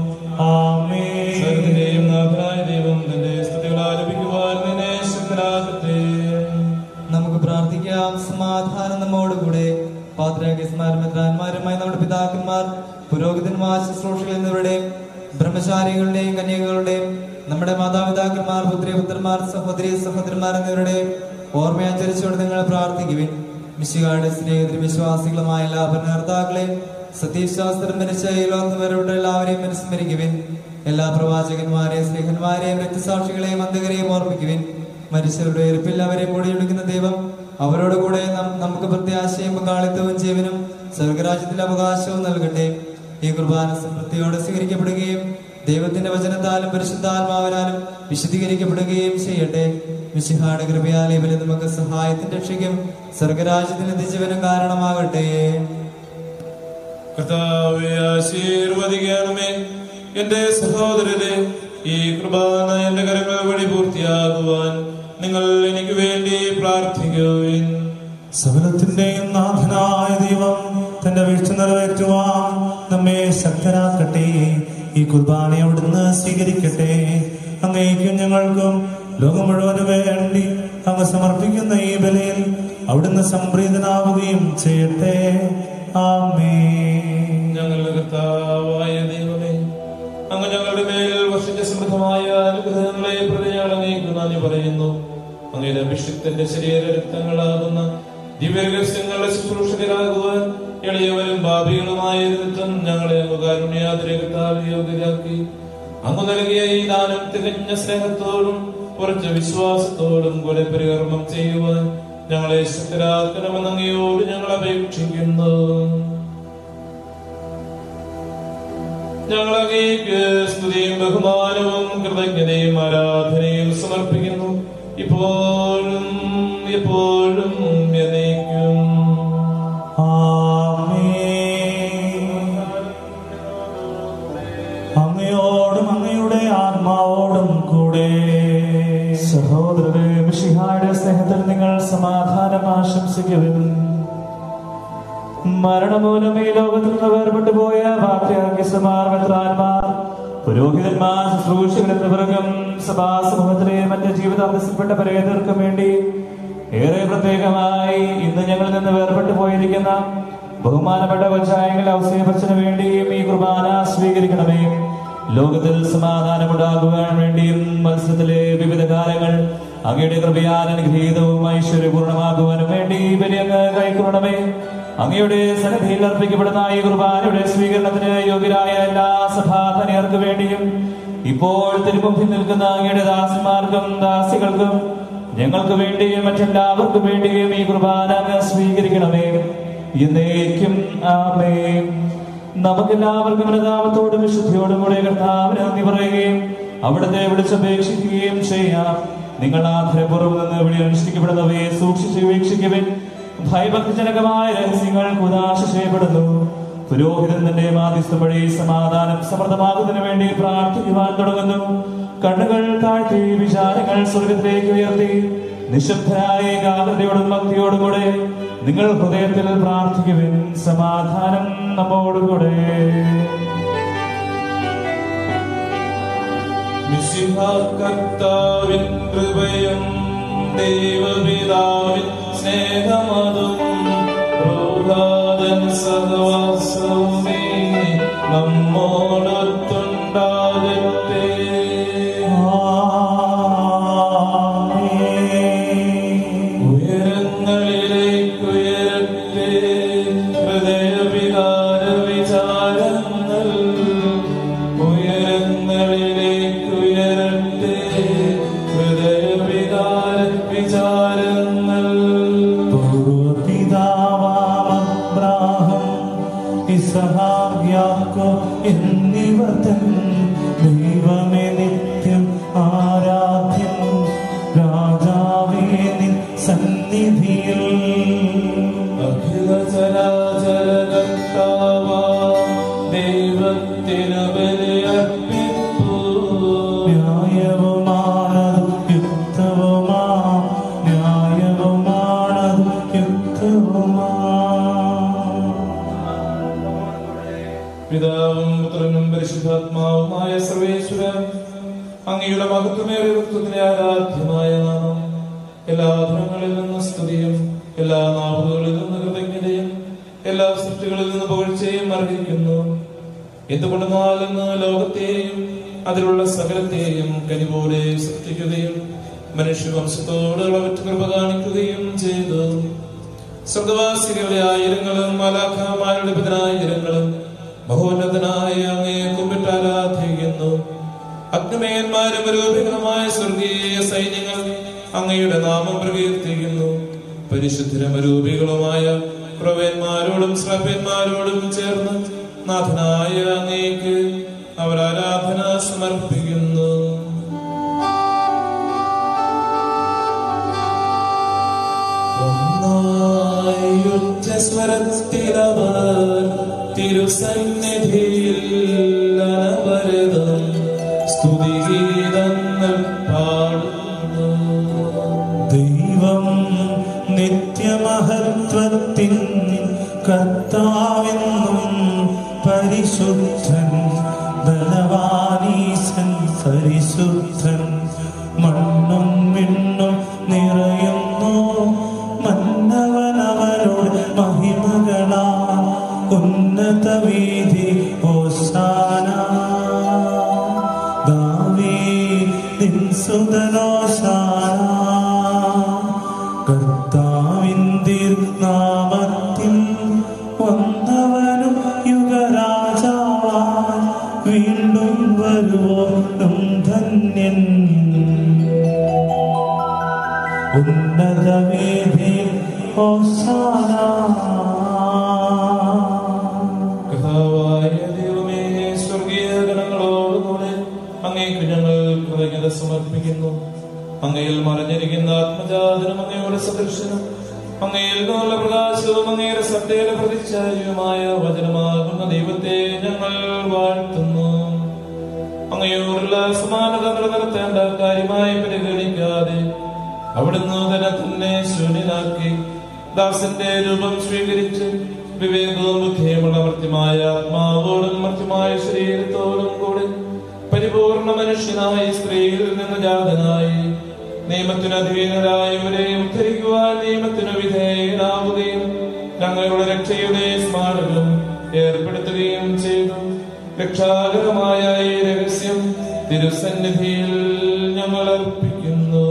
സർവ്വത്തിന്റെയും നാഥനായ ദൈവം തന്റെ സ്തുതികൾ ആലപിക്കുവാൻ നിന്നെ ശക്തനാകട്ടെ നമുക്ക് പ്രാർത്ഥിക്കാം സമാധാനം നമ്മോടുകൂടെ പാത്രാഗ്യസ്മാരന്മാരുമായി നമ്മുടെ പിതാക്കന്മാർ പുരോഹിതന്മാർ ശുശ്രൂഷകൾ എന്നിവരുടെയും ബ്രഹ്മചാരികളുടെയും കന്യകകളുടെയും നമ്മുടെ മാതാപിതാക്കന്മാർ പുത്രിപുത്രന്മാർ സഹോദരി സഹോദരന്മാർ എന്നിവരുടെയും ഓർമ്മയനുസരിച്ചുകൊണ്ട് നിങ്ങൾ പ്രാർത്ഥിക്കുവിൻ മിശികാരുടെ സ്നേഹിതരും വിശ്വാസികളുമായ എല്ലാ ഭരണകർത്താക്കളെയും സത്യശാസ്ത്രം മരിച്ച ഈ ലോകത്ത് വരവിട്ട എല്ലാവരെയും അനുസ്മരിക്കുവിൻ എല്ലാ പ്രവാചകന്മാരെയും സ്നേഹന്മാരെയും രക്തസാക്ഷികളെയും അന്ധകരെയും ഓർമ്മിക്കുവിൻ മരിച്ചവരുടെ ഇരിപ്പിൽ അവരെ മൂടിയൊടുക്കുന്ന ദൈവം അവരോട് കൂടെ നം- നമുക്ക് പ്രത്യാശയും പങ്കാളിത്തവും ജീവനും സ്വർഗരാജ്യത്തിന്റെ അവകാശവും നൽകട്ടെ ഈ കുർബാന സമൃദ്ധിയോടെ സ്വീകരിക്കപ്പെടുകയും ദൈവത്തിന്റെ വചനത്താലും പരിശുദ്ധാത്മാവിനാലും വിശദീകരിക്കപ്പെടുകയും ചെയ്യട്ടെ മിശിഹാട് കൃപയാലെ ഇവരെ നമുക്ക് സഹായത്തിന്റെ രക്ഷയ്ക്കും സ്വർഗരാജ്യത്തിന് നിജീവനും കാരണമാകട്ടെ കർത്താവെ ആശീർവദിക്കണമേ എന്റെ സഹോദരരെ ഈ കുർബാന എന്റെ കരങ്ങൾ വഴി പൂർത്തിയാകുവാൻ നിങ്ങൾ എനിക്ക് വേണ്ടി പ്രാർത്ഥിക്കുവിൻ സകലത്തിന്റെയും നാഥനായ ദൈവം തന്റെ വീഴ്ച നിറവേറ്റുവാൻ നമ്മെ ശക്തരാക്കട്ടെ ഈ കുർബാന അവിടുന്ന് സ്വീകരിക്കട്ടെ അങ്ങേക്കും ഞങ്ങൾക്കും ലോകം മുഴുവനും വേണ്ടി അങ്ങ് സമർപ്പിക്കുന്ന ഈ ബലയിൽ അവിടുന്ന് സംപ്രീതനാവുകയും ചെയ്യട്ടെ ആമേ ഞങ്ങളുടെ കർത്താവായ ദൈവമേ അങ്ങ് ഞങ്ങളുടെ മേൽ വർഷിച്ച സമൃദ്ധമായ അനുഗ്രഹങ്ങളെ പ്രതി ഞങ്ങൾ അങ്ങേക്ക് നന്ദി പറയുന്നു അങ്ങയുടെ അഭിഷിക്തന്റെ ശരീര രക്തങ്ങളാകുന്ന ദിവ്യരഹസ്യങ്ങളുടെ ശുശ്രൂഷകരാകുവാൻ എളിയവരും ഭാവികളുമായ നിമിത്തം ഞങ്ങളെ അങ്ങ് കാരുണ്യാതിരകത്താൽ യോഗ്യരാക്കി അങ്ങ് നൽകിയ ഈ ദാനം തികഞ്ഞ സ്നേഹത്തോടും കുറച്ച് വിശ്വാസത്തോടും കൂടെ പരികർമ്മം ചെയ്യുവാൻ ഞങ്ങളെ ശക്തരാക്കണമെന്ന് അങ്ങയോട് ഞങ്ങൾ അപേക്ഷിക്കുന്നു ഞങ്ങൾ അങ്ങേക്ക് സ്തുതിയും ബഹുമാനവും കൃതജ്ഞതയും ആരാധനയും സമർപ്പിക്കുന്നു ഇപ്പോഴും എപ്പോഴും എന്നേക്കും അങ്ങയോടും അങ്ങയുടെ ആത്മാവോടും കൂടെ സഹോദരരെ മിശിഹായുടെ സ്നേഹത്തിൽ നിങ്ങൾ സമാധാനം ആശംസിക്കുവിൻ മരണമൂലം ഈ ലോകത്തിൽ നിന്ന് വേർപെട്ടു പോയ വാക്യാഗ്യസമാർ മെത്രാന്മാർ പുരോഹിതന്മാർ ശുശ്രൂഷകർ എന്നിവർക്കും സഭാസമൂഹത്തിലെ മറ്റ് ജീവിതാഭ്യസപ്പെട്ട പരേതർക്കും വേണ്ടി ഏറെ പ്രത്യേകമായി ഇന്ന് ഞങ്ങളിൽ നിന്ന് വേർപെട്ടു പോയിരിക്കുന്ന ബഹുമാനപ്പെട്ട കൊച്ചായങ്ങൾ ഔസേപ്പച്ചന് വേണ്ടിയും ഈ കുർബാന സ്വീകരിക്കണമേ ലോകത്തിൽ സമാധാനമുണ്ടാകുവാൻ വേണ്ടിയും മത്സരത്തിലെ വിവിധ കാലങ്ങൾ അങ്ങയുടെ കൃപയാൽ അനുഗ്രഹീതവും ഐശ്വര്യപൂർണമാകുവാനും വേണ്ടി ഇവരെ അങ്ങ് കൈക്കൊള്ളണമേ അങ്ങയുടെ സന്നിധിയിൽ അർപ്പിക്കപ്പെടുന്ന ഈ കുർബാനയുടെ സ്വീകരണത്തിന് യോഗ്യരായ എല്ലാ സഭാധനിയർക്ക് വേണ്ടിയും ഇപ്പോൾ തിരുമുമ്പിൽ നിൽക്കുന്ന അങ്ങയുടെ ദാസന്മാർക്കും ദാസികൾക്കും ഞങ്ങൾക്ക് വേണ്ടിയും മറ്റെല്ലാവർക്കും വേണ്ടിയും ഈ കുർബാന അങ്ങ് സ്വീകരിക്കണമേ എന്നേക്കും ആമേ നമുക്കെല്ലാവർക്കും അനുതാപത്തോടും വിശുദ്ധിയോടും കൂടെ കർത്താവിന് നന്ദി പറയുകയും അവിടുത്തെ വിളിച്ചപേക്ഷിക്കുകയും ചെയ്യാം നിങ്ങൾ ആധരപൂർവ്വം നിന്ന് വിളി അനുഷ്ഠിക്കപ്പെടുന്നവയെ സൂക്ഷിച്ച് വീക്ഷിക്കുവിൻ ഭയഭക്തിജനകമായ രഹസ്യങ്ങൾ കുദാശ ചെയ്യപ്പെടുന്നു പുരോഹിതൻ തന്റെ മാധ്യസ്ഥ വഴി സമാധാനം സമൃദ്ധമാകുന്നതിന് വേണ്ടി പ്രാർത്ഥിക്കുവാൻ തുടങ്ങുന്നു കണ്ണുകൾ താഴ്ത്തി വിചാരങ്ങൾ സ്വർഗത്തിലേക്ക് ഉയർത്തി നിശബ്ദരായ ഏകാഗ്രതയോടും ഭക്തിയോടും കൂടെ നിങ്ങൾ ഹൃദയത്തിൽ പ്രാർത്ഥിക്കുവിൻ സമാധാനം നമ്മോടുകൂടെ കർത്താവിൻ കൃപയും ദൈവപിതാവിൻ സ്നേഹമതും പ്രൗഢാതൻ സഹവാസവുമേ നമ്മോടൊത്തുണ്ടാകട്ടെ ഉയരങ്ങളിലേക്ക് ഉയരട്ടെ ഹൃദയവികാര വിചാരങ്ങൾ ഉയരങ്ങളിലേക്ക് ഉയരട്ടെ ഹൃദയവികാര വിചാരങ്ങൾ പൂർവപിതാവാമബ്രാഹം ഇസഹാക്ക് യാക്കോബ് എന്നിവർ തൻ ദൈവമേ നിത്യം ആരാധ്യം രാജാവേ നിൻ സന്നിധിയിൽ അഖില ചരാചര കർത്താവാ ദൈവത്തിനു ബലിയർപ്പിപ്പൂ ന്യായവുമാണത് യുക്തവുമാ ന്യായവുമാണത് യുക്തവുമാ പിതാവും പുത്രനും പരിശുദ്ധാത്മാവുമായ സർവേശ്വര അങ്ങയുടെ മഹത്വമേറിയ വൃത്തത്തിലെ ആരാധ്യമായ നാമം എല്ലാ ധനങ്ങളിൽ നിന്ന് സ്തുതിയും എല്ലാ നാവുകളിൽ നിന്ന് കൃതജ്ഞതയും എല്ലാ സൃഷ്ടികളിൽ നിന്ന് പുകഴ്ചയും അർഹിക്കുന്നു എന്തുകൊണ്ടെന്നാലെന്ന് ലോകത്തെയും അതിലുള്ള സകലത്തെയും കനിപോലെ സൃഷ്ടിക്കുകയും മനുഷ്യവംശത്തോട് അളവറ്റ് കൃപ കാണിക്കുകയും ഉയർത്തുകയും ചെയ്തു സ്വർഗവാസികളുടെ ആയിരങ്ങളും മലാഖമാരുടെ പതിനായിരങ്ങളും മഹോന്നതനായ അങ്ങയെ കുമ്പിട്ട് ആരാധിക്കുന്നു അഗ്നിമയന്മാരും രൂപികളുമായ സ്വർഗീയ സൈന്യങ്ങൾ അങ്ങയുടെ നാമം പ്രകീർത്തിക്കുന്നു പരിശുദ്ധരമരൂപികളുമായ പ്രവന്മാരോടും ശ്രഭ്യന്മാരോടും ചേർന്ന് നാഥനായ അങ്ങേക്ക് അവർ ആരാധന സമർപ്പിക്കുന്നു സ്വരത്തിലവർ തിരുസന്നിധിയിൽ അനവരതം സ്തുതിഗീതങ്ങൾ പാടുന്നു ദൈവം നിത്യമഹത്വത്തിൻ കർത്താവെന്നും പരിശുദ്ധൻ ബലവാനീശൻ പരിശുദ്ധൻ മണ്ണും വിണ്ണും നിറയുന്നു മന്നവനവരോട് മഹിമകളാ ഉന്നത വീതി ഓശാന ദാവീദിൻ സുതനോശാന കർത്താവിൻ ദീർനാമത്തിൽ വന്നവനും യുഗരാജാവാൻ വീണ്ടും വരുവോനും ധന്യൻ ഉന്നതവേദി കർത്താവായ ദൈവമേ സ്വർഗീയ ഗണങ്ങളോടുകൂടെ അങ്ങേക്ക് ഞങ്ങൾ കൃതജ്ഞത സമർപ്പിക്കുന്നു അങ്ങയിൽ മറഞ്ഞിരിക്കുന്ന ആത്മജാതനും അങ്ങയുടെ സദൃശനും അങ്ങയിൽ നിന്നുള്ള പ്രകാശവും അങ്ങയുടെ സത്യയുടെ പ്രതിച്ഛായയുമായ വചനമാകുന്ന ദൈവത്തെ ഞങ്ങൾ വാഴ്ത്തുന്നു അങ്ങയോടുള്ള സമാനത നിലനിർത്തേണ്ട കാര്യമായി പരിഗണിക്കാതെ അവിടുന്ന് തന്നെ തന്നെ ശൂന്യനാക്കി ദാസന്റെ രൂപം സ്വീകരിച്ച് വിവേകവും ബുദ്ധിയുമുള്ള മർത്യമായ ആത്മാവോടും മർത്യമായ ശരീരത്തോടും കൂടി പരിപൂർണ മനുഷ്യനായി സ്ത്രീയിൽ നിന്ന് ജാതനായി നിയമത്തിന് അധീനരായവരെ ഉദ്ധരിക്കുവാൻ നിയമത്തിന് വിധേയനാവുകയും ഞങ്ങളുടെ രക്ഷയുടെ സ്മാരകം ഏർപ്പെടുത്തുകയും ചെയ്തു രക്ഷാകരമായ ഈ രഹസ്യം തിരുസന്നിധിയിൽ ഞങ്ങൾ അർപ്പിക്കുന്നു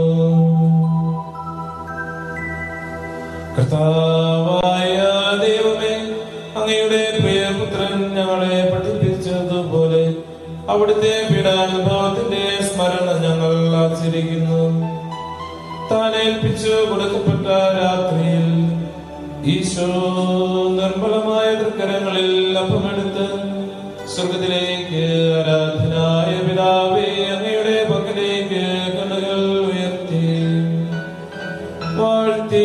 കർത്താവായ ദൈവമേ അങ്ങയുടെ പ്രിയപുത്രൻ ഞങ്ങളെ പഠിപ്പിച്ചതുപോലെ അവിടുത്തെ പീഡാനുഭവത്തിന്റെ സ്മരണ ഞങ്ങൾ ആചരിക്കുന്നു താൻ ഏൽപ്പിച്ചു കൊടുക്കപ്പെട്ട രാത്രിയിൽ ഈശോ നിർമ്മലമായ തൃക്കരങ്ങളിൽ അപ്പമെടുത്ത് സ്വർഗത്തിലേക്ക് ആരാധനായ പിതാവേ അങ്ങയുടെ പക്കലേക്ക് കണ്ണുകൾ ഉയർത്തി വാഴ്ത്തി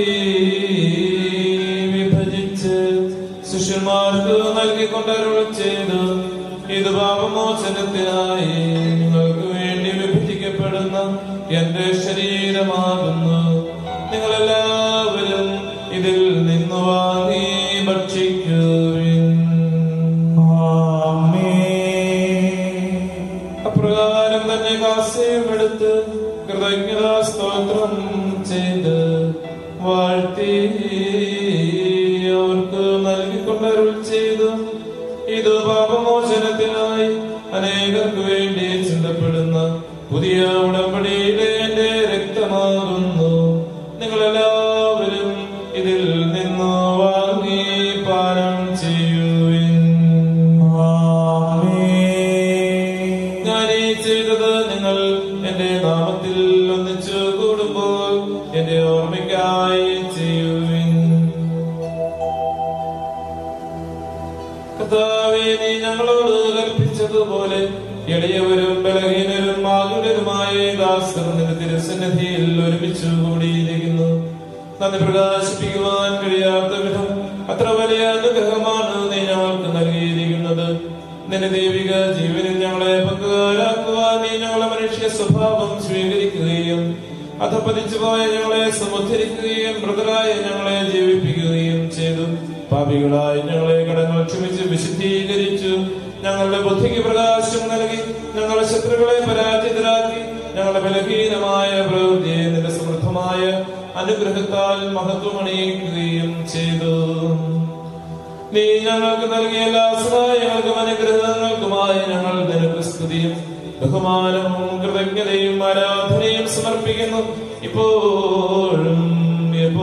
വിഭജിച്ച് ശിഷ്യന്മാർക്ക് നൽകിക്കൊണ്ടരുൾ ചെയ്തു ഇത് പാപമോചനത്തിനായി നിങ്ങൾക്ക് വേണ്ടി വിഭജിക്കപ്പെടുന്ന എന്റെ ശരീരമാകുന്നു നിങ്ങളെല്ലാവരും ഇതിൽ നിന്ന് വാങ്ങി ഭക്ഷിക്കുവിൻ അപ്രകാരം തന്നെ കാസ്യം എടുത്ത് കൃതജ്ഞതാ സ്തോത്രം ചെയ്ത് വാഴ്ത്തി അവർക്ക് നൽകിക്കൊണ്ടരുൾ ചെയ്തു ഇത് പാപമോചനത്തിനായി അനേകർക്ക് വേണ്ടി ചിന്തപ്പെടുന്ന പുതിയ ഉടമ്പടിയിലെ എന്റെ രക്തമാകുന്നു നിങ്ങളെല്ലാവരും ഇതിൽ നിന്ന് വാങ്ങി പാനം ചെയ്യുവിൻ ഞാൻ ഈ ചെയ്തത് നിങ്ങൾ എന്റെ നാമത്തിൽ ഒന്നിച്ചു കൂടുമ്പോൾ എന്റെ ഓർമ്മയ്ക്കായി ചെയ്യുവിൻ കർത്താവേ നീ ഞങ്ങളോട് കൽപ്പിച്ചതുപോലെ എളിയവരും ബലഹീനരും ആകുലരുമായ ദാസർ നിന്റെ തിരുസന്നിധിയിൽ ഒരുമിച്ച് കൂടിയിരിക്കുന്നു നന്ദി പ്രകാശിപ്പിക്കുവാൻ കഴിയാത്ത വിധം അത്ര വലിയ അനുഗ്രഹമാണ് നീ ഞങ്ങൾക്ക് നൽകിയിരിക്കുന്നത് നിന്റെ ദൈവിക ജീവനിൽ ഞങ്ങളെ പങ്കുകാരാക്കുവാൻ നീ ഞങ്ങളെ മനുഷ്യ സ്വഭാവം സ്വീകരിക്കുകയും അധപ്പതിച്ചു പോയ ഞങ്ങളെ സമുദ്ധരിക്കുകയും മൃതരായ ഞങ്ങളെ ജീവിപ്പിക്കുകയും ചെയ്തു പാപികളായി ഞങ്ങളെ കടങ്ങൾ ക്ഷമിച്ച് വിശുദ്ധീകരിച്ചു ഞങ്ങളുടെ ബുദ്ധിക്ക് പ്രകാശം നൽകി ഞങ്ങളുടെ ശത്രുക്കളെ പരാജിതരാക്കി ഞങ്ങളുടെ ബലഹീനമായ പ്രവൃത്തിയെ നിന്റെ സമൃദ്ധമായ അനുഗ്രഹത്താൽ മഹത്വമണിയിക്കുകയും ചെയ്തു നീ ഞങ്ങൾക്ക് നൽകിയ എല്ലാ സഹായങ്ങൾക്കും അനുഗ്രഹങ്ങൾക്കുമായി ഞങ്ങൾ നിനക്ക് സ്തുതിയും ബഹുമാനവും കൃതജ്ഞതയും ആരാധനയും സമർപ്പിക്കുന്നു ഇപ്പോഴും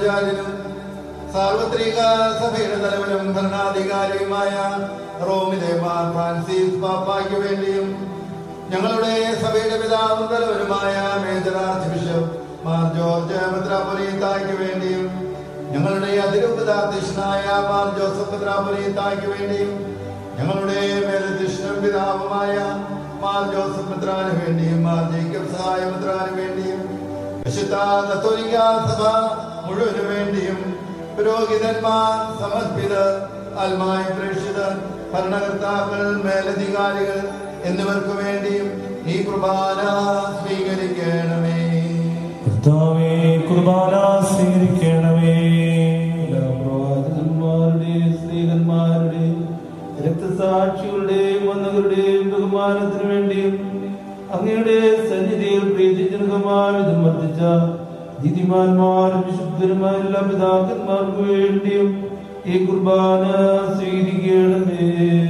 ആചാര്യനും സാർവത്രിക സഭയുടെ തലവനും ഭരണാധികാരിയുമായ റോമിലെ മാർ ഫ്രാൻസിസ് പാപ്പായ്ക്ക് വേണ്ടിയും ഞങ്ങളുടെ സഭയുടെ പിതാവും തലവനുമായ മേജർ ആർച്ച് ബിഷപ്പ് മാർ ജോർജ് മെത്രാപൊലീത്തായ്ക്ക് വേണ്ടിയും ഞങ്ങളുടെ അതിരൂപതാധ്യക്ഷനായ മാർ ജോസഫ് മെത്രാപൊലീത്തായ്ക്ക് വേണ്ടിയും ഞങ്ങളുടെ മേലധ്യക്ഷനും പിതാവുമായ മാർ ജോസഫ് മെത്രാന് വേണ്ടിയും മാർ ജേക്കബ് സഹായ മെത്രാന് വേണ്ടിയും വിശുദ്ധ കത്തോലിക്ക സഭ മുഴുവനു വേണ്ടിയും പുരോഹിതന്മാർ സമർപ്പിതർ ആത്മായ പ്രേക്ഷിതർ ഭരണകർത്താക്കൾ മേലധികാരികൾ എന്നിവർക്ക് വേണ്ടിയും ഈ കുർബാന സ്വീകരിക്കണമേ കർത്താവേ കുർബാന സ്വീകരിക്കണമേ എല്ലാ പ്രവാചകന്മാരുടെയും സ്ത്രീകന്മാരുടെയും രക്തസാക്ഷികളുടെയും വന്നവരുടെയും ബഹുമാനത്തിനു വേണ്ടിയും അങ്ങയുടെ സന്നിധിയിൽ പ്രീതിജനകമായ വിധം വർദ്ധിച്ച നീതിമാന്മാരും വിശുദ്ധരുമായ എല്ലാ പിതാക്കന്മാർക്ക് വേണ്ടിയും ഈ കുർബാന സ്വീകരിക്കണമേ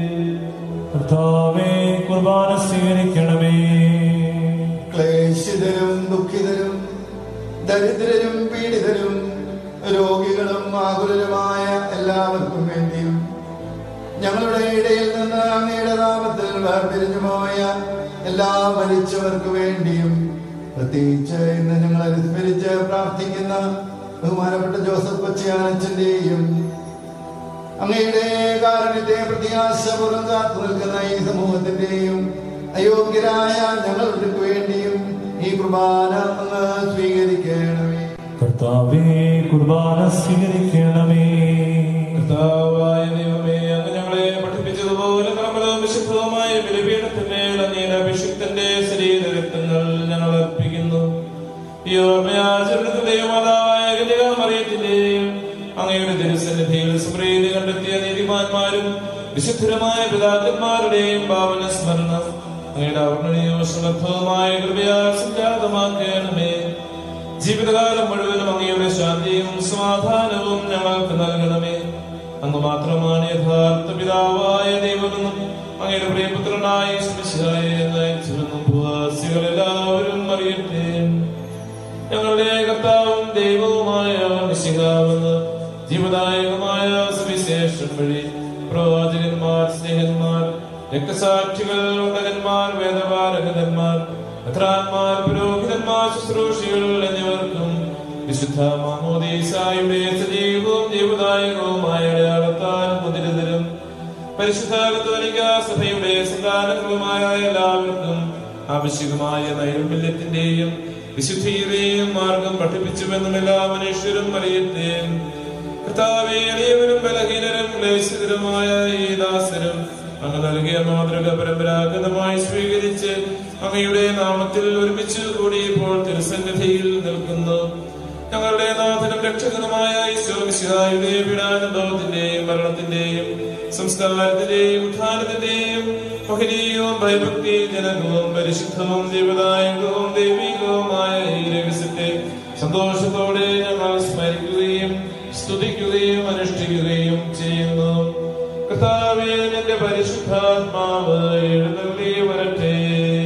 കർത്താവേ കുർബാന സ്വീകരിക്കണമേ ക്ലേശിതരും ദുഃഖിതരും ദരിദ്രരും പീഡിതരും രോഗികളും ആകുലരുമായ എല്ലാവർക്കും വേണ്ടിയും ഞങ്ങളുടെ ഇടയിൽ നിന്ന് അങ്ങയുടെ നാമത്തിൽ വേർപിരിഞ്ഞു പോയ എല്ലാ മരിച്ചവർക്ക് വേണ്ടിയും പ്രത്യേകിച്ച് ഇന്ന് ഞങ്ങൾ അനുസ്മരിച്ച് പ്രാർത്ഥിക്കുന്ന ബഹുമാനപ്പെട്ട ജോസഫ് കൊച്ചിയാനച്ചന്റെയും അങ്ങയുടെ കാരുണ്യത്തെ പ്രത്യാശപൂർവ്വം കാത്തു നിൽക്കുന്ന ഈ സമൂഹത്തിന്റെയും അയോഗ്യരായ ഞങ്ങൾക്ക് വേണ്ടിയും ഈ കുർബാന അങ്ങ് സ്വീകരിക്കണമേ കർത്താവേ കുർബാന സ്വീകരിക്കണമേ കർത്താവായ ദൈവമേ അങ്ങ് ഞങ്ങളെ പഠിപ്പിച്ചതുപോലെ നിർമ്മലവും വിശുദ്ധവുമായ ബലിപീഠത്തിന്മേൽ അങ്ങയുടെ അഭിഷിക്തന്റെ ശരീര രക്തങ്ങൾ ഞങ്ങൾ അർപ്പിക്കുന്നു ഈ ഓർമ്മയാചരണത്തിന്റെയും മാതാവായ കന്യകാമറിയത്തിന്റെയും അങ്ങയുടെ തിരുസന്നിധിയിൽ സ്മൃതി കണ്ടെത്തിയ നീതിമാന്മാരും വിശുദ്ധരമായ പിതാക്കന്മാരുടെയും പാവന സ്മരണം അങ്ങയുടെ അവർണ്ണനീയവും ശ്രദ്ധവുമായ കൃപയാൽ സംജാതമാക്കണമേ ജീവിതകാലം മുഴുവനും അങ്ങയുടെ ശാന്തിയും സമാധാനവും ഞങ്ങൾക്ക് നൽകണമേ അങ്ങ് മാത്രമാണ് യഥാർത്ഥ പിതാവായ ദൈവമെന്നും അങ്ങയുടെ പ്രിയപുത്രനായ സ്മിശിഹായ നയിച്ചുവെന്നും ഭൂവാസികൾ എല്ലാവരും അറിയട്ടെ ഞങ്ങളുടെ കർത്താവും ദൈവവുമായ മിശിഹാവെന്ന് ജീവദായകമായ സുവിശേഷം വഴി പ്രവാചകന്മാർ സ്നേഹന്മാർ രക്തസാക്ഷികൾ ഉണ്ടകന്മാർ വേദപാരകന്മാർ മെത്രാന്മാർ പുരോഹിതന്മാർ ശുശ്രൂഷികൾ എന്നിവർക്കും വിശുദ്ധ മാമോദീസായുടെ സജീവവും ജീവദായകവുമായ അടയാളത്താൽ മുതിരുതരും പരിശുദ്ധ കത്തോലിക്ക സഭയുടെ സന്താനങ്ങളുമായ എല്ലാവർക്കും ആവശ്യകമായ നൈർമല്യത്തിന്റെയും വിശുദ്ധിയുടെയും മാർഗം പഠിപ്പിച്ചുവെന്നും എല്ലാ മനുഷ്യരും അറിയട്ടെ കർത്താവെ എളിയവരും ബലഹീനരും ക്ലേശിതരുമായ ഈ ദാസരും അങ്ങ് നൽകിയ മാതൃക പരമ്പരാഗതമായി സ്വീകരിച്ച് അങ്ങയുടെ നാമത്തിൽ ഒരുമിച്ച് കൂടി ഇപ്പോൾ തിരുസന്നിധിയിൽ നിൽക്കുന്നു ഞങ്ങളുടെ നാഥനും രക്ഷകനുമായ ഈശോമിശിഹായുടെ പീഡാനുഭവത്തിന്റെയും മരണത്തിന്റെയും സംസ്കാരത്തിന്റെയും ഉത്ഥാനത്തിന്റെയും മഹനീയവും ഭയഭക്തി ജനകവും പരിശുദ്ധവും ജീവദായകവും ദൈവികവുമായ ഈ രഹസ്യത്തെ സന്തോഷത്തോടെ ഞങ്ങൾ സ്മരിക്കുകയും സ്തുതിക്കുകയും അനുഷ്ഠിക്കുകയും ചെയ്യുന്നു കർത്താവേ നിന്റെ പരിശുദ്ധാത്മാവ് എഴുന്നള്ളി വരട്ടെ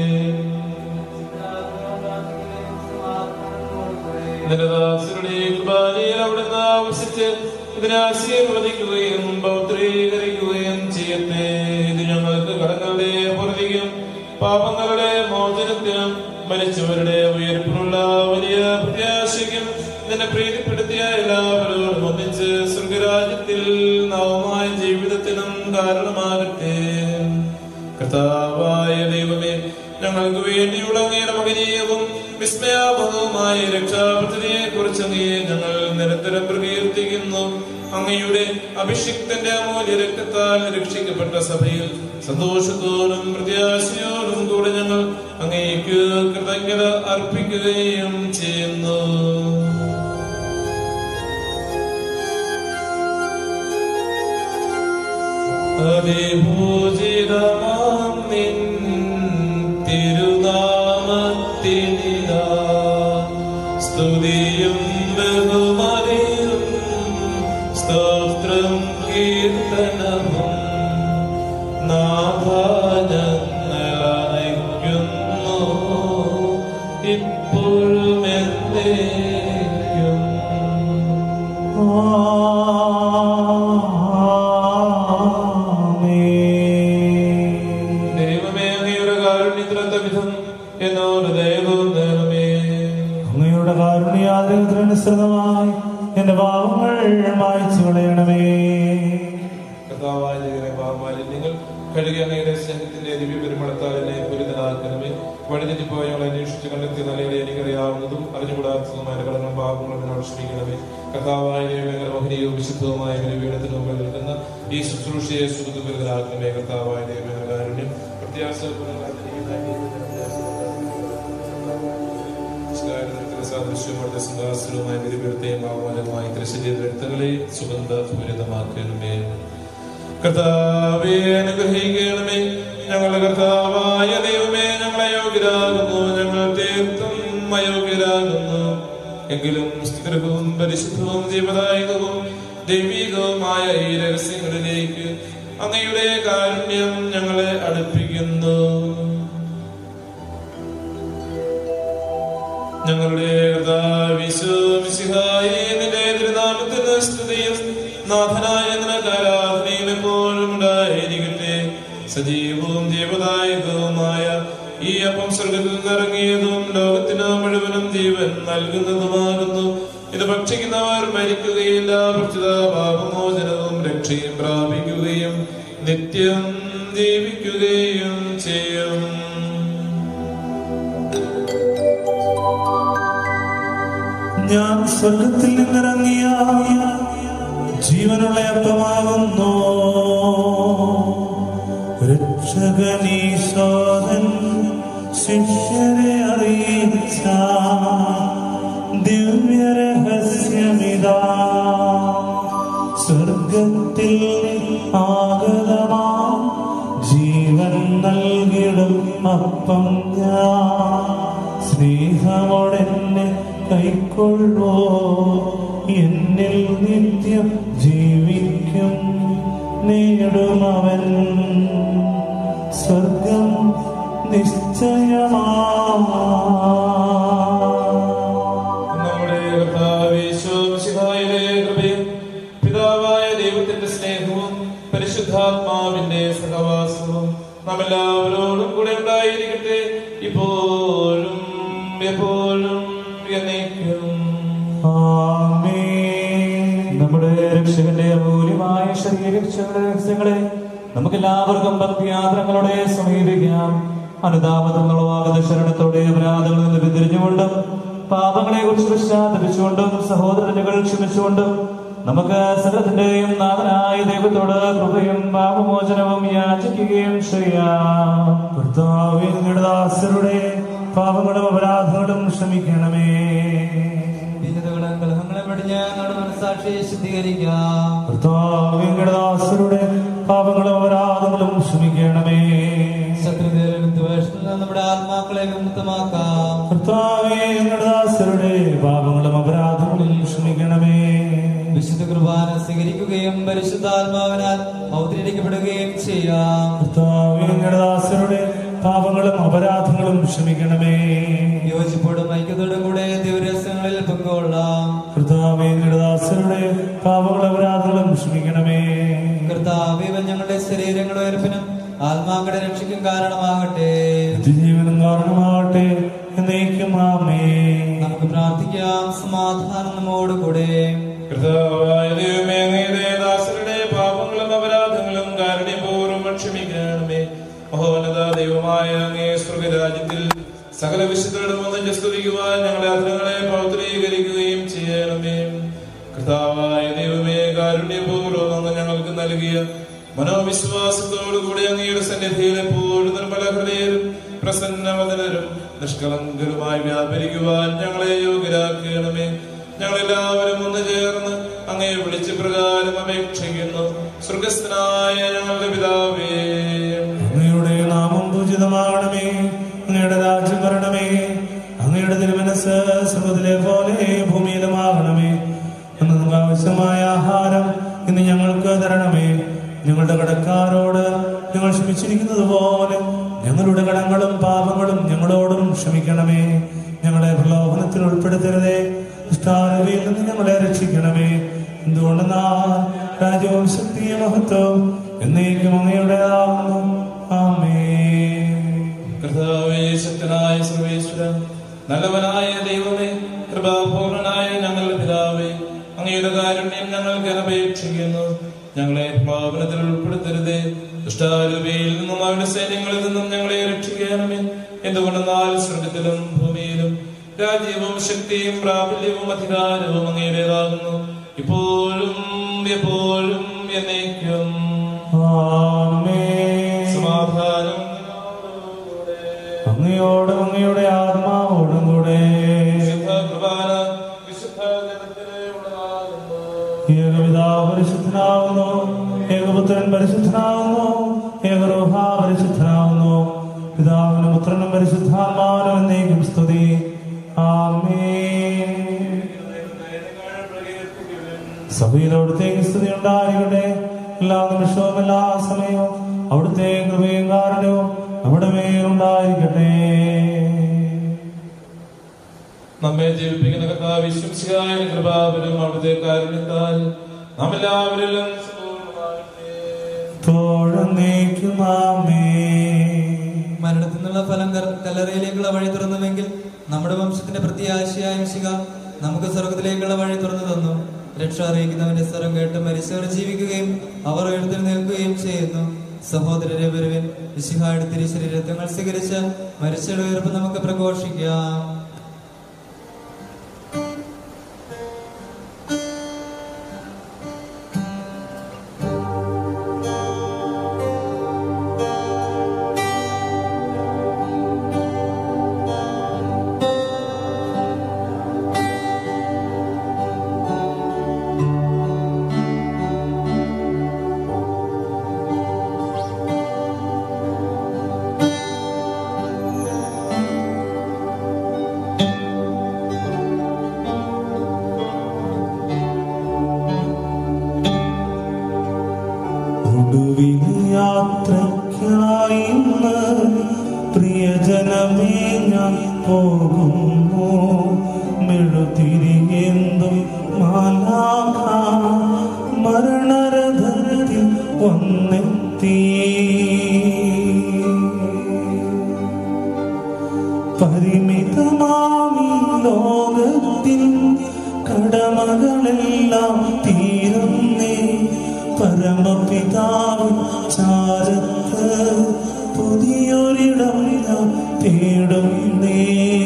നിന്റെ ദാസരുടെ കുർബാനയിൽ അവിടുന്ന് ആവശ്യിച്ച് ഇതിനെ ആശീർവദിക്കുകയും പൗത്രീകരിക്കുകയും ചെയ്യട്ടെ ഇത് ഞങ്ങൾക്ക് കടങ്ങളുടെ പൂർത്തിക്കും പാപങ്ങളുടെ മോചനത്തിനും മരിച്ചവരുടെ ഉയർപ്പിനുള്ള വലിയ പ്രത്യാശയ്ക്കും നിന്നെ പ്രീതിപ്പെടുത്തിയ എല്ലാവരോടും ഒന്നിച്ച് സ്വർഗരാജ്യത്തിൽ നവമായ ജീവിതത്തിനും കാരണമാകട്ടെ കർത്താവായ ദൈവമേ ഞങ്ങൾക്ക് വേണ്ടിയുള്ള അങ്ങയുടെ മകനീയവും വിസ്മയാപകവുമായ രക്ഷാപദ്ധതിയെ കുറിച്ച് അങ്ങയെ ഞങ്ങൾ നിരന്തരം പ്രകീർത്തിക്കുന്നു അങ്ങയുടെ അഭിഷിക്തന്റെ അമൂല്യ രക്തത്താൽ രക്ഷിക്കപ്പെട്ട സഭയിൽ സന്തോഷത്തോടും പ്രത്യാശയോടും കൂടെ ഞങ്ങൾ അങ്ങേക്ക് കൃതജ്ഞത അർപ്പിക്കുകയും ചെയ്യുന്നു അതിഭൂജിതമാം നിൻ തിരുനാമത്തിനിതാ സ്തുതിയും ബഹുമതിയും സ്തോത്രം കീർത്തനവും നാഥാനയക്കുന്നു ഇപ്പോഴും എന്നേക്കും ദൈവമേ അങ്ങയുടെ കാരുണ്യത്തിനൊത്ത വിധം എന്നോട് ദൈവവും ദൈവമേ അങ്ങയുടെ കാരുണ്യാഗ്രഹത്തിനനുസൃതമായി എന്റെ പാവങ്ങൾ മായ്ച്ചു കളയണമേ കർത്താവായ ദൈവമേ പാപമാലിന്യങ്ങൾ കഴുകി അങ്ങയുടെ സ്നേഹത്തിന്റെ ദിവ്യ പെരുമളത്താൽ എന്നെ പുരിതനാക്കണമേ വഴിതെറ്റിപ്പോയ ഞങ്ങൾ അന്വേഷിച്ച് കണ്ടെത്തിയ നിലയിലെ എനിക്കറിയാവുന്നതും അറിഞ്ഞുകൂടാത്തതുമായ കടങ്ങളും പാപങ്ങളും എന്നോട് ക്ഷമിക്കണമേ കർത്താവായ ദൈവമേ മോഹനീയവും വിശുദ്ധവുമായ ബലിപീഠത്തിന് മുമ്പിൽ നിൽക്കുന്ന ഈ ശുശ്രൂഷയെ സുഖദുരിതനാക്കണമേ കർത്താവായ ദൈവമേ കാരുണ്യം പ്രത്യാശ സാദൃശ്യങ്ങളുടെ സിംഹാസനവുമായ ബലിപീഠത്തെയും ആഹ്വാനമായി തിരശ്ശേരി രക്തങ്ങളെ സുഗന്ധ പൂരിതമാക്കണമേ കർത്താവെ അനുഗ്രഹിക്കണമേ ഞങ്ങളുടെ കർത്താവായ ദൈവമേ ഞങ്ങളെ യോഗ്യരാകുന്നു ഞങ്ങൾ തീർത്തും അയോഗ്യരാകുന്നു എങ്കിലും സ്ഥിരവും പരിശുദ്ധവും ജീവദായകവും ദൈവികവുമായ ഈ രഹസ്യങ്ങളിലേക്ക് അങ്ങയുടെ കാരുണ്യം ഞങ്ങളെ അടുപ്പിക്കുന്നു ഞങ്ങളുടെ കർത്താവിശ്വസിഹായി നിന്റെ തിരുനാമത്തിന് സ്തുതിയും നാഥനായ നിനക്ക് ആരാധനയും എപ്പോഴും ഉണ്ടായിരിക്കട്ടെ സജീവവും ജീവദായകവുമായ ഈ അപ്പം സ്വർഗത്തിൽ നിന്നിറങ്ങിയതും ലോകത്തിന് മുഴുവനും ജീവൻ നൽകുന്നതുമാകുന്നു ഇത് ഭക്ഷിക്കുന്നവർ മരിക്കുകയില്ല ഭക്ഷിത പാപമോചനവും രക്ഷയും പ്രാപിക്കുകയും നിത്യം ജീവിക്കുകയും ചെയ്യും ഞാൻ സ്വർഗത്തിൽ നിന്നിറങ്ങിയ ജീവനുള്ള അപ്പമാകുന്നു രക്ഷകനീശോധൻ ശിഷ്യരെ അറിയിച്ച ദിവ്യരഹസ്യമിതാ സ്വർഗത്തിൽ ആഗതമാ ജീവൻ നൽകിടും അപ്പം ഞാൻ സ്നേഹമോടെന്നെ കൈക്കൊള്ളോ എന്നിൽ നിത്യം ജീവിക്കും നേടുമവൻ സ്വർഗം നിശ്ചയമാ നമ്മുടെ കർത്താവേശോശിഹായിലെ കൃപയും പിതാവായ ദൈവത്തിന്റെ സ്നേഹവും പരിശുദ്ധാത്മാവിന്റെ സഹവാസവും നാം എല്ലാവരോടും കൂടെ ഉണ്ടായിരിക്കട്ടെ ഇപ്പോഴും എപ്പോഴും എന്നേക്കും നമ്മുടെ രക്ഷകന്റെ അമൂല്യമായ ശരീരക്ഷകളുടെ രഹസ്യങ്ങളെ നമുക്ക് എല്ലാവർക്കും ഭക്തിയാത്രങ്ങളോടെ സമീപിക്കാം അനുതാപത്തിനുള്ളവാകുന്ന ശരണത്തോടെ അപരാധങ്ങളിൽ നിന്ന് പിന്തിരിഞ്ഞുകൊണ്ടും പാപങ്ങളെ കുറിച്ച് പശ്ചാത്തപിച്ചുകൊണ്ടും സഹോദരനുകൾ ക്ഷമിച്ചുകൊണ്ടും നമുക്ക് സകലത്തിന്റെയും നാഥനായ ദൈവത്തോട് കൃപയും പാപമോചനവും യാചിക്കുകയും ചെയ്യാം കർത്താവേ നിങ്ങളുടെ ദാസരുടെ പാപങ്ങളും അപരാധങ്ങളും ക്ഷമിക്കണമേ ഭിന്നതകളും കലഹങ്ങളും വെടിഞ്ഞ് നമ്മുടെ മനസ്സാക്ഷിയെ ശുദ്ധീകരിക്കാം കർത്താവേ നിങ്ങളുടെ ദാസരുടെ പാപങ്ങളും അപരാധങ്ങളും ക്ഷമിക്കണമേ ശത്രുതയിലും വിദ്വേഷത്തിൽ നിന്ന് നമ്മുടെ ആത്മാക്കളെ വിമുക്തമാക്കാം കർത്താവേ നിങ്ങളുടെ ദാസരുടെ പാപങ്ങളും അപരാധങ്ങളും ക്ഷമിക്കണമേ വിശുദ്ധ കുർബാന സ്വീകരിക്കുകയും പരിശുദ്ധാത്മാവിനാൽ അവതരിക്കപ്പെടുകയും ചെയ്യാം കർത്താവേ നിങ്ങളുടെ ദാസരുടെ പാപങ്ങളും അപരാധങ്ങളും ക്ഷമിക്കണമേ യോജിപ്പോടും ഐക്യത്തോടും കൂടെ ദിവരസങ്ങളിൽ പങ്കുകൊള്ളാം കർത്താവേ നിങ്ങളുടെ ദാസരുടെ പാപങ്ങളും അപരാധങ്ങളും ക്ഷമിക്കണമേ കർത്താവ് ഇവൻ ഞങ്ങളുടെ ശരീരങ്ങളുടെ ഉയർപ്പിനും ആത്മാക്കളുടെ രക്ഷയ്ക്കും കാരണമാകട്ടെ ജീവനും കാരണമാകട്ടെ എന്നേക്കും ആമേ നമുക്ക് പ്രാർത്ഥിക്കാം സമാധാനം നമ്മോടുകൂടെ കർത്താവായ ദൈവമേ അങ്ങയുടെ ദാസരുടെ പാപങ്ങളും അപരാധങ്ങളും കാരുണ്യപൂർവ്വം ക്ഷമിക്കണമേ മഹോന്നത ദൈവമായ അങ്ങേ സ്വർഗരാജ്യത്തിൽ സകല വിശുദ്ധരുടെ ഒന്നിച്ച് സ്തുതിക്കുവാൻ ഞങ്ങളെ അധരങ്ങളെ പൗത്രീകരിക്കുകയും ചെയ്യണമേ കർത്താവായ ദൈവമേ കാരുണ്യപൂർവ്വം അങ്ങ് ഞങ്ങൾക്ക് നൽകിയ മനോവിശ്വാസത്തോടുകൂടി അങ്ങയുടെ സന്നിധിയിൽ എപ്പോഴും നിർമ്മല ഹൃദയരും പ്രസന്നവദനരും നിഷ്കളങ്കരുമായി വ്യാപരിക്കുവാൻ ഞങ്ങളെ യോഗ്യരാക്കണമേ ഞങ്ങളെല്ലാവരും ഒന്ന് ചേർന്ന് അങ്ങയെ വിളിച്ച് പ്രകാരം അപേക്ഷിക്കുന്നു സ്വർഗസ്ഥനായ ഞങ്ങളുടെ പിതാവേ അങ്ങയുടെ നാമം പൂജിതമാകണമേ അങ്ങയുടെ രാജ്യം വരണമേ അങ്ങയുടെ തിരുമനസ് സ്വർഗത്തിലെ പോലെ ഭൂമിയിലുമാകണമേ അന്ന് നമുക്ക് ആവശ്യമായ ആഹാരം ഇന്ന് ഞങ്ങൾക്ക് തരണമേ ഞങ്ങളുടെ കടക്കാരോട് ഞങ്ങൾ ക്ഷമിച്ചിരിക്കുന്നത് പോലെ ഞങ്ങളുടെ കടങ്ങളും പാപങ്ങളും ഞങ്ങളോടും ക്ഷമിക്കണമേ ഞങ്ങളെ പ്രലോഭനത്തിൽ ഉൾപ്പെടുത്തരുതേ ദുഷ്ടാരവിയിൽ നിന്ന് ഞങ്ങളെ രക്ഷിക്കണമേ എന്തുകൊണ്ടെന്നാൽ രാജ്യവും ശക്തിയും മഹത്വം എന്നേക്കും അങ്ങയുടേതാകുന്നു ആമേ കർത്താവേ ശക്തനായ സർവേശ്വര നല്ലവനായ ദൈവമേ കൃപാപൂർണനായ ഞങ്ങളുടെ പിതാവേ അങ്ങയുടെ കാരുണ്യം ഞങ്ങൾക്ക് അപേക്ഷിക്കുന്നു ഞങ്ങളെ പാവനത്തിൽ ഉൾപ്പെടുത്തരുതേ ദുഷ്ടാരൂപയിൽ നിന്നും അവരുടെ സൈന്യങ്ങളിൽ നിന്നും ഞങ്ങളെ രക്ഷിക്കണമേ എന്തുകൊണ്ടെന്നാൽ സ്വർഗത്തിലും ഭൂമിയിലും രാജ്യവും ശക്തിയും പ്രാബല്യവും അധികാരവും അങ്ങയുടേതാകുന്നു ഇപ്പോഴും എപ്പോഴും എന്നേക്കും സമാധാനം അങ്ങയോടും അങ്ങയുടെ ആത്മാവോടും കൂടെ കുർബാന വിശുദ്ധ ജനത്തിന് ഉള്ളതാകുന്നു ഏകപിതാവ് പരിശുദ്ധനാവുന്നു ഏകപുത്രൻ പരിശുദ്ധനാവുന്നു ഏകരോഹ പരിശുദ്ധനാവുന്നു പിതാവിനും പുത്രനും പരിശുദ്ധാത്മാവിനും എന്നേക്കും സ്തുതി ആമേ സഭയിൽ അവിടുത്തേക്ക് സ്തുതി ഉണ്ടായിരിക്കട്ടെ എല്ലാ നിമിഷവും എല്ലാ സമയവും അവിടുത്തെ കൃപയും കാരണവും നമ്മുടെ മേലുണ്ടായിരിക്കട്ടെ നമ്മെ ജീവിപ്പിക്കുന്ന കർത്താവ് വിശ്വസിയായ കൃപാവരും അവിടുത്തെ കാരുണ്യത്താൽ നാം എല്ലാവരിലും തോഴന്നേക്കുമാമേ മരണത്തിൽ നിന്നുള്ള ഫലം കർ- കല്ലറയിലേക്കുള്ള വഴി തുറന്നുവെങ്കിൽ നമ്മുടെ വംശത്തിന്റെ പ്രത്യാശയായ മിശിക നമുക്ക് സ്വർഗത്തിലേക്കുള്ള വഴി തുറന്നു തന്നു രക്ഷ അറിയിക്കുന്നവന്റെ സ്വരം കേട്ട് മരിച്ചവർ ജീവിക്കുകയും അവർ എഴുന്നേൽക്കുകയും ചെയ്യുന്നു സഹോദരരെ വരുവിൻ മിശിഹായുടെ തിരുശരീരത്വങ്ങൾ സ്വീകരിച്ച് മരിച്ചയുടെ ഉയർപ്പ് നമുക്ക് പ്രഘോഷിക്കാം ഒടുവിൽ യാത്രയ്ക്കായി ഇന്ന് പ്രിയജനമേ ഞാൻ പോകുന്നു മെഴുതിരിയെന്തും മാലാഖ മരണരഥത്തിൽ വന്നെത്തി പരിമിതമാമി ലോകത്തിൽ കടമകളെല്ലാം തീരുന്നേ പരമപിതാവ് ചാരത്ത് പുതിയൊരിടം ഞാൻ തേടുന്നേ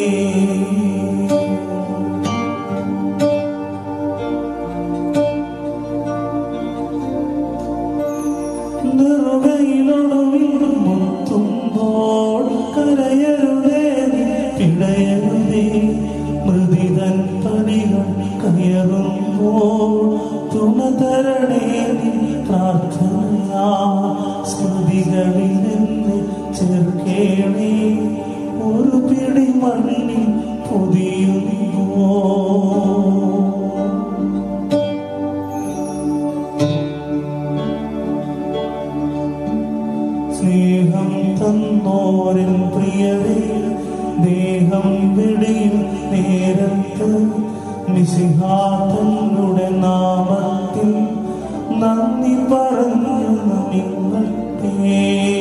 നിറുകയിലൊടുവിൽ മുത്തുമ്പോൾ കരയരുതേ പിടയരുതേ മൃതിതൻ പണികൾ കയറുമ്പോൾ തുണതരണേ പ്രാർത്ഥനയാ സ്മൃതികളിൽ നിന്ന് ചേർക്കേണേ ഒരു പിടി മണ്ണിൽ പൊതിയുമ്പോ സ്നേഹം തന്നോരൻ പ്രിയരേ ദേഹം വെടിയും നേരത്ത് മിശിഹാതങ്ങളുടെ നാമത്തിൽ നന്ദി പറഞ്ഞു നിങ്ങൾക്കേ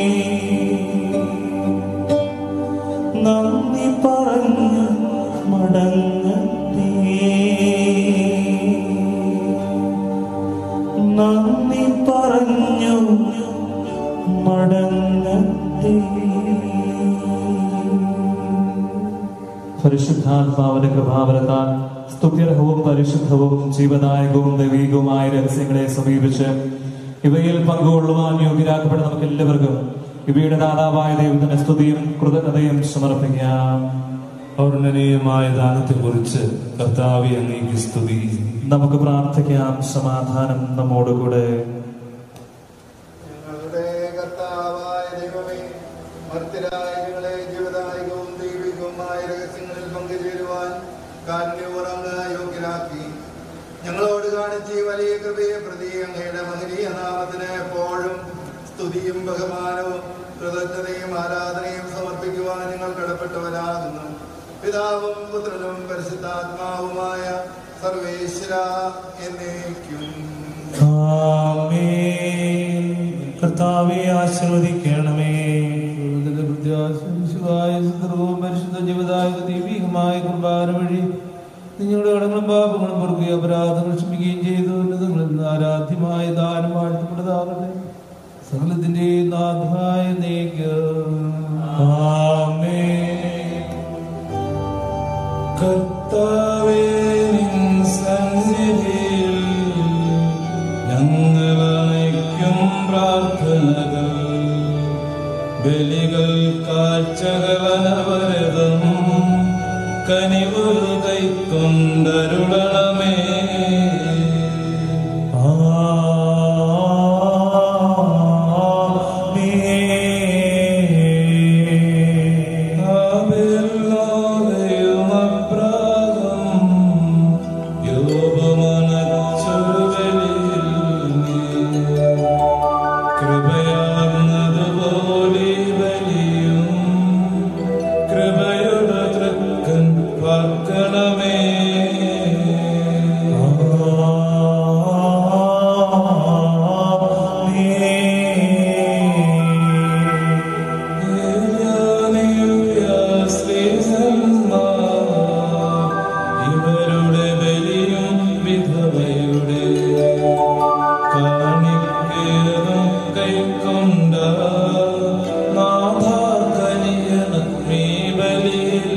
നന്ദി പറഞ്ഞു മടങ്ങത്തേ നന്ദി പറഞ്ഞു മടങ്ങത്തേ പരിശുദ്ധാത്മാവിന്റെ കൃപാവരത്താൽ സ്തുത്യർഹവും പരിശുദ്ധവും ജീവദായകവും ദൈവികവുമായ രഹസ്യങ്ങളെ സമീപിച്ച് ഇവയിൽ പങ്കുകൊള്ളുവാൻ യോഗ്യരാക്കപ്പെട്ട നമുക്ക് എല്ലാവർക്കും ഇവയുടെ ദാതാവായ ദൈവത്തിന്റെ സ്തുതിയും കൃതജ്ഞതയും സമർപ്പിക്കാം ഔർണനീയമായ ദാനത്തെക്കുറിച്ച് കർത്താവെ അങ്ങേക്ക് സ്തുതി നമുക്ക് പ്രാർത്ഥിക്കാം സമാധാനം നമ്മോടുകൂടെ ഞങ്ങളുടെ കർത്താവായ ദൈവമേ മർത്യരായ ഞങ്ങളെ ജീവദായകവും ദൈവികവുമായ രഹസ്യങ്ങളിൽ പങ്കുചേരുവാൻ കാരുണ്യപൂർവ്വം യോഗ്യരാക്കി ഞങ്ങളോട് കാണിച്ച ഈ വലിയ കൃപയെ പ്രതി അങ്ങയുടെ മഹനീയ നാമത്തിന് എപ്പോഴും സ്തുതിയും ബഹുമാനവും കൃതജ്ഞതയും ആരാധനയും സമർപ്പിക്കുവാൻ ഞങ്ങൾ കടപ്പെട്ടവരാകുന്നു പിതാവും പുത്രനും പരിശുദ്ധാത്മാവുമായ സർവേശ്വര എന്നേക്കും ആമേൻ. കർത്താവെ ആശീർവദിക്കണമേ പ്രത്യാശിവായ സുന്ദരവും പരിശുദ്ധ ജീവദായക ദൈവികമായ കുർബാന വഴി നിങ്ങളുടെ കടങ്ങളും പാപങ്ങളും പൊറുക്കുകയും അപരാധങ്ങൾ ക്ഷമിക്കുകയും ചെയ്തു ഉന്നതങ്ങളിൽ നിന്ന് ആരാധ്യമായ ദാനം വാഴ്ത്തപ്പെട്ടതാകട്ടെ സകലത്തിന്റെ നാഥായ നീക്ക് കർത്താവേ നിൻ സന്നിധിയിൽ ഞങ്ങളയക്കും പ്രാർത്ഥനകൾ ബലികൾ കാഴ്ചകൾ അനവരതം കനിവുകൾ കൈക്കൊണ്ടരുളണമേ കൃപയുടെ തൃക്കൻ പാർക്കണമേ ഇവരുടെ ബലിയും വിധവയുടെ കാണിക്കേതും കൈക്കൊണ്ട നാഥ കനിയണ നീ ബലിയിൽ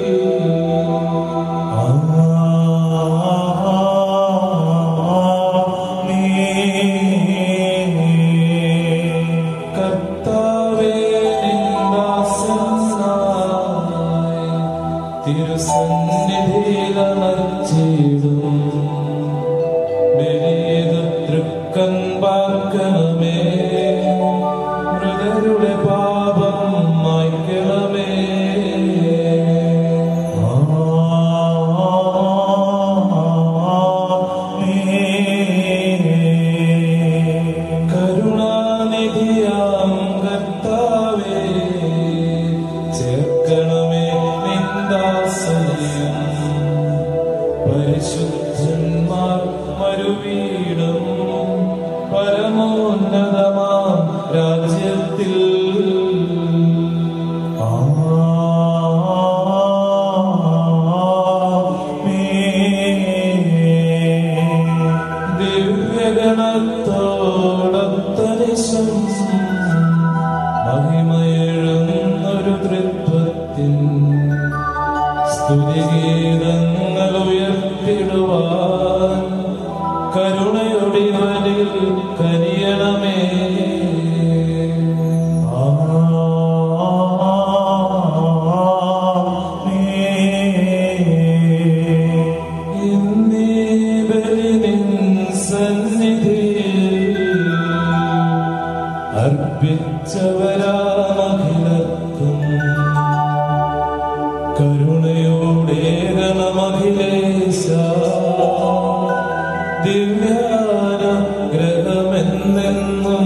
കർത്താവേ നിന്ദാസനായി തിരുസന്നിധിയിലർച്ചിടും ബലിയത തൃക്കൻ പാർക്കണമേ മൃതരുടെ പാപം മായ്ക്കണമേ കരുണാനിധിയാം കർത്താവേ ചേർക്കണമേ നിന്ദാസനയം പരിശുദ്ധന്മാർ മരുവീടും പരമോന്നതമാം രാജ്യത്തിൽ ദിവ്യഗണത്തോടത്തരിശം മഹിമയെഴുന്നൊരു തൃത്വത്തിൻ സ്തുതിഗീതങ്ങൾ ഉയർത്തിടുവാൻ കരുണയൊടിവനിൽ കനിയണമേ ഇന്നീ ബലി നിൻ സന്നിധിയിൽ അർപ്പിച്ചവരാമഖിലർക്കും കരുണയോടെ ഗണമഖിലേശ ദിവ്യാനുഗ്രഹമെന്നെന്നും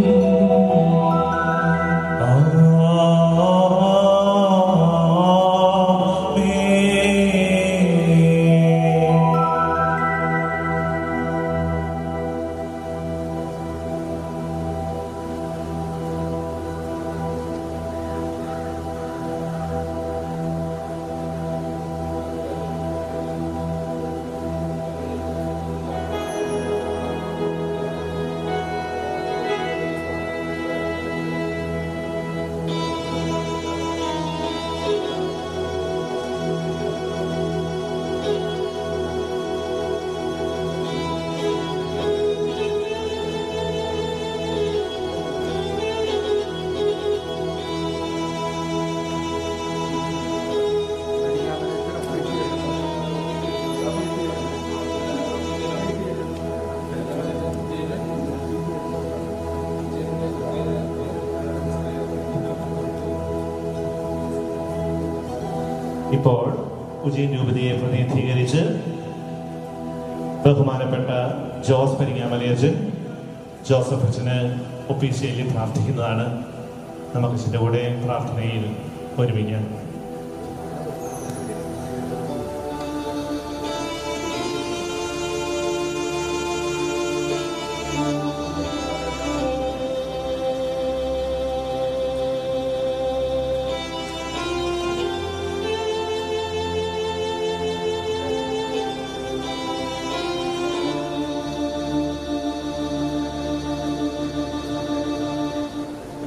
ഇപ്പോൾ ഉജയൻ രൂപതയെ പ്രതിനിധീകരിച്ച് ബഹുമാനപ്പെട്ട ജോസ് പരിങ്ങാമലയച്ചൻ ജോസഫ് അച്ഛന് ഒഫീഷ്യലി പ്രാർത്ഥിക്കുന്നതാണ് നമുക്ക് അച്ഛൻ്റെ കൂടെ പ്രാർത്ഥനയിൽ ഒരുമിക്കാം ും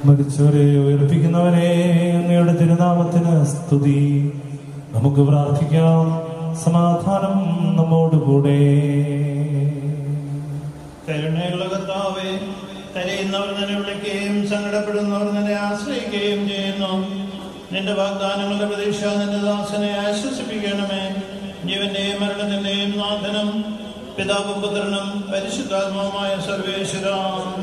മരിച്ചവരെ ഉയർപ്പിക്കുന്നവനെ അങ്ങയുടെ തിരുനാമത്തിന് സ്തുതി നമുക്ക് പ്രാർത്ഥിക്കാം സമാധാനം നമ്മോടുകൂടെ കരുണയുള്ള കർത്താവേ കരയുന്നവർ നിന്നെ വിളിക്കുകയും സങ്കടപ്പെടുന്നവർ നിന്നെ ആശ്രയിക്കുകയും ചെയ്യുന്നു നിന്റെ വാഗ്ദാനങ്ങളുടെ പ്രതീക്ഷ നിന്റെ ദാസനെ ആശ്വസിപ്പിക്കണമേ ജീവന്റെയും മരണത്തിന്റെയും നാഥനും പിതാവും പുത്രനും പരിശുദ്ധാത്മാവുമായ സർവേശ്വരാം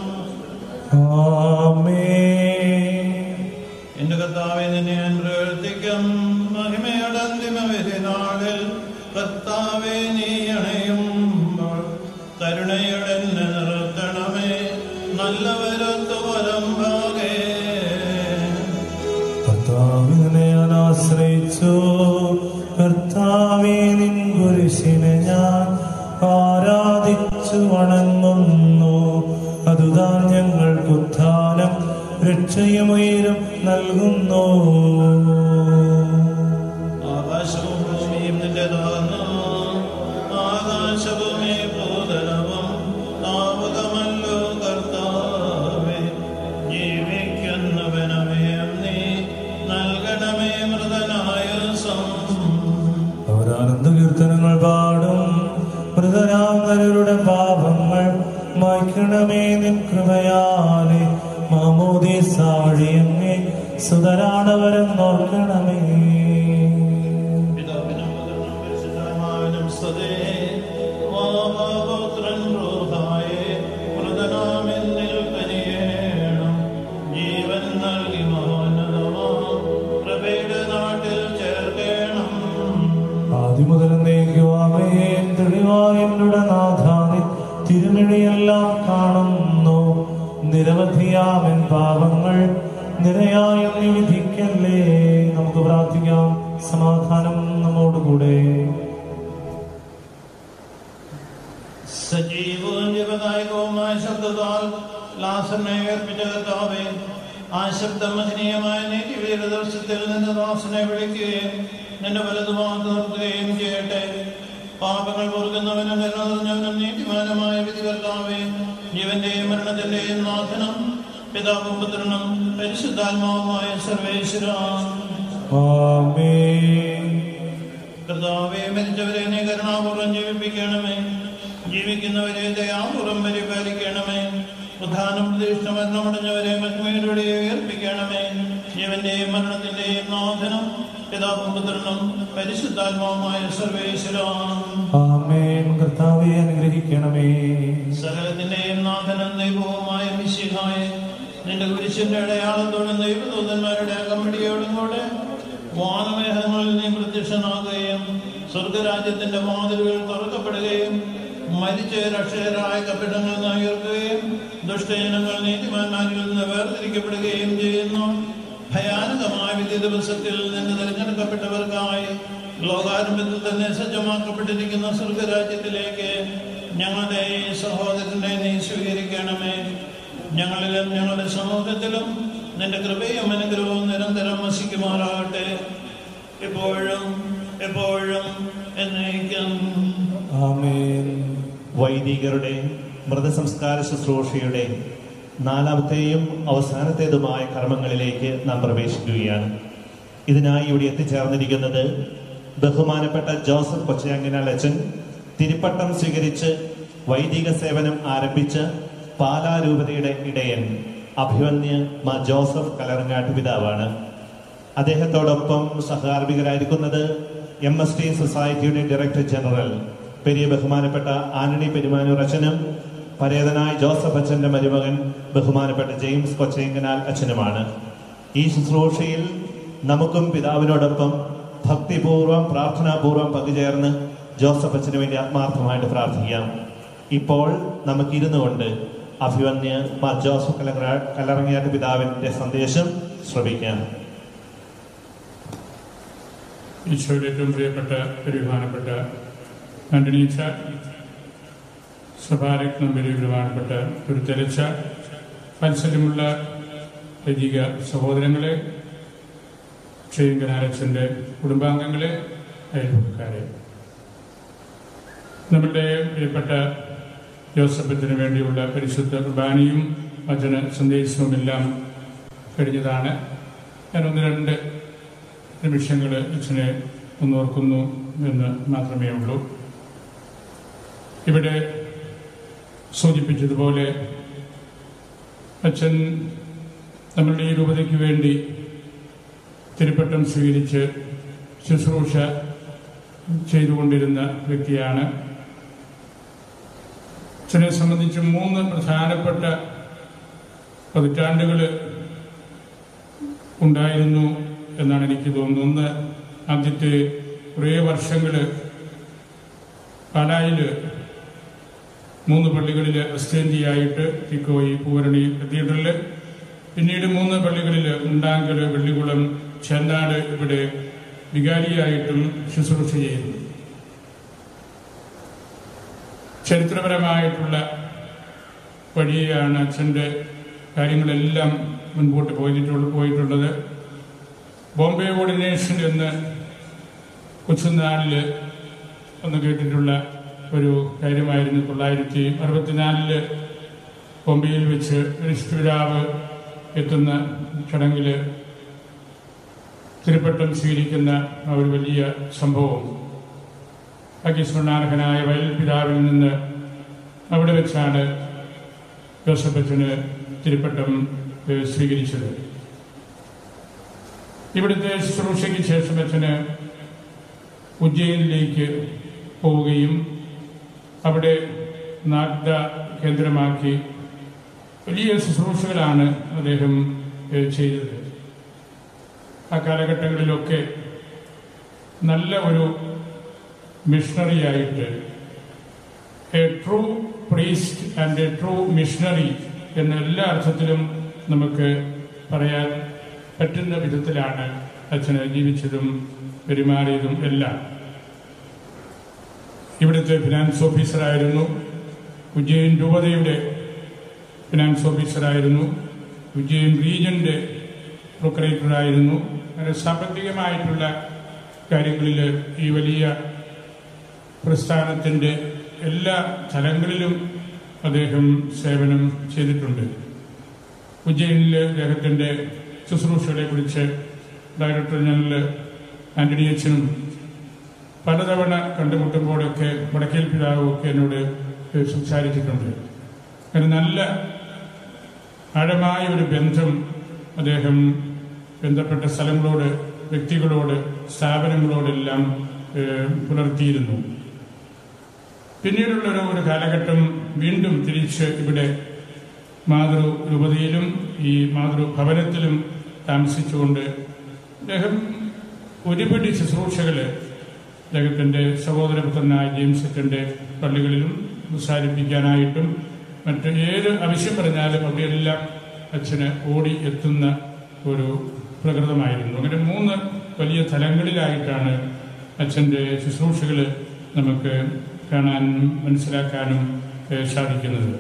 എന്റെ കർത്താവെ നിന്നെ ഞാൻ പ്രവർത്തിക്കും മഹിമയുടെ അന്തിമ നാളിൽ കർത്താവെ നീ അണയുമ്പോൾ കരുണയുടെ എന്നെ നിർത്തണമേ നല്ലവരൊത്തു വരമ്പാകെ കർത്താവിനെ ഞാൻ ആശ്രയിച്ചു കർത്താവെ നിൻ കുരിശിനെ ഞാൻ ആരാധിച്ചു വണങ്ങുന്നു അതുതാൻ ഞങ്ങൾക്ക് ഉത്ഥാനം രക്ഷയുമുയരും നൽകുന്നു ആകാശവും ഭൂമിയും നിന്റേതാകുന്നു ആകാശഭൂമി ഭൂതലവും താവകമല്ലോ കർത്താവേ ജീവിക്കുന്നവനമയം നീ നൽകണമേ മൃതനായ അവരാനന്ദ കീർത്തനങ്ങൾ പാടും മൃതരാമരുടെ പാപങ്ങൾ മായ്ക്കണമേ നിൻ കൃപയാലെ മാമോദീസ വഴിയങ്ങേ സുതരാണവരം നോക്കണമേ പിതാവിനും സ്തുതേ വാപുത്രൻ റൂഹായേ മൃതനാമെന്നിൽ കനിയേണം ജീവൻ നൽകി മഹോന്നതമാ കൃപയുടെ നാട്ടിൽ ചേർക്കേണം ആദ്യം മുതൽ നീക്കുവാമേ തെളിവായുടെ നാഥാനി തിരുമിഴിയെല്ലാം കാണുന്നു നിരവധിയാമൻ പാപങ്ങൾ നിരയായ നീ വിധിക്കല്ലേ നമുക്ക് പ്രാർത്ഥിക്കാം സമാധാനം നമ്മോടുകൂടെ സജീവവും ജീവദായകവുമായ ശബ്ദത്താൽ ലാസറിനെ ഏർപ്പിച്ച കർത്താവേ ആ ശബ്ദം മഹനീയമായ നീതിയുടെ ദിവസത്തിൽ നിന്റെ ദാസനെ വിളിക്കുകയും നിന്റെ വലതുഭാഗത്ത് നിർത്തുകയും ചെയ്യട്ടെ പാപങ്ങൾ പൊറുക്കുന്നവനും കരുണറിഞ്ഞവനും നീതിമാനമായ വിധി കർത്താവേ ജീവന്റെയും മരണത്തിന്റെയും നാഥനം പിതാവും പുത്രനും പരിശുദ്ധാത്മാവുമായ സർവേശ്വര കർത്താവെ മരിച്ചവരെ നീ കരുണാപൂർവ്വം ജീവിപ്പിക്കണമേ ജീവിക്കുന്നവരെ ദയാപൂർവ്വം പരിപാലിക്കണമേ പ്രധാനം പ്രതിഷ്ഠ മരണമടഞ്ഞവരെ മഹിമയിലൂടെ ഉയർപ്പിക്കണമേ ജീവന്റെയും മരണത്തിന്റെയും നാഥനം പിതാവും പുത്രനും പരിശുദ്ധാത്മാവുമായ സർവേശ്വരം ആമേൻ കർത്താവെ അനുഗ്രഹിക്കണമേ സകലത്തിന്റെയും നാഥനും ദൈവവുമായ മിശിഹായ നിന്റെ കുരിശിന്റെ അടയാളത്തോടും ദൈവദൂതന്മാരുടെ അകമ്പടിയോടും കൂടെ വാനമേഘങ്ങളിൽ നീ പ്രത്യക്ഷനാകുകയും സ്വർഗരാജ്യത്തിന്റെ വാതിലുകൾ തുറക്കപ്പെടുകയും മരിച്ച രക്ഷകരായ കപ്പിടങ്ങൾ ഉയർത്തുകയും ദുഷ്ടജനങ്ങൾ നീതിമാന്മാരിൽ നിന്ന് വേർതിരിക്കപ്പെടുകയും ചെയ്യുന്നു ഭയാനകമായ വിധി ദിവസത്തിൽ നിന്ന് തിരഞ്ഞെടുക്കപ്പെട്ടവർക്കായി ലോകാരംഭത്തിൽ തന്നെ സജ്ജമാക്കപ്പെട്ടിരിക്കുന്ന സ്വർഗരാജ്യത്തിലേക്ക് ഞങ്ങളുടെ ഈ സഹോദരനെ നീ സ്വീകരിക്കണമേ ഞങ്ങളിലും ഞങ്ങളുടെ സമൂഹത്തിലും നിന്റെ കൃപയും അനുഗ്രഹവും നിരന്തരം വസിക്കുമാറാകട്ടെ എപ്പോഴും എപ്പോഴും എന്നേക്കും ആമേൻ വൈദികരുടെ മൃതസംസ്കാര ശുശ്രൂഷയുടെ നാലാമത്തെയും അവസാനത്തേതുമായ കർമ്മങ്ങളിലേക്ക് നാം പ്രവേശിക്കുകയാണ് ഇതിനായി ഇവിടെ എത്തിച്ചേർന്നിരിക്കുന്നത് ബഹുമാനപ്പെട്ട ജോസഫ് കൊച്ചയാങ്കനാൽ അച്ഛൻ തിരുപ്പട്ടം സ്വീകരിച്ച് വൈദിക സേവനം ആരംഭിച്ച പാലാരൂപതയുടെ ഇടയൻ അഭിമന്യ മാ ജോസഫ് കലറങ്ങാട്ട് പിതാവാണ് അദ്ദേഹത്തോടൊപ്പം സഹകാർമികരായിരിക്കുന്നത് എം എസ് ടി സൊസൈറ്റിയുടെ ഡയറക്ടർ ജനറൽ പെരിയ ബഹുമാനപ്പെട്ട ആന്റണി പെരുമാനൂർ അച്ഛനും പരേതനായ ജോസഫ് അച്ഛന്റെ മരുമകൻ ബഹുമാനപ്പെട്ട ജെയിംസ് കൊച്ചയങ്കനാൽ അച്ഛനുമാണ് ഈ ശുശ്രൂഷയിൽ നമുക്കും പിതാവിനോടൊപ്പം ഭക്തിപൂർവം പ്രാർത്ഥനാപൂർവം പങ്കുചേർന്ന് ജോസഫ് അച്ഛന് വേണ്ടി ആത്മാർത്ഥമായിട്ട് പ്രാർത്ഥിക്കാം ഇപ്പോൾ നമുക്ക് ഇരുന്നു കൊണ്ട് അഭിവന്യ മാർ ജോസഫ് കലറ കലറങ്ങിയാട്ട് പിതാവിന്റെ സന്ദേശം ശ്രവിക്കാം ഈശോയുടെ ഏറ്റവും പ്രിയപ്പെട്ട പരിപാലപ്പെട്ട ആന്റണീച്ച സഭാരത്നം വരെ ബഹുമാനപ്പെട്ട ഒരു തെരച്ച മത്സരമുള്ള വൈദിക സഹോദരങ്ങളെ ക്ഷയങ്കനാരച്ചൻ്റെ കുടുംബാംഗങ്ങളെ അയൽപ്പക്കാരെ നമ്മുടെ പ്രിയപ്പെട്ട ജോസഫത്തിന് വേണ്ടിയുള്ള പരിശുദ്ധ കുർബാനയും വചന സന്ദേശവുമെല്ലാം കഴിഞ്ഞതാണ് ഞാൻ ഒന്ന് രണ്ട് നിമിഷങ്ങൾ അച്ഛനെ ഒന്നോർക്കുന്നു എന്ന് മാത്രമേ ഉള്ളൂ ഇവിടെ സൂചിപ്പിച്ചതുപോലെ അച്ഛൻ നമ്മളുടെ ഈ രൂപതയ്ക്ക് വേണ്ടി തിരുപ്പട്ടം സ്വീകരിച്ച് ശുശ്രൂഷ ചെയ്തുകൊണ്ടിരുന്ന വ്യക്തിയാണ് അച്ഛനെ സംബന്ധിച്ച് മൂന്ന് പ്രധാനപ്പെട്ട പതിറ്റാണ്ടുകൾ ഉണ്ടായിരുന്നു എന്നാണ് എനിക്ക് തോന്നുന്നത് ഒന്ന് ആദ്യത്തെ കുറേ വർഷങ്ങൾ പാലായിൽ മൂന്ന് പള്ളികളിൽ അസ്റ്റേന്തിയായിട്ട് തിക്കോയി പൂവരണി കത്തീഡ്രലിൽ പിന്നീട് മൂന്ന് പള്ളികളിൽ ഉണ്ടാങ്കൽ വെള്ളിക്കുളം ചെന്നാട് ഇവിടെ വികാരിയായിട്ടും ശുശ്രൂഷ ചെയ്യുന്നു ചരിത്രപരമായിട്ടുള്ള വഴിയാണ് അച്ഛൻ്റെ കാര്യങ്ങളെല്ലാം മുൻപോട്ട് പോയിട്ടുള്ള പോയിട്ടുള്ളത് ബോംബെ ഓർഡിനേഷൻ എന്ന് കൊച്ചുനാളിൽ ഒന്ന് കേട്ടിട്ടുള്ള ഒരു കാര്യമായിരുന്നു തൊള്ളായിരത്തി അറുപത്തിനാലില് ബോംബെയിൽ വെച്ച് പിതാവ് എത്തുന്ന ചടങ്ങിൽ തിരുപ്പട്ടം സ്വീകരിക്കുന്ന ആ ഒരു വലിയ സംഭവം അഗ്നിസ്മരണാർഹനായ വയൽ പിതാവിൽ നിന്ന് അവിടെ വെച്ചാണ് ജോസഫ് അച്ഛന് തിരുപ്പട്ടം ഏഹ്, സ്വീകരിച്ചത് ഇവിടുത്തെ ശുശ്രൂഷയ്ക്ക് ശേഷം അച്ഛന് ഉജ്ജയിനിലേക്ക് പോവുകയും അവിടെ നാഗ്ദ കേന്ദ്രമാക്കി വലിയ ശുശ്രൂഷകളാണ് അദ്ദേഹം ഏഹ്, ചെയ്തത് ആ കാലഘട്ടങ്ങളിലൊക്കെ നല്ല ഒരു മിഷണറിയായിട്ട് a true priest and a true missionary എന്ന എല്ലാ അർത്ഥത്തിലും നമുക്ക് പറയാൻ പറ്റുന്ന വിധത്തിലാണ് അച്ഛന് ജീവിച്ചതും പെരുമാറിയതും എല്ലാം ഇവിടുത്തെ ഫിനാൻസ് ഓഫീസറായിരുന്നു ഉജ്ജയിൻ രൂപതയുടെ ഫിനാൻസ് ഓഫീസറായിരുന്നു ഉജ്ജയിൻ റീജന്റെ പ്രൊക്കറേറ്ററായിരുന്നു അങ്ങനെ സാമ്പത്തികമായിട്ടുള്ള കാര്യങ്ങളിൽ ഈ വലിയ പ്രസ്ഥാനത്തിൻ്റെ എല്ലാ തലങ്ങളിലും അദ്ദേഹം സേവനം ചെയ്തിട്ടുണ്ട് ഉജ്ജയിനിൽ അദ്ദേഹത്തിൻ്റെ ശുശ്രൂഷകളെ കുറിച്ച് ഡയറക്ടർ ജനറൽ ആന്റണി അച്ഛനും പലതവണ കണ്ടുമുട്ടുമ്പോഴൊക്കെ വടക്കേൽ പിതാവും ഒക്കെ എന്നോട് സംസാരിച്ചിട്ടുണ്ട് അങ്ങനെ നല്ല ആഴമായ ഒരു ബന്ധം അദ്ദേഹം ബന്ധപ്പെട്ട സ്ഥലങ്ങളോട് വ്യക്തികളോട് സ്ഥാപനങ്ങളോടെല്ലാം ഏഹ്, പുലർത്തിയിരുന്നു പിന്നീടുള്ള ഒരു ഒരു കാലഘട്ടം വീണ്ടും തിരിച്ച് ഇവിടെ മാതൃരൂപതയിലും ഈ മാതൃഭവനത്തിലും താമസിച്ചുകൊണ്ട് അദ്ദേഹം ഒരുപിടി ശുശ്രൂഷകൾ അദ്ദേഹത്തിൻ്റെ സഹോദരപുത്രനായ ജെയിംസ് അച്ഛൻ്റെ പള്ളികളിലും പ്രസാരിപ്പിക്കാനായിട്ടും മറ്റ് ഏത് ആവശ്യം പറഞ്ഞാലും അവിടെയെല്ലാം അച്ഛന് ഓടി എത്തുന്ന ഒരു പ്രകൃതമായിരുന്നു അങ്ങനെ മൂന്ന് വലിയ തലങ്ങളിലായിട്ടാണ് അച്ഛൻ്റെ ശുശ്രൂഷകൾ നമുക്ക് കാണാനും മനസ്സിലാക്കാനും ഏഹ്, സാധിക്കുന്നത്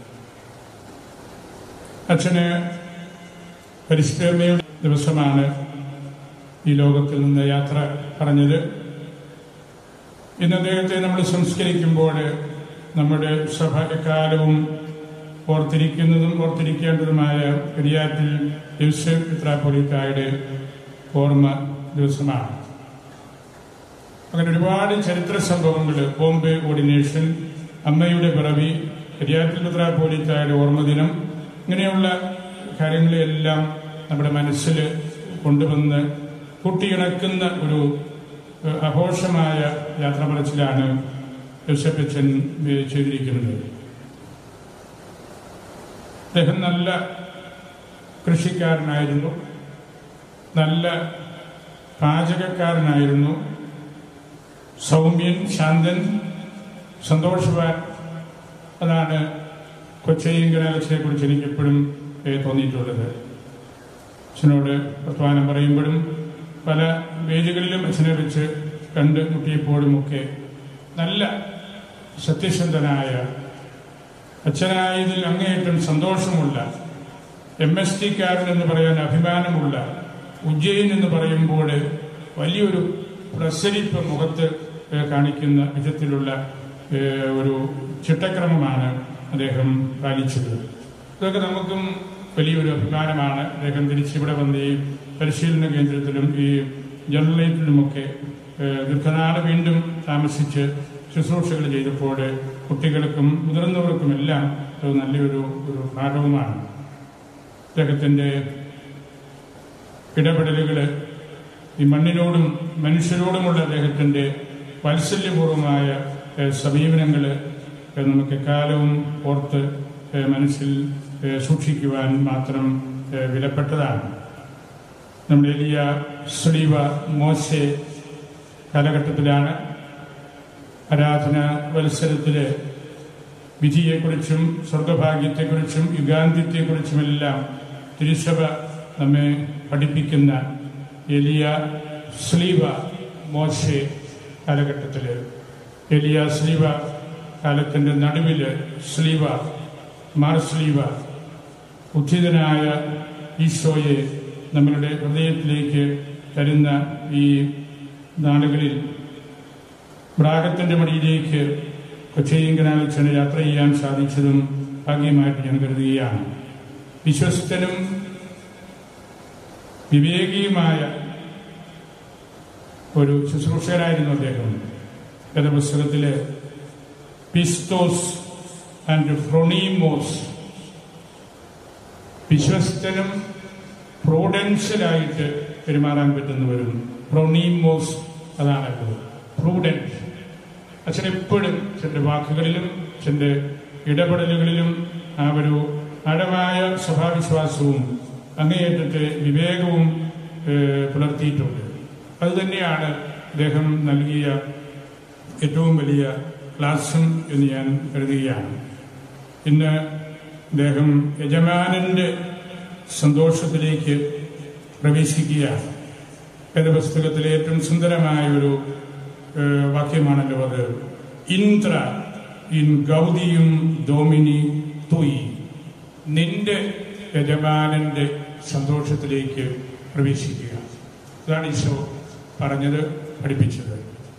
അച്ഛന് പരിശുദ്ധമ്മയുടെ ദിവസമാണ് ഈ ലോകത്തിൽ നിന്ന് യാത്ര പറഞ്ഞത് ഇന്ന് അദ്ദേഹത്തെ നമ്മൾ സംസ്കരിക്കുമ്പോൾ നമ്മുടെ സഭ എക്കാലവും ഓർത്തിരിക്കുന്നതും ഓർത്തിരിക്കേണ്ടതുമായ പെരിയാറ്റിൽ യൂസഫ് മിത്രാപ്പൊലിക്കായുടെ ഓർമ്മ ദിവസമാണ് അങ്ങനെ ഒരുപാട് ചരിത്ര സംഭവങ്ങൾ ബോംബെ ഓർഡിനേഷൻ അമ്മയുടെ പിറവി പെരിയാറ്റിൽ മിത്രാപ്പൊലിക്കായുടെ ഓർമ്മ ദിനം ഇങ്ങനെയുള്ള കാര്യങ്ങളെല്ലാം നമ്മുടെ മനസ്സിൽ കൊണ്ടുവന്ന് കൂട്ടിയിണക്കുന്ന ഒരു ഏഹ്, ആഘോഷമായ യാത്ര പറച്ചിലാണ് യോസഫച്ചൻ ഏഹ്, ചെയ്തിരിക്കുന്നത് അദ്ദേഹം നല്ല കൃഷിക്കാരനായിരുന്നു നല്ല പാചകക്കാരനായിരുന്നു സൗമ്യൻ ശാന്തൻ സന്തോഷവാൻ അതാണ് കൊച്ചയ്യങ്കനാലച്ചനെ കുറിച്ച് എനിക്ക് എപ്പോഴും ഏഹ്, തോന്നിയിട്ടുള്ളത് അച്ഛനോട് വർത്തമാനം പറയുമ്പോഴും പല വേദികളിലും അച്ഛനെ വെച്ച് കണ്ട് മുട്ടിയപ്പോഴുമൊക്കെ നല്ല സത്യസന്ധനായ അച്ഛനായതിൽ അങ്ങേയറ്റം സന്തോഷമുള്ള എം എസ് ടിക്കാരൻ എന്ന് പറയാൻ അഭിമാനമുള്ള ഉജ്ജയിൻ എന്ന് പറയുമ്പോൾ വലിയൊരു പ്രസരിപ്പ് മുഖത്ത് ഏഹ്, കാണിക്കുന്ന വിധത്തിലുള്ള ഏഹ്, ഒരു ചിട്ടക്രമമാണ് അദ്ദേഹം പാലിച്ചത് ഇതൊക്കെ നമുക്കും വലിയൊരു അഭിമാനമാണ് അദ്ദേഹം തിരിച്ചിവിടെ വന്ന് ഈ പരിശീലന കേന്ദ്രത്തിലും ഈ ജനറേറ്ററിലുമൊക്കെ ഏഹ്, ദീർഘനാൾ വീണ്ടും താമസിച്ച് ശുശ്രൂഷകൾ ചെയ്തപ്പോൾ കുട്ടികൾക്കും മുതിർന്നവർക്കുമെല്ലാം അത് നല്ലൊരു ഒരു ഭാഗവുമാണ് അദ്ദേഹത്തിൻ്റെ ഇടപെടലുകൾ ഈ മണ്ണിനോടും മനുഷ്യരോടുമുള്ള അദ്ദേഹത്തിൻ്റെ വാത്സല്യപൂർവമായ സമീപനങ്ങൾ നമുക്ക് എക്കാലവും ഓർത്ത് ഏഹ്, മനസ്സിൽ ഏഹ്, സൂക്ഷിക്കുവാൻ മാത്രം ഏഹ്, വിലപ്പെട്ടതാണ് നമ്മുടെ എലിയ ശ്രീവ മോശെ കാലഘട്ടത്തിലാണ് ആരാധന വത്സരത്തില് വിധിയെക്കുറിച്ചും സ്വർഗഭാഗ്യത്തെക്കുറിച്ചും യുഗാന്ത്യത്തെക്കുറിച്ചുമെല്ലാം തിരുസഭ നമ്മെ പഠിപ്പിക്കുന്ന എലിയ സ്ലീവ മോശെ കാലഘട്ടത്തിൽ എലിയ സ്ലീവ കാലത്തിൻ്റെ നടുവിൽ സ്ലീവ മാർ സ്ലീവ ഉദ്ധിതനായ ഈശോയെ നമ്മളുടെ ഹൃദയത്തിലേക്ക് തരുന്ന ഈ നാളുകളിൽ ബ്രാഗത്തിന്റെ മടിയിലേക്ക് കൊച്ചയ്യങ്കനാലച്ചന് യാത്ര ചെയ്യാൻ സാധിച്ചതും ഭാഗ്യമായിട്ട് ഞാൻ കരുതുകയാണ് വിശ്വസ്തനും വിവേകിയുമായ ഒരു ശുശ്രൂഷകനായിരുന്നു അദ്ദേഹം വേദപുസ്തകത്തിലെ പിസ്തോസ് ആൻഡ് ഫ്രൊണീമോസ് വിശ്വസ്തനും പ്രൂഡൻഷ്യലായിട്ട് പെരുമാറാൻ പറ്റുന്നവരും പ്രൊണീമോസ് അതാണല്ലോ പ്രൂഡൻറ്റ് അച്ഛൻ എപ്പോഴും അച്ഛൻ്റെ വാക്കുകളിലും അച്ഛൻ്റെ ഇടപെടലുകളിലും ആ ഒരു ആഴമായ സഭാവിശ്വാസവും അങ്ങേയറ്റത്തെ വിവേകവും ഏഹ്, പുലർത്തിയിട്ടുണ്ട് അതുതന്നെയാണ് അദ്ദേഹം നൽകിയ ഏറ്റവും വലിയ ക്ലാസും എന്ന് ഞാൻ കരുതുകയാണ് ഇന്ന് അദ്ദേഹം യജമാനന്റെ സന്തോഷത്തിലേക്ക് പ്രവേശിക്കുകയാണ് വേദപുസ്തകത്തിലെ ഏറ്റവും സുന്ദരമായ ഒരു ഏഹ്, വാക്യമാണല്ലോ അത് ഇന്ദ്ര ഇൻ ഗൗതിയും ഡോമിനി തുയി നിന്റെ യജമാനന്റെ സന്തോഷത്തിലേക്ക് പ്രവേശിക്കുക ഇതാണ് ഈശോ പറഞ്ഞത് പഠിപ്പിച്ചത്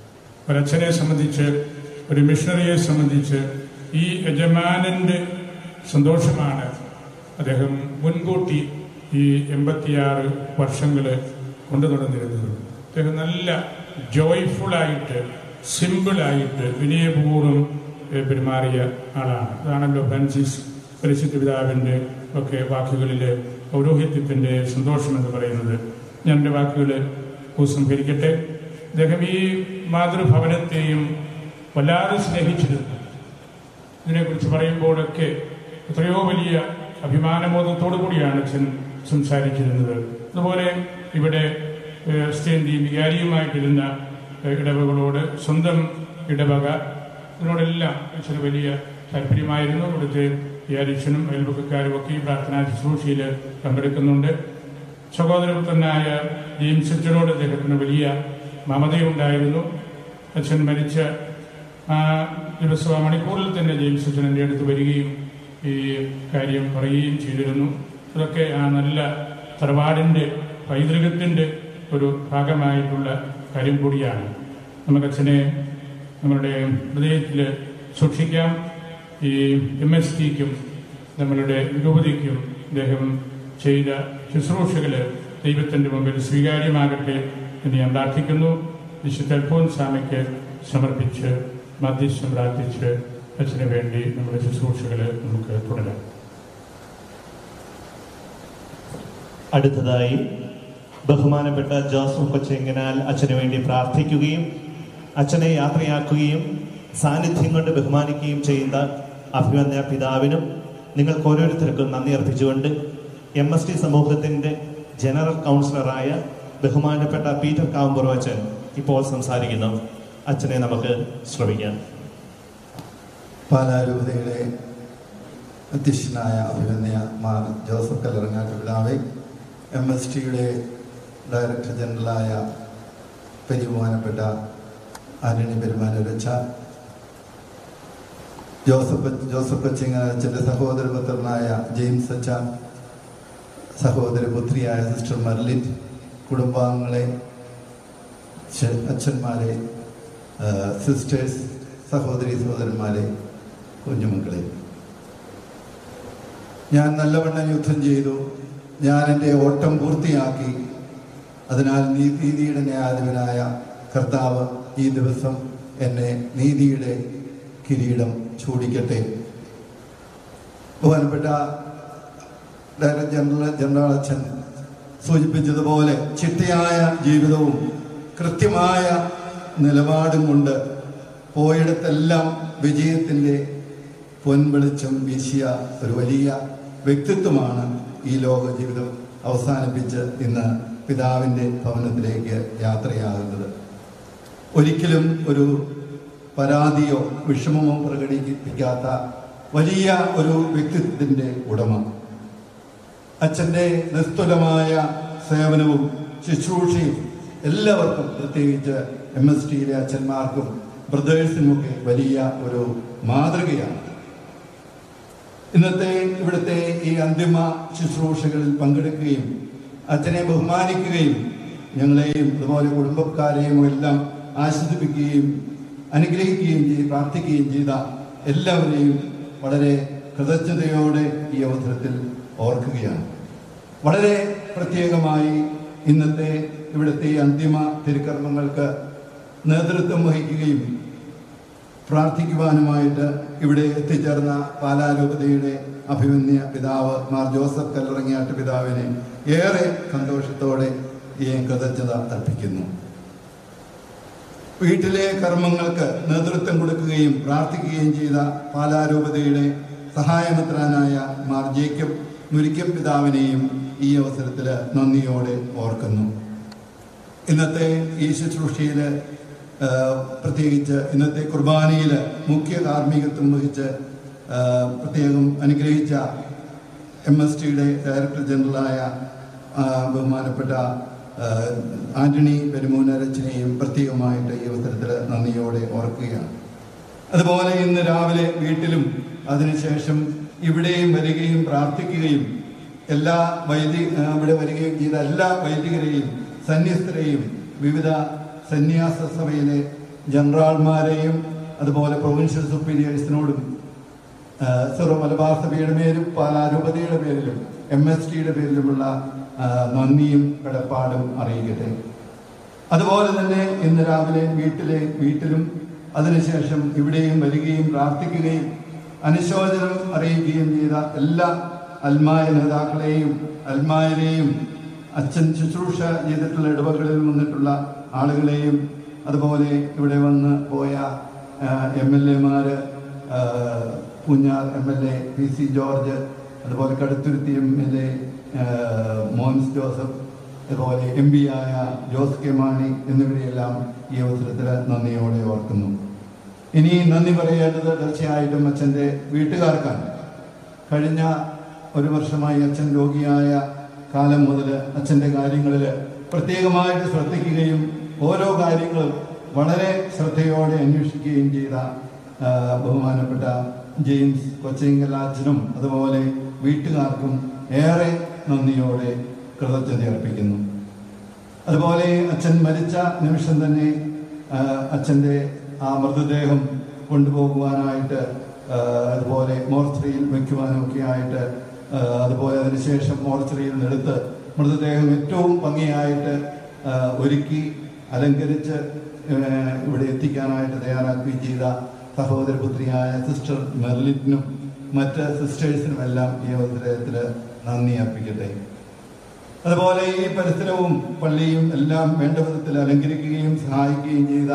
ഒരച്ഛനെ സംബന്ധിച്ച് ഒരു മിഷണറിയെ സംബന്ധിച്ച് ഈ യജമാനന്റെ സന്തോഷമാണ് അദ്ദേഹം മുൻകൂട്ടി ഈ എൺപത്തിയാറ് വർഷങ്ങൾ കൊണ്ടു നടന്നിരുന്നത് അദ്ദേഹം നല്ല ജോയ്ഫുള്ളായിട്ട് സിമ്പിളായിട്ട് വിനയപൂർവ്വം ഏഹ്, പെരുമാറിയ ആളാണ് അതാണല്ലോ ഫ്രാൻസിസ് പരിശുദ്ധ പിതാവിൻ്റെ ഒക്കെ വാക്കുകളിൽ പൗരോഹിത്യത്തിൻ്റെ സന്തോഷം എന്ന് പറയുന്നത് ഞാൻ എൻ്റെ വാക്കുകൾ ഉപസംഹരിക്കട്ടെ അദ്ദേഹം ഈ മാതൃഭവനത്തെയും വല്ലാതെ സ്നേഹിച്ചിരുന്നു ഇതിനെക്കുറിച്ച് പറയുമ്പോഴൊക്കെ എത്രയോ വലിയ അഭിമാനബോധത്തോടു കൂടിയാണ് അച്ഛൻ സംസാരിച്ചിരുന്നത് അതുപോലെ ഇവിടെ ഏഹ്, സ്റ്റേന്തി വികാരിയുമായിട്ടിരുന്ന ഏഹ്, ഇടവകളോട് സ്വന്തം ഇടവക ഇതിനോടെല്ലാം അച്ഛന് വലിയ താല്പര്യമായിരുന്നു ഇവിടുത്തെ വികാരിച്ചനും അയൽവക്കക്കാരും ഒക്കെ ഈ പ്രാർത്ഥനാ ശുശ്രൂഷയിൽ പങ്കെടുക്കുന്നുണ്ട് സഹോദരപുത്രനായ ജെയിംസ് അച്ഛനോട് അദ്ദേഹത്തിന് വലിയ മമതയുണ്ടായിരുന്നു അച്ഛൻ മരിച്ച ആ ദിവസം ആ മണിക്കൂറിൽ തന്നെ ജെയിംസ് അച്ഛൻ എൻ്റെ അടുത്ത് വരികയും ഈ കാര്യം പറയുകയും ചെയ്തിരുന്നു അതൊക്കെ ആ നല്ല തറവാടിൻ്റെ പൈതൃകത്തിൻ്റെ ഒരു ഭാഗമായിട്ടുള്ള കാര്യം കൂടിയാണ് നമുക്ക് അച്ഛനെ നമ്മളുടെ ഹൃദയത്തിൽ സൂക്ഷിക്കാം ഈ എം എസ് ടിക്കും നമ്മളുടെ രൂപതയ്ക്കും അദ്ദേഹം ചെയ്ത ശുശ്രൂഷകൾ ദൈവത്തിൻ്റെ മുമ്പിൽ സ്വീകാര്യമാകട്ടെ എന്ന് ഞാൻ പ്രാർത്ഥിക്കുന്നു വിശുദ്ധ അൽഫോൻസാമയ്ക്ക് സമർപ്പിച്ച് മധ്യസ്ഥം പ്രാർത്ഥിച്ച് അച്ഛന് വേണ്ടി നമ്മുടെ ശുശ്രൂഷകൾ നമുക്ക് തുടരാം അടുത്തതായി ബഹുമാനപ്പെട്ട ജോസഫ് കൊച്ചെങ്കനാൽ അച്ഛന് വേണ്ടി പ്രാർത്ഥിക്കുകയും അച്ഛനെ യാത്രയാക്കുകയും സാന്നിധ്യം കൊണ്ട് ബഹുമാനിക്കുകയും ചെയ്യുന്ന അഭിമന്യ പിതാവിനും നിങ്ങൾക്ക് ഓരോരുത്തർക്കും നന്ദി അർപ്പിച്ചുകൊണ്ട് എം എസ് ടി സമൂഹത്തിന്റെ ജനറൽ കൗൺസിലറായ ബഹുമാനപ്പെട്ട പീറ്റർ കാവുമ്പുറ അച്ഛൻ ഇപ്പോൾ സംസാരിക്കുന്നു അച്ഛനെ നമുക്ക് ശ്രമിക്കാം പാലാരൂപതയുടെ അധ്യക്ഷനായ അഭിമന്യ മാർ ജോസഫ് കല്ലറങ്ങാട്ട് പിതാവെ എം എസ് ടിയുടെ ഡയറക്ടർ ജനറലായ പരിബഹുമാനപ്പെട്ട ആന്റണി പെരുമാനരച്ച ജോസഫ് ജോസഫ് കൊച്ചിങ്ങച്ചൻ്റെ സഹോദരപുത്രനായ ജെയിംസ് അച്ച സഹോദരപുത്രിയായ സിസ്റ്റർ മെർലിൻ കുടുംബാംഗങ്ങളെ ചെ- അച്ഛന്മാരെ ആ, സിസ്റ്റേഴ്സ് സഹോദരി സഹോദരന്മാരെ കുഞ്ഞുമക്കളെ ഞാൻ നല്ലവണ്ണം യുദ്ധം ചെയ്തു ഞാൻ എൻ്റെ ഓട്ടം പൂർത്തിയാക്കി അതിനാൽ നീ നീതിയുടെ ന്യായാധിപനായ കർത്താവ് ഈ ദിവസം എന്നെ നീതിയുടെ കിരീടം ചൂടിക്കട്ടെ ബഹുമാനപ്പെട്ട ഡയറക്ടർ ജനറൽ ജനറൽ അച്ഛൻ സൂചിപ്പിച്ചതുപോലെ ചിട്ടയായ ജീവിതവും കൃത്യമായ നിലപാടും കൊണ്ട് പോയിടത്തെല്ലാം വിജയത്തിൻ്റെ പൊൻവെളിച്ചം വീശിയ ഒരു വലിയ വ്യക്തിത്വമാണ് ഈ ലോക ജീവിതം അവസാനിപ്പിച്ച് ഇന്ന് പിതാവിൻ്റെ ഭവനത്തിലേക്ക് യാത്രയാകുന്നത് ഒരിക്കലും ഒരു പരാതിയോ വിഷമമോ പ്രകടിപ്പിക്കാത്ത വലിയ ഒരു വ്യക്തിത്വത്തിൻ്റെ ഉടമ അച്ഛൻ്റെ നിസ്തുലമായ സേവനവും ശുശ്രൂഷയും എല്ലാവർക്കും പ്രത്യേകിച്ച് എം എസ് ടിയിലെ അച്ഛന്മാർക്കും ബ്രദേഴ്സിനുമൊക്കെ വലിയ ഒരു മാതൃകയാണ് ഇന്നത്തെ ഇവിടുത്തെ ഈ അന്തിമ ശുശ്രൂഷകളിൽ പങ്കെടുക്കുകയും അച്ഛനെ ബഹുമാനിക്കുകയും ഞങ്ങളെയും അതുപോലെ കുടുംബക്കാരെയും എല്ലാം ആശ്വസിപ്പിക്കുകയും അനുഗ്രഹിക്കുകയും ചെയ്ത് പ്രാർത്ഥിക്കുകയും ചെയ്ത എല്ലാവരെയും വളരെ കൃതജ്ഞതയോടെ ഈ അവസരത്തിൽ ഓർക്കുകയാണ് വളരെ പ്രത്യേകമായി ഇന്നത്തെ ഇവിടുത്തെ ഈ അന്തിമ തിരുക്കർമ്മങ്ങൾക്ക് നേതൃത്വം വഹിക്കുകയും പ്രാർത്ഥിക്കുവാനുമായിട്ട് ഇവിടെ എത്തിച്ചേർന്ന പാലാരൂപതയുടെ അഭിമന്യ പിതാവ് മാർ ജോസഫ് കല്ലറങ്ങിയാട്ട് പിതാവിനെ ഏറെ സന്തോഷത്തോടെ ഈ കൃതജ്ഞത അർപ്പിക്കുന്നു വീട്ടിലെ കർമ്മങ്ങൾക്ക് നേതൃത്വം കൊടുക്കുകയും പ്രാർത്ഥിക്കുകയും ചെയ്ത പാലാരൂപതയുടെ സഹായമിത്രാനായ മാർ ജേക്കബ് മുരിക്കം പിതാവിനെയും ഈ അവസരത്തിൽ നന്ദിയോടെ ഓർക്കുന്നു ഇന്നത്തെ ഈ ശുശ്രൂഷയിൽ പ്രത്യേകിച്ച് ഇന്നത്തെ കുർബാനയിൽ മുഖ്യ കാർമ്മികത്വം വഹിച്ച് ആ, പ്രത്യേകം അനുഗ്രഹിച്ച എം എസ് ടിയുടെ ഡയറക്ടർ ജനറലായ ആ, ബഹുമാനപ്പെട്ട ആ, ആന്റണി പെരുമൂനരച്ചനെയും പ്രത്യേകമായിട്ട് ഈ അവസരത്തിൽ നന്ദിയോടെ ഓർക്കുകയാണ് അതുപോലെ ഇന്ന് രാവിലെ വീട്ടിലും അതിനുശേഷം ഇവിടെയും വരികയും പ്രാർത്ഥിക്കുകയും എല്ലാ വൈദി ആ, ഇവിടെ വരികയും ചെയ്ത എല്ലാ വൈദികരെയും സന്യസ്തരെയും വിവിധ സന്യാസ സഭയിലെ ജനറാൾമാരെയും അതുപോലെ പ്രൊവിൻഷ്യൽ സുപ്പീരിയേഴ്സിനോടും സിറോ മലബാർ സഭയുടെ പേരും പാലാരൂപതയുടെ പേരിലും എം എസ് ടിയുടെ പേരിലുമുള്ള ആ, നന്ദിയും കടപ്പാടും അറിയിക്കട്ടെ അതുപോലെ തന്നെ ഇന്ന് രാവിലെ വീട്ടിലെ വീട്ടിലും അതിനുശേഷം ഇവിടെയും വരികയും പ്രാർത്ഥിക്കുകയും അനുശോചനം അറിയിക്കുകയും ചെയ്ത എല്ലാ അൽമായ നേതാക്കളെയും അൽമായരെയും അച്ഛൻ ശുശ്രൂഷ ചെയ്തിട്ടുള്ള ഇടവകളിൽ വന്നിട്ടുള്ള ആളുകളെയും അതുപോലെ ഇവിടെ വന്ന് പോയ എം എൽ എമാര് Poonjar M L A P C George അതുപോലെ Kaduthuruthy M L A Mons Joseph അതുപോലെ എം പി ആയ ജോസ് കെ മാണി എന്നിവരെയെല്ലാം ഈ അവസരത്തിൽ നന്ദിയോടെ ഓർക്കുന്നു ഇനി നന്ദി പറയേണ്ടത് തീർച്ചയായിട്ടും അച്ഛൻ്റെ വീട്ടുകാർക്കാണ് കഴിഞ്ഞ ഒരു വർഷമായി അച്ഛൻ രോഗിയായ കാലം മുതൽ അച്ഛൻ്റെ കാര്യങ്ങളിൽ പ്രത്യേകമായിട്ട് ശ്രദ്ധിക്കുകയും ഓരോ കാര്യങ്ങളും വളരെ ശ്രദ്ധയോടെ അന്വേഷിക്കുകയും ചെയ്ത ആ, ബഹുമാനപ്പെട്ട ജെയിംസ് കൊച്ചിങ്കൽ അച്ഛനും അതുപോലെ വീട്ടുകാർക്കും ഏറെ നന്ദിയോടെ കൃതജ്ഞത അർപ്പിക്കുന്നു അതുപോലെ അച്ഛൻ മരിച്ച നിമിഷം തന്നെ ആ, അച്ഛൻ്റെ ആ മൃതദേഹം കൊണ്ടുപോകുവാനായിട്ട് ആ, അതുപോലെ മോർച്ചറിയിൽ വയ്ക്കുവാനും ഒക്കെ ആയിട്ട് ആ, അതുപോലെ അതിനുശേഷം മോർച്ചറിയിൽ നിന്നെടുത്ത് മൃതദേഹം ഏറ്റവും ഭംഗിയായിട്ട് ആ, ഒരുക്കി അലങ്കരിച്ച് ആ, ഇവിടെ എത്തിക്കാനായിട്ട് തയ്യാറാക്കുകയും ചെയ്ത സഹോദരപുത്രിയായ സിസ്റ്റർ മെർലിറ്റിനും മറ്റ് സിസ്റ്റേഴ്സിനും എല്ലാം ഈ അവസരത്തിൽ നന്ദി അർപ്പിക്കട്ടെ അതുപോലെ ഈ പരിസരവും പള്ളിയും എല്ലാം വേണ്ട വിധത്തിൽ അലങ്കരിക്കുകയും സഹായിക്കുകയും ചെയ്ത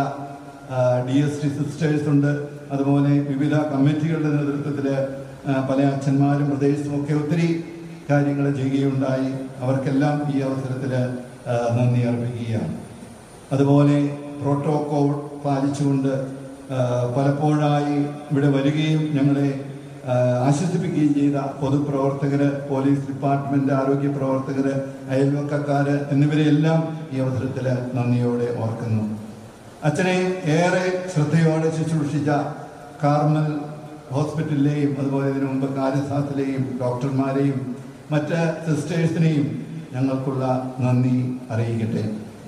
ഡി എസ് ടി സിസ്റ്റേഴ്സ് ഉണ്ട് അതുപോലെ വിവിധ കമ്മിറ്റികളുടെ നേതൃത്വത്തിൽ പല അച്ഛന്മാരും പ്രദേശത്തും ഒക്കെ ഒത്തിരി കാര്യങ്ങൾ ചെയ്യുകയുണ്ടായി അവർക്കെല്ലാം ഈ അവസരത്തിൽ നന്ദി അർപ്പിക്കുകയാണ് അതുപോലെ പ്രോട്ടോകോൾ പാലിച്ചുകൊണ്ട് ആ, പലപ്പോഴായി ഇവിടെ വരികയും ഞങ്ങളെ ആ, ആശ്വസിപ്പിക്കുകയും ചെയ്ത പൊതുപ്രവർത്തകര് പോലീസ് ഡിപ്പാർട്ട്മെന്റ് ആരോഗ്യ പ്രവർത്തകര് അയൽവക്കക്കാര് എന്നിവരെയെല്ലാം ഈ അവസരത്തിൽ നന്ദിയോടെ ഓർക്കുന്നു അച്ഛനെ ഏറെ ശ്രദ്ധയോടെ ശുശ്രൂഷിച്ച കാർമൽ ഹോസ്പിറ്റലിലെയും അതുപോലെ ഇതിനു മുമ്പ് കാര്യസാത്തിലെയും ഡോക്ടർമാരെയും മറ്റ് സിസ്റ്റേഴ്സിനെയും ഞങ്ങൾക്കുള്ള നന്ദി അറിയിക്കട്ടെ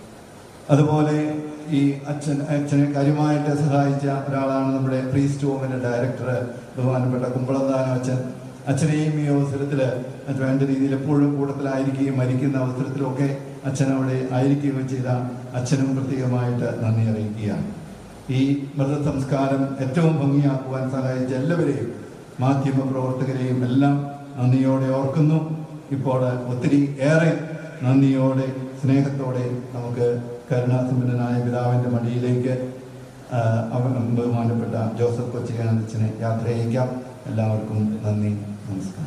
അതുപോലെ ഈ അച്ഛൻ അച്ഛനെ കാര്യമായിട്ട് സഹായിച്ച ഒരാളാണ് നമ്മുടെ പ്രീസ്റ്റ് ഹോമിന്റെ ഡയറക്ടർ ബഹുമാനപ്പെട്ട കുമ്പളന്താനം അച്ഛൻ അച്ഛനെയും ഈ അവസരത്തിൽ വേണ്ട രീതിയിൽ എപ്പോഴും കൂട്ടത്തിലായിരിക്കുകയും മരിക്കുന്ന അവസരത്തിലൊക്കെ അച്ഛൻ അവിടെ ആയിരിക്കുകയും ചെയ്ത അച്ഛനും പ്രത്യേകമായിട്ട് നന്ദി അറിയിക്കുകയാണ് ഈ മൃതസംസ്കാരം ഏറ്റവും ഭംഗിയാക്കുവാൻ സഹായിച്ച എല്ലാവരെയും മാധ്യമ പ്രവർത്തകരെയും എല്ലാം നന്ദിയോടെ ഓർക്കുന്നു ഇപ്പോൾ ഒത്തിരി ഏറെ നന്ദിയോടെ സ്നേഹത്തോടെ നമുക്ക് കരുണാസമ്പന്നനായ പിതാവിൻ്റെ മടിയിലേക്ക് ആ, അവ ബഹുമാനപ്പെട്ട ജോസഫ് കൊച്ചിയാനന്ദച്ചനെ യാത്ര അയക്കാം എല്ലാവർക്കും നന്ദി നമസ്കാരം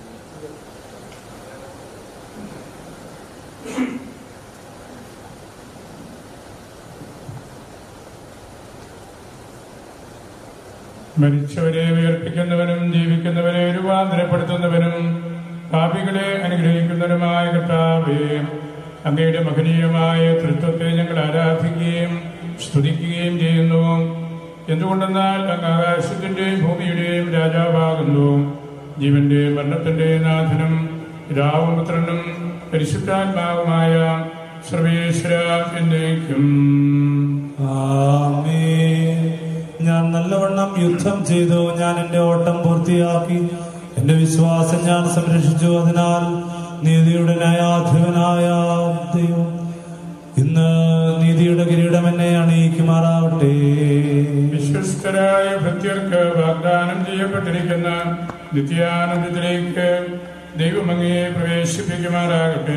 മരിച്ചവരെ ഉയർപ്പിക്കുന്നവനും ജീവിക്കുന്നവരെ രൂപാന്തരപ്പെടുത്തുന്നവനും പാപികളെ അനുഗ്രഹിക്കുന്നവനുമായ കർത്താവേ അങ്ങയുടെ മഹനീയമായ തൃത്വത്തെ ഞങ്ങൾ ആരാധിക്കുകയും സ്തുതിക്കുകയും ചെയ്യുന്നു എന്തുകൊണ്ടെന്നാൽ അങ്ങ് ആകാശത്തിന്റെയും ഭൂമിയുടെയും രാജാവാകുന്നു ജീവന്റെ മരണത്തിന്റെ നാഥനും രാവപുത്രനും പരിശുദ്ധാത്മാവുമായ സർവേശ്വര എന്നേക്കും ആമേൻ. ഞാൻ നല്ലവണ്ണം യുദ്ധം ചെയ്തു ഞാൻ എന്റെ ഓട്ടം പൂർത്തിയാക്കി എന്റെ വിശ്വാസം ഞാൻ സംരക്ഷിച്ചു അതിനാൽ നീതിയുടെ ന്യായാധിപനായ ദൈവം ഇന്ന് നീതിയുടെ കിരീടം എന്നെ അണിയിക്കുമാറാവട്ടെ വിശ്വസ്തരായ ഭൃത്യർക്ക് വാഗ്ദാനം ചെയ്യപ്പെട്ടിരിക്കുന്ന നിത്യാനന്ദത്തിലേക്ക് ദൈവമങ്ങയെ പ്രവേശിപ്പിക്കുമാറാകട്ടെ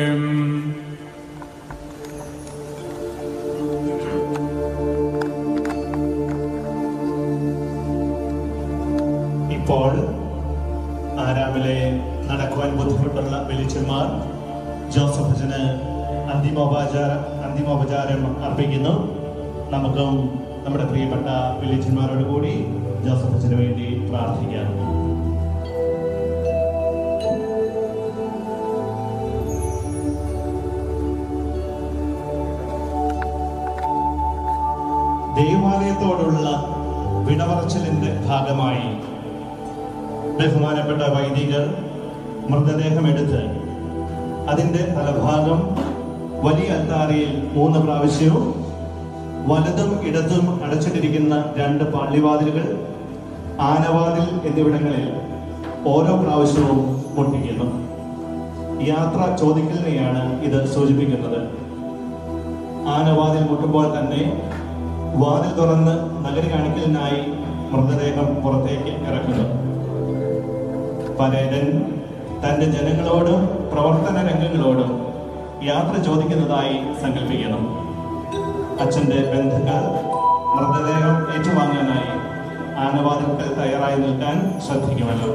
ഇപ്പോൾ ആരാമിലെ നടക്കുവാൻ ബുദ്ധിമുട്ടുള്ള വെളിച്ചന്മാർ ജോസഫ് അച്ഛന് അന്തിമോപചാരം അന്തിമോപചാരം അർപ്പിക്കുന്നു നമുക്കും നമ്മുടെ പ്രിയപ്പെട്ട വെളിച്ചന്മാരോട് കൂടി ജോസഫ് അച്ഛന് വേണ്ടി പ്രാർത്ഥിക്കാം ദൈവാലയത്തോടുള്ള വിടപറച്ചിലിന്റെ ഭാഗമായി ബഹുമാനപ്പെട്ട വൈദികർ മൃതദേഹം എടുത്ത് അതിന്റെ തലഭാഗം വലിയ അത്താരയിൽ മൂന്ന് പ്രാവശ്യവും വലതും ഇടതും അടച്ചിട്ടിരിക്കുന്ന രണ്ട് പള്ളിവാതിലുകൾ ആനവാതിൽ എന്നിവിടങ്ങളിൽ ഓരോ പ്രാവശ്യവും മുട്ടിക്കുന്നു യാത്ര ചോദിക്കലിനെയാണ് ഇത് സൂചിപ്പിക്കുന്നത് ആനവാതിൽ മുട്ടുമ്പോൾ തന്നെ വാതിൽ തുറന്ന് നഗരി കാണിക്കലിനായി മൃതദേഹം പുറത്തേക്ക് ഇറക്കുന്നു പരേതൻ തന്റെ ജനങ്ങളോടും പ്രവർത്തന രംഗങ്ങളോടും യാത്ര ചോദിക്കുന്നതായി സങ്കല്പിക്കണം അച്ഛന്റെ ബന്ധുക്കൾ മൃതദേഹം ഏറ്റുവാങ്ങാനായി ആനവാതിൽക്കൽ തയ്യാറായി നിൽക്കാൻ ശ്രദ്ധിക്കുമല്ലോ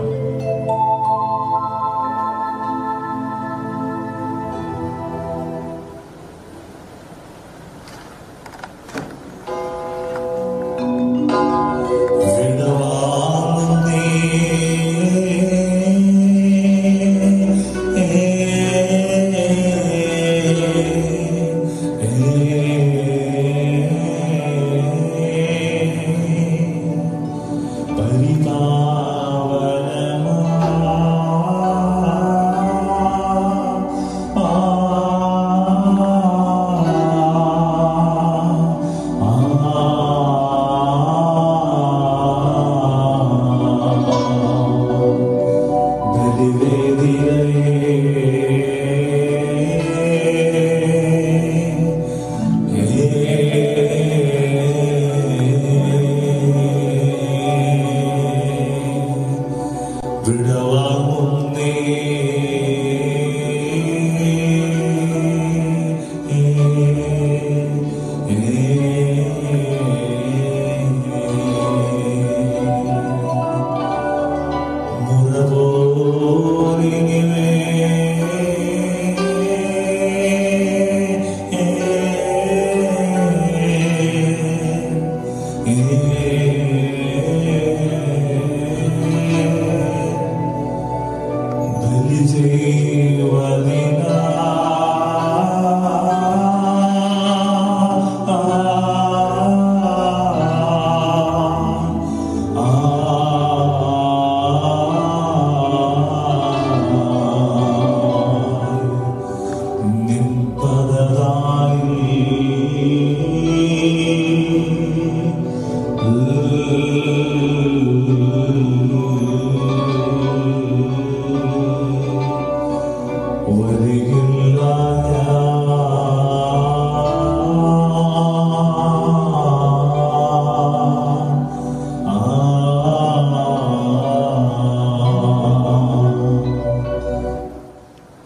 നിൻപദതായി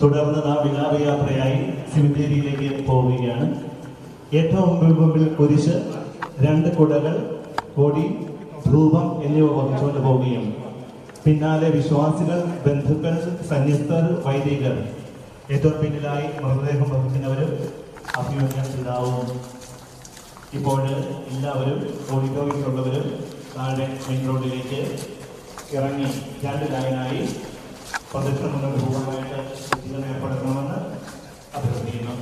തുടർന്ന് നാം വിലാപയാത്രയായി സിമിത്തേരിയിലേക്ക് പോവുകയാണ് ഏറ്റവും മുമ്പിൽ കുരിശ് രണ്ട് കുടകൾ കൊടി ധൂപം എന്നിവ വഹിച്ചുകൊണ്ട് പോവുകയും പിന്നാലെ വിശ്വാസികൾ ബന്ധുക്കൾ സന്യസ്തർ വൈദികർ ഏറ്റവും പിന്നിലായി മൃതദേഹം വഹിക്കുന്നവരും അഭിമന്യ പിതാവും ഇപ്പോൾ എല്ലാവരും ഓഡിറ്റോറിയത്തിലുള്ളവരും താഴെ മെയിൻ റോഡിലേക്ക് ഇറങ്ങി രണ്ട് ലൈനായി പ്രദക്ഷിണം മുന്നോട്ട് പോകാനായിട്ട് സജ്ജീകരണം ഏർപ്പെടുത്തണമെന്ന് അഭ്യർത്ഥിക്കുന്നു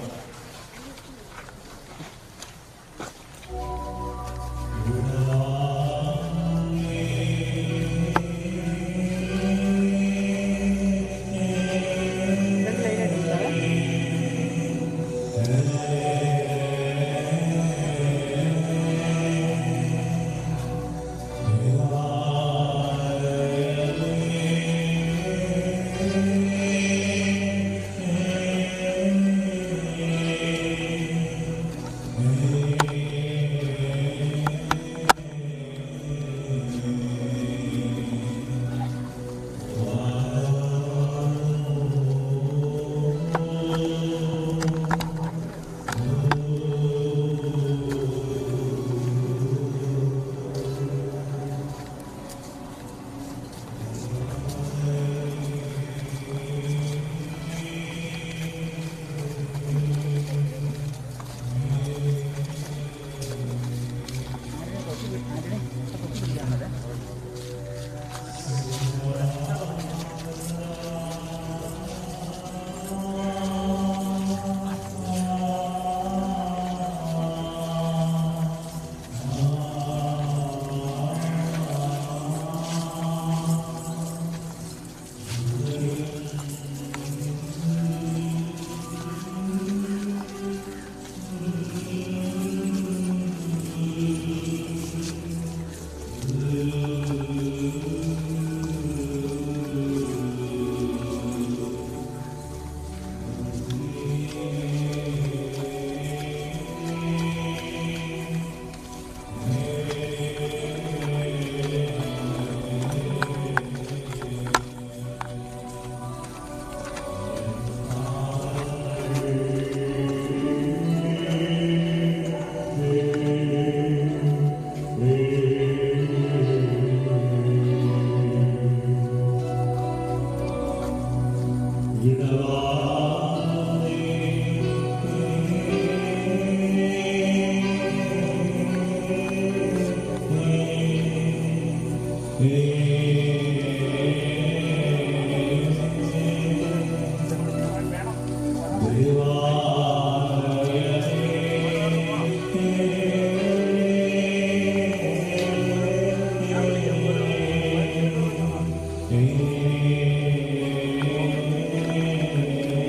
Thank you.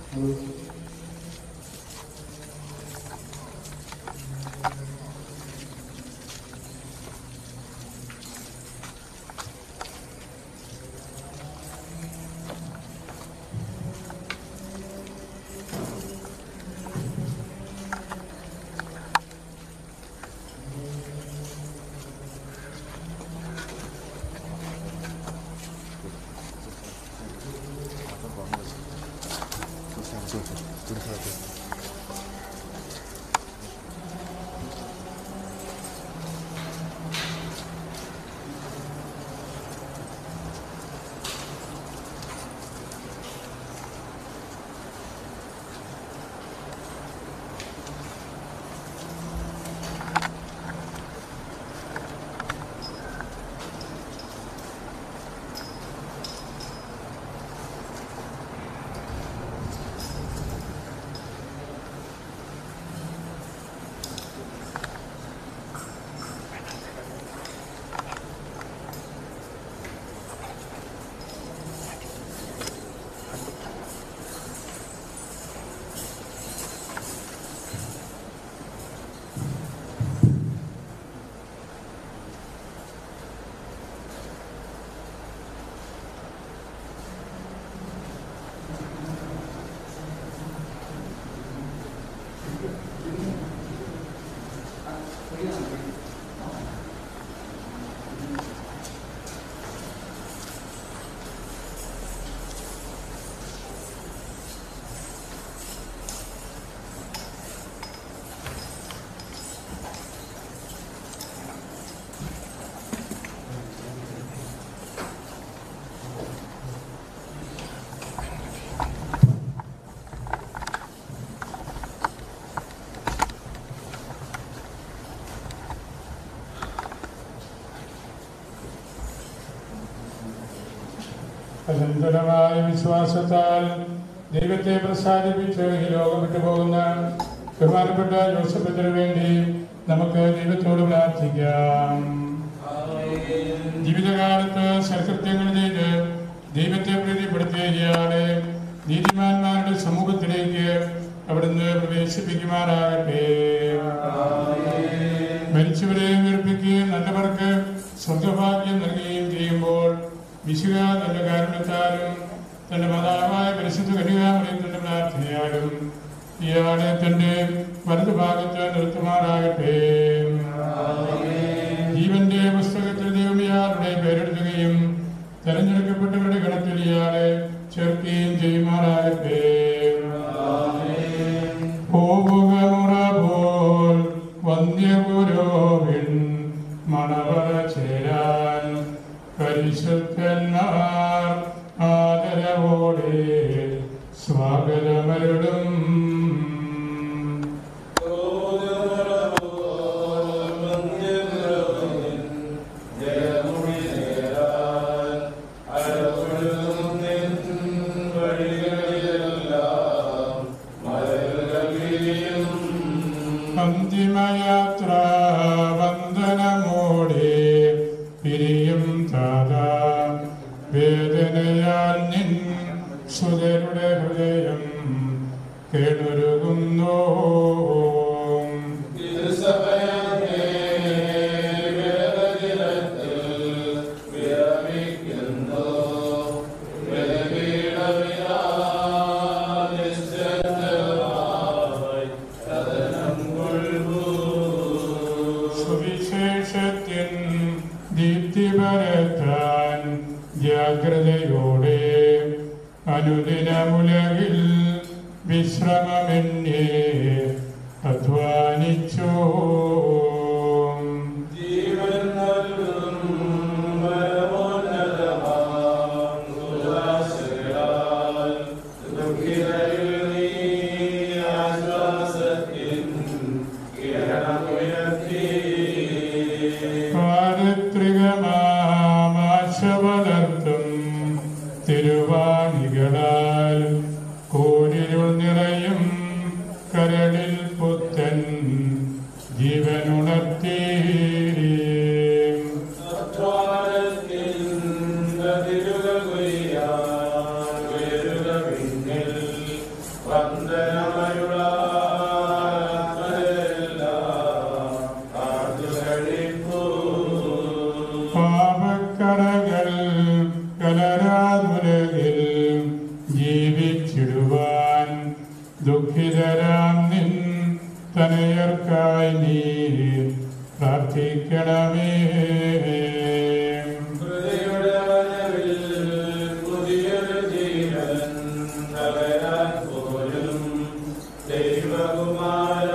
അസന്തരമായ വിശ്വാസത്താൽ ദൈവത്തെ പ്രസാദിപ്പിച്ച് ഈ ലോകം വിട്ടുപോകുന്ന ബഹുമാനപ്പെട്ട ജോസഫത്തിന് വേണ്ടി നമുക്ക് ദൈവത്തോട് പ്രാർത്ഥിക്കാം ജീവിതകാലത്ത് സൽകൃത്യങ്ങൾ ചെയ്ത് ദൈവത്തെ പ്രീതിപ്പെടുത്തിയ ഇയാളെ നീതിമാന്മാരുടെ സമൂഹത്തിലേക്ക് അവിടുന്ന് പ്രവേശിപ്പിക്കുമാറാകട്ടെ മരിച്ചവരെ ഉയർപ്പിക്കുകയും നല്ലവർക്ക് സ്വർഗഭാഗ്യം നൽകുകയും ചെയ്യുമ്പോൾ വിശുക തന്റെ കാരണത്താലും തന്റെ മാതാവായ പരിശുദ്ധ കന്യകാമറിയത്തിന്റെ പ്രാർത്ഥനയാലും ഇയാളെ തന്റെ വലതുഭാഗത്ത് നിർത്തുമാറാകട്ടെ ജീവന്റെ പുസ്തകത്തിൽ ദൈവം ഇയാളുടെ പേരെടുക്കുകയും തെരഞ്ഞെടുക്കപ്പെട്ടവരുടെ ഗണത്തിൽ ഇയാളെ ചേർക്കുകയും ചെയ്യുമാറാകട്ടെ പോവുക മുറ പോൽ വന്യഗുരോവിൻ മണവറ ചേരാൻ പരിശുദ്ധന്മാർ ആദരവോടെ സ്വാഗതമരുളും അന്തിമയാത്ര വന്ദനമോടെ പിരിയും താതാ വേദനയാൽ നിൻ സുതരുടെ ഹൃദയം കേടുരുകുന്നു സുവിശേഷത്തിൻ ദീപ്തി പരത്താൻ ജാഗ്രതയോടെ അനുദിനമുലകിൽ വിശ്രമമെന്നെ അധ്വാനിച്ചു ജീവൻ നൽകും പരമോന്നതമാം ഉല്ലാസങ്ങളാൽ ദുഃഖിതരിൽ നീ ആശ്വാസത്തിൻ കിരണമുയർത്തി പാരിത്രികമാശ വളർത്തും തിരുവാണികളാൽ കൂരിരുൾ നിറയും കരളിൽ പുത്തൻ ജീവനുണർത്തി അധ്വാനത്തിൻ കതിരുകൾ കൊയ്യാൻ ഉയരുക പിന്നിൽ വിടുവാൻ ദുഃഖിതരാം നിൻ തനയർക്കായി നീ പ്രാർത്ഥിക്കണമേ ഹൃദയുടെ വരവിൽ പുതിയൊരു ജീവൻ തളരാൻ പോലും ദൈവകുമാര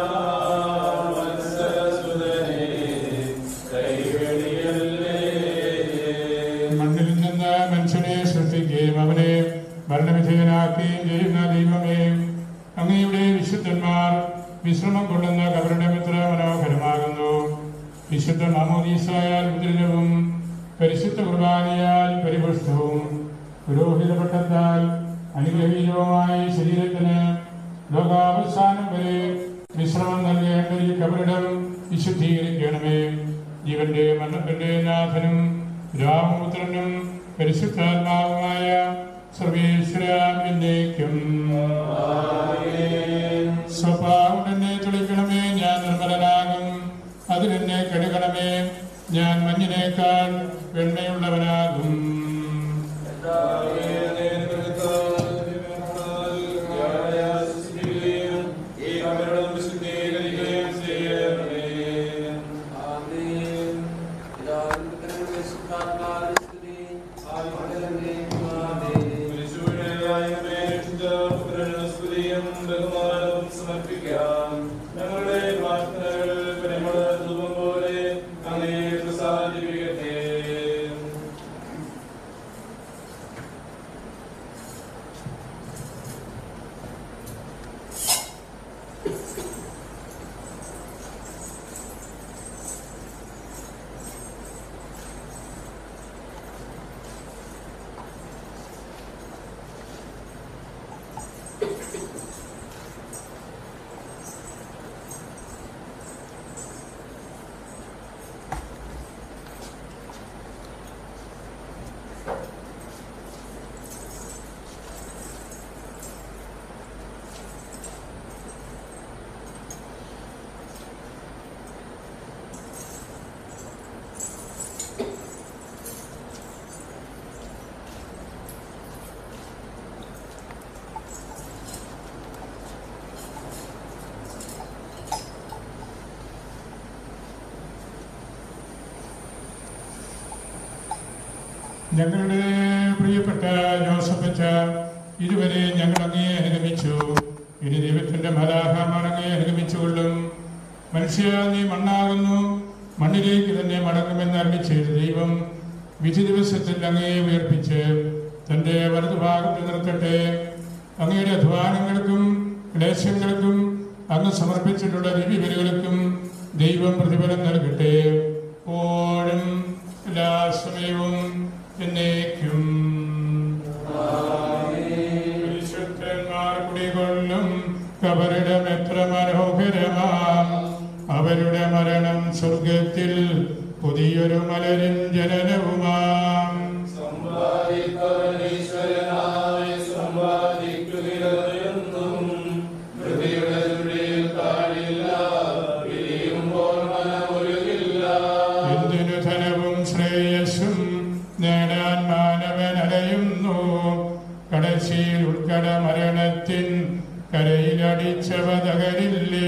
വത്സരസുതനെ കൈവെടിയല്ലേ മണ്ണിൽ നിന്ന് മനുഷ്യനെ സൃഷ്ടിക്കുകയും അവനെ മരണവിധേയനാക്കുകയും ചെയ്യുന്ന ദൈവമേ അങ്ങയുടെ വിശുദ്ധന്മാർ വിശ്രമം കൊള്ളുന്ന കബരുടെ മിത്ര മനോഹരമാകുന്നു വിശുദ്ധ മാമോദീസായാൽ മുദ്രിതവും പരിശുദ്ധ കുർബാനയാൽ പരിപുഷ്ടവും പുരോഹിത പട്ടത്താൽ അനുഗ്രഹീതവുമായ ശരീരത്തിന് ലോകാവസാനം വരെ വിശ്രമം നൽകേണ്ട ഈ കബറിടം വിശുദ്ധീകരിക്കണമേ ജീവന്റെ മരണത്തിന്റെ നാഥനും രാമപുത്രനും പരിശുദ്ധാത്മാവുമായ സർവേശ്വര എന്നേക്കും സ്വഭാവം എന്നെ തുളിക്കണമേ ഞാൻ നിർമ്മലനാകും അതിലെന്നെ കഴുകണമേ ഞാൻ മഞ്ഞിനേക്കാൾ വെണ്മയുള്ളവനാകും ഈ കബറിടം വിശുദ്ധീകരിക്കുകയും ചെയ്യണമേ ബഹുമാനവും സമർപ്പിക്കാം ഞങ്ങളുടെ പ്രാർത്ഥനകൾ പരിമള ധൂപം പോലെ അങ്ങേ പ്രസാദിപ്പിക്കട്ടെ ഞങ്ങളുടെ പ്രിയപ്പെട്ട ജോസഫച്ച ഇതുവരെ ഞങ്ങൾ അങ്ങേ അനുഗമിച്ചു ഇനി ദൈവത്തിന്റെ മലാഹമാർ അങ്ങേ അനുഗമിച്ചുകൊള്ളും മനുഷ്യ നീ മണ്ണാകുന്നു മണ്ണിലേക്ക് തന്നെ മടങ്ങുമെന്ന് അരളി ചെയ്ത ദൈവം വിധി ദിവസത്തിൽ അങ്ങേ ഉയർപ്പിച്ച് തന്റെ വലതുഭാഗത്ത് നിർത്തട്ടെ അങ്ങയുടെ അധ്വാനങ്ങൾക്കും ക്ലേശങ്ങൾക്കും അങ്ങ് സമർപ്പിച്ചിട്ടുള്ള ദിവ്യബലികൾക്കും ദൈവം പ്രതിഫലം നൽകട്ടെ ഓഴും എല്ലാ സമയവും എന്നേക്കും വിശുദ്ധന്മാർ കുടികൊള്ളും കബറിടം എത്ര മനോഹരമാം അവരുടെ മരണം സ്വർഗത്തിൽ പുതിയൊരു മലരിൻ ജനനവുമാം സമ്പാദിപ്പവനീശ്വരനായി സമ്പാദിക്കുകയെന്നും ഹൃദയുടെ ചുഴിയിൽ കാടില്ല പിരിയുമ്പോൾ മനമൊരുകില്ല എന്തിനു ധനവും ശ്രേയസ്സും നേടാൻ മാനവൻ അലയുന്നു കടശിയിൽ ഉൾക്കട മരണത്തിൻ കരയിലടിച്ചവ തകരില്ലേ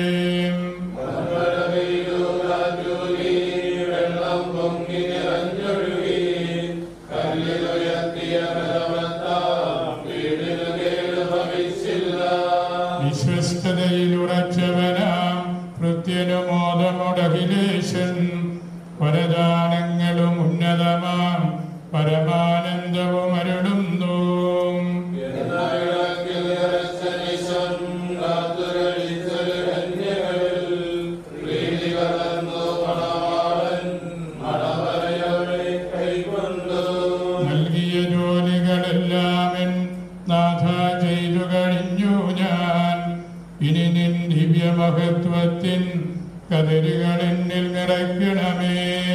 വെള്ളം പൊങ്ങി നിറഞ്ഞൊഴുകി കല്ലിലുയർത്തിയ വീടിനു കേട് ഭവിച്ചില്ല വിശ്വസ്തതയിൽ ഉറച്ചവനാം കൃത്യനുമോദമുടഹിലേശൻ വരദാനങ്ങളും ഉന്നതമാം പരമാനന്ദവും അരുളുന്നു നൽകിയ ജോലികളെല്ലാമൻ നാഥ ചെയ്തു കഴിഞ്ഞു ഞാൻ ഇനി നിൻ ദിവ്യമഹത്വത്തിൻ കതിരുകൾ എന്നിൽ നിറയ്ക്കണമേ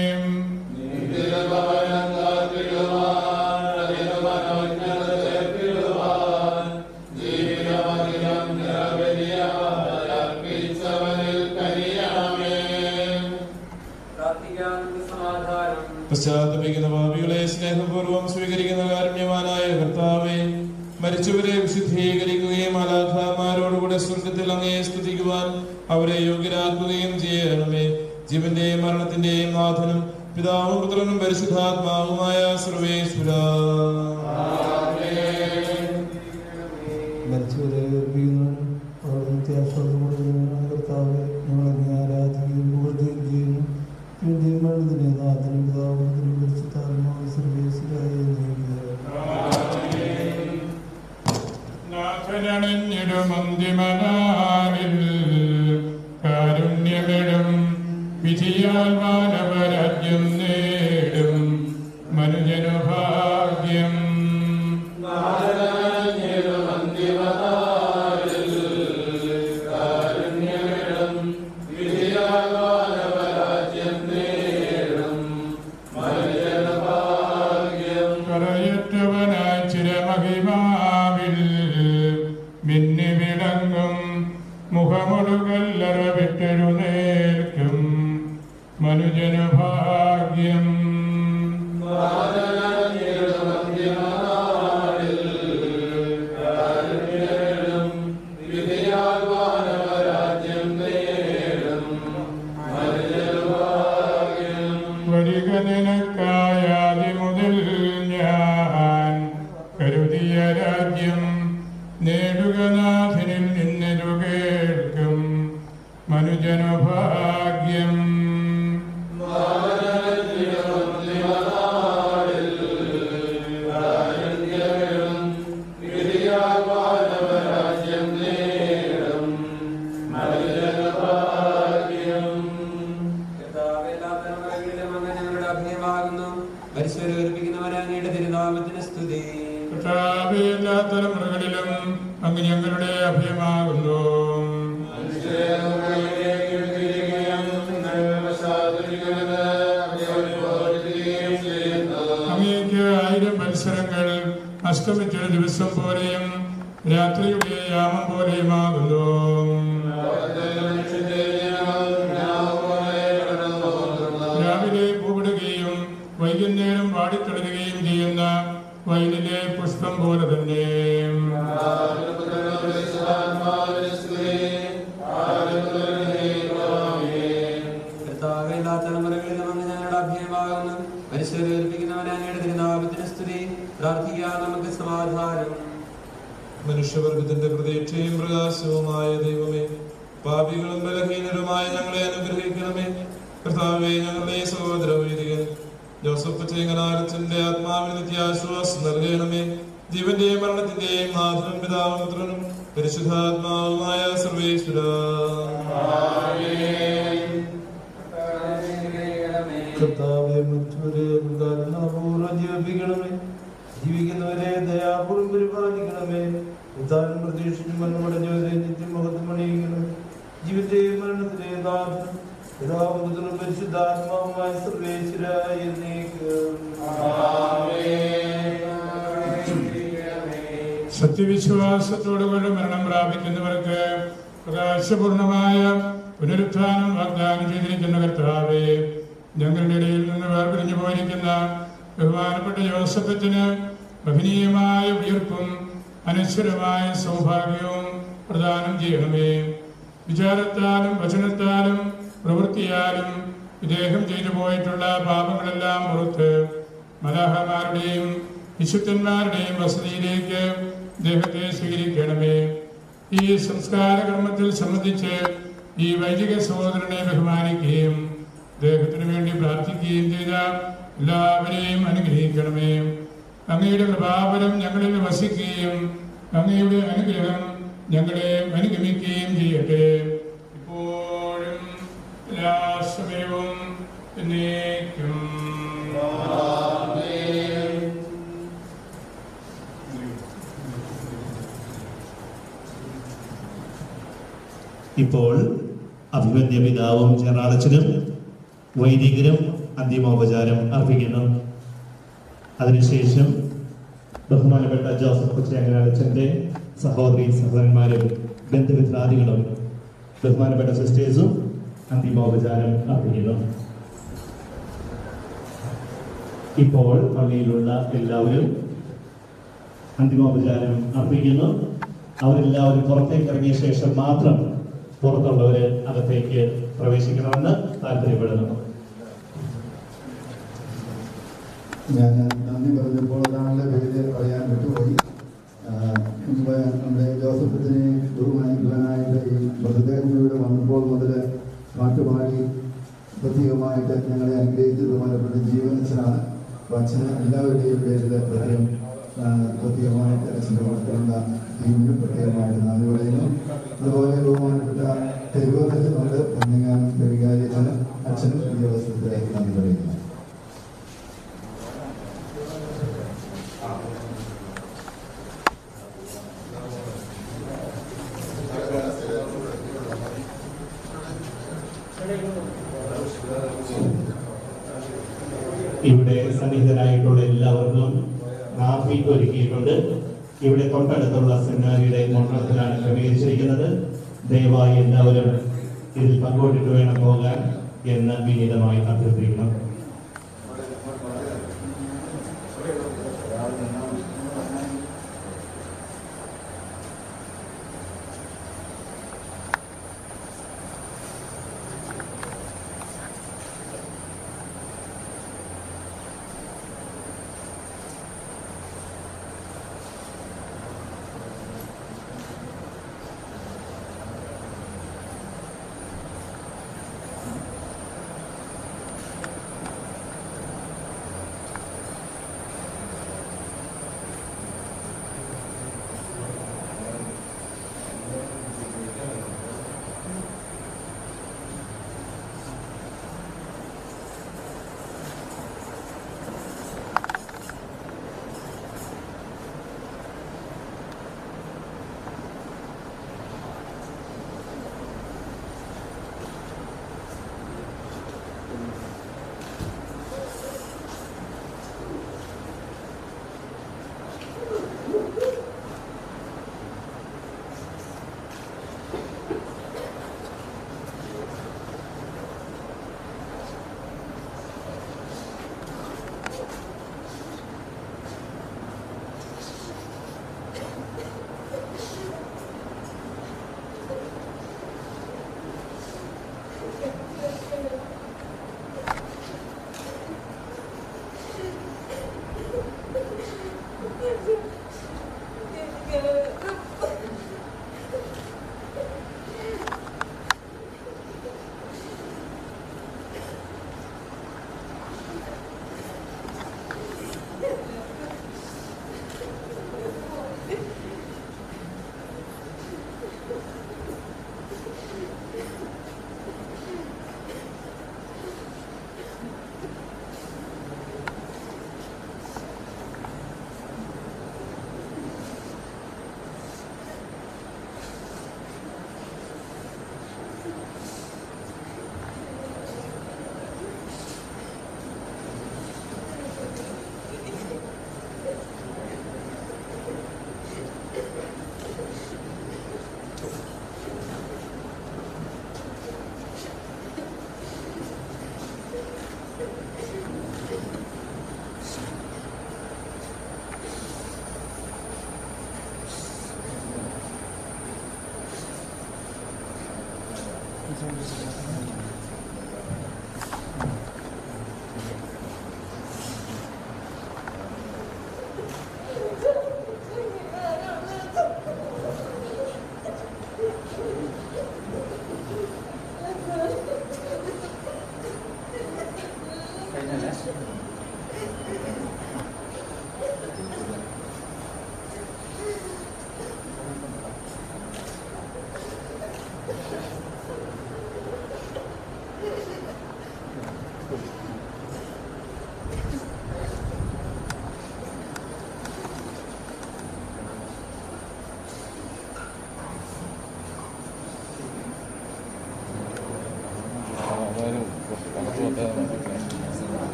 പശ്ചാത്തപിക്കുന്ന പാപികളെ സ്നേഹപൂർവ്വം സ്വീകരിക്കുന്ന കാരുണ്യവാനായ കർത്താവെ മരിച്ചവരെ വിശുദ്ധീകരിക്കുകയും മാലാഖമാരോടുകൂടെ സ്വർഗത്തിൽ അങ്ങയെ സ്തുതിക്കുവാൻ അവരെ യോഗ്യരാക്കുകയും ചെയ്യണമേ ജീവന്റെയും മരണത്തിന്റെയും നാഥനും പിതാവും പുത്രനും പരിശുദ്ധാത്മാവുമായ സർവേശ്വര മരിച്ചവരെ ഉയർപ്പിക്കുന്നവനും അവരുടെ നിത്യാശ്വാസം കൊടുക്കുന്നവനായ കർത്താവെ ഞങ്ങളെ ആരാധിക്കുകയും പുകഴ്ത്തുകയും ചെയ്യുന്നു ഇതിന്റെയും മരണത്തിനെ നാഥനും പിതാവും പുത്രനും പരിശുദ്ധാത്മാവും സർവേശ്വരായ നാഥനണിഞ്ഞിടുമന്തിമനാവിൽ കാരുണ്യമിടും വിധിയാൽ മാനവരാജ്യം നേടും മനുജനു ഭാഗ്യം കറയറ്റവനായി ചിരമഹിമാവിൽ മിന്നി വിളങ്ങും മുഖമൊടുകല്ലറ വിട്ടെഴുന്നേൽക്കും മനുജനു ഭാഗ്യം വരിക നിനക്കായാതി മുതൽ ഞാൻ കരുതിയ രാജ്യം നേടുക നാഥനിൽ നിന്നൊരു കേൾക്കും മനുജനു ഭാഗ്യം കർത്താവേ, എല്ലാ തലമുറകളിലും അങ്ങ് ഞങ്ങളുടെ അഭയമാകുന്നു അങ്ങേക്ക് ആയിരം മത്സരങ്ങൾ അസ്തമിച്ചൊരു ദിവസം പോലെയും രാത്രിയുടെ യാമം പോലെയുമാകുന്നു രാവിലെ പൂവിടുകയും വൈകുന്നേരം വാടിത്തളരുകയും ചെയ്യുന്ന വയലിലെ പുഷ്പം പോലെ തന്നെ കർത്താവേ, എല്ലാ തലമുറകളിലും അങ്ങ് ഞങ്ങളുടെ അഭയമാകുന്നു പരിശോധിപ്പിക്കുന്നവൻ അങ്ങയുടെ തിരുനാമത്തിന് സ്തുതി പ്രാർത്ഥിക്കാം നമുക്ക് സമാധാനം മനുഷ്യവർഗത്തിന്റെ പ്രതീക്ഷയും പ്രകാശവുമായ ദൈവമേ പാപികളും ബലഹീനരുമായ ഞങ്ങളെ അനുഗ്രഹിക്കണമേ കർത്താവെ ഞങ്ങളുടെ സഹോദര വൈദികൻ ജോസഫ് ചേങ്ങനാരച്ചന്റെ ആത്മാവിന് നിത്യാശ്വാസം നൽകണമേ ജീവന്റെയും മരണത്തിന്റെയും നാഥനും പിതാവും പുത്രനും പരിശുദ്ധാത്മാവുമായ സർവേശ്വര കർത്താവെ മറ്റവരെ കരുണാപൂർവ്വം ജീവിപ്പിക്കണമേ ജീവിക്കുന്നവരെ ദയാപൂർവ്വം പരിപാലിക്കണമേ ഉദ്ധാനം പ്രതീക്ഷിച്ച് മരണമടഞ്ഞവരെ നിത്യം മഹത്വമണിയിക്കണമേ ജീവിതത്തെയും മരണത്തിലെ നാഥനും പിതാവുദ്രം പരിശുദ്ധാത്മാവുമായ സർവേശ്വരായ സത്യവിശ്വാസത്തോടുകൂടി മരണം പ്രാപിക്കുന്നവർക്ക് പ്രകാശപൂർണമായ പുനരുത്ഥാനം വാഗ്ദാനം ചെയ്തിരിക്കുന്ന കർത്താവെ ഞങ്ങളുടെ ഇടയിൽ നിന്ന് വേർപിരിഞ്ഞു പോയിരിക്കുന്ന ബഹുമാനപ്പെട്ട ജോസഫത്തിന് മഹനീയമായ ഉയർപ്പും അനശ്വരമായ സൗഭാഗ്യവും പ്രദാനം ചെയ്യണമേ വിചാരത്താലും വചനത്താലും പ്രവൃത്തിയാലും ഇദ്ദേഹം ചെയ്തു പോയിട്ടുള്ള പാപങ്ങളെല്ലാം പുറത്ത് മലാഹമാരുടെയും വിശുദ്ധന്മാരുടെയും വസതിയിലേക്ക് ഇദ്ദേഹത്തെ സ്വീകരിക്കണമേ ഈ സംസ്കാര കർമ്മത്തിൽ സംബന്ധിച്ച് ഈ വൈദിക സഹോദരനെ ബഹുമാനിക്കുകയും അദ്ദേഹത്തിന് വേണ്ടി പ്രാർത്ഥിക്കുകയും ചെയ്ത എല്ലാവരെയും അനുഗ്രഹിക്കണമേ അങ്ങയുടെ കൃപാപരം ഞങ്ങളിൽ വസിക്കുകയും അങ്ങയുടെ അനുഗ്രഹം ഞങ്ങളെ അനുഗമിക്കുകയും ചെയ്യട്ടെ ഇപ്പോഴും എല്ലാ സമയവും എന്നേക്കും ഇപ്പോൾ അഭിമന്യ പിതാവും ചെറാളച്ചനും വൈദികരും അന്തിമോപചാരം അർപ്പിക്കുന്നു അതിനുശേഷം ബഹുമാനപ്പെട്ട ജോസഫ് കൊച്ചങ്ങനാളച്ചന്റെ സഹോദരി സഹോദരന്മാരും ബന്ധുമിത്രാദികളും ബഹുമാനപ്പെട്ട സിസ്റ്റേഴ്സും അന്തിമോപചാരം അർപ്പിക്കുന്നു ഇപ്പോൾ പള്ളിയിലുള്ള എല്ലാവരും അന്തിമോപചാരം അർപ്പിക്കുന്നു അവരെല്ലാവരും പുറത്തേക്ക് ഇറങ്ങിയ ശേഷം മാത്രം പുറത്തുള്ളവര് അകത്തേക്ക് പ്രവേശിക്കണമെന്ന് താല്പര്യപ്പെടുന്നു ഞാൻ നന്ദി പറഞ്ഞപ്പോൾ ഒരാളുടെ പേര് പറയാൻ വിട്ടുപോയി ആ, മുമ്പ് നമ്മുടെ ജോസഫത്തിനെ ബഹുമാനിക്കുവാനായിട്ട് ഈ മൃതദേഹം ഇവിടെ വന്നപ്പോൾ മുതൽ പാട്ടുപാടി പ്രത്യേകമായിട്ട് ഞങ്ങളെ അനുഗ്രഹിച്ചത് ബഹുമാനപ്പെട്ട ജീവനച്ചനാണ് അപ്പോൾ അച്ഛന് എല്ലാവരുടെയും പേരിൽ പ്രത്യേകം ആ, പ്രത്യേകമായിട്ട് അച്ഛൻ്റെ വളർത്തിലുള്ള ടീമിന് പ്രത്യേകമായിട്ട് നന്ദി പറയുന്നു അതുപോലെ ബഹുമാനപ്പെട്ട തെരുവോട്ടത്തിനുണ്ട് പന്നിങ്ങാനം വികാരിയച്ഛന് അച്ഛനും ഈ അവസരത്തിൽ നന്ദി പറയുന്നു ഇവിടെ സന്നിഹിതരായിട്ടുള്ള എല്ലാവർക്കും നാഫി ഒരുക്കിയിട്ടുണ്ട് ഇവിടെ തൊട്ടടുത്തുള്ള സെമിനാരിയുടെ മണ്ഡലത്തിലാണ് ക്രമീകരിച്ചിരിക്കുന്നത് ദയവായി എല്ലാവരും ഇതിൽ പങ്കെടുത്തിട്ട് വേണം പോകാൻ എന്ന് വിനീതമായി അഭ്യർത്ഥിക്കുന്നു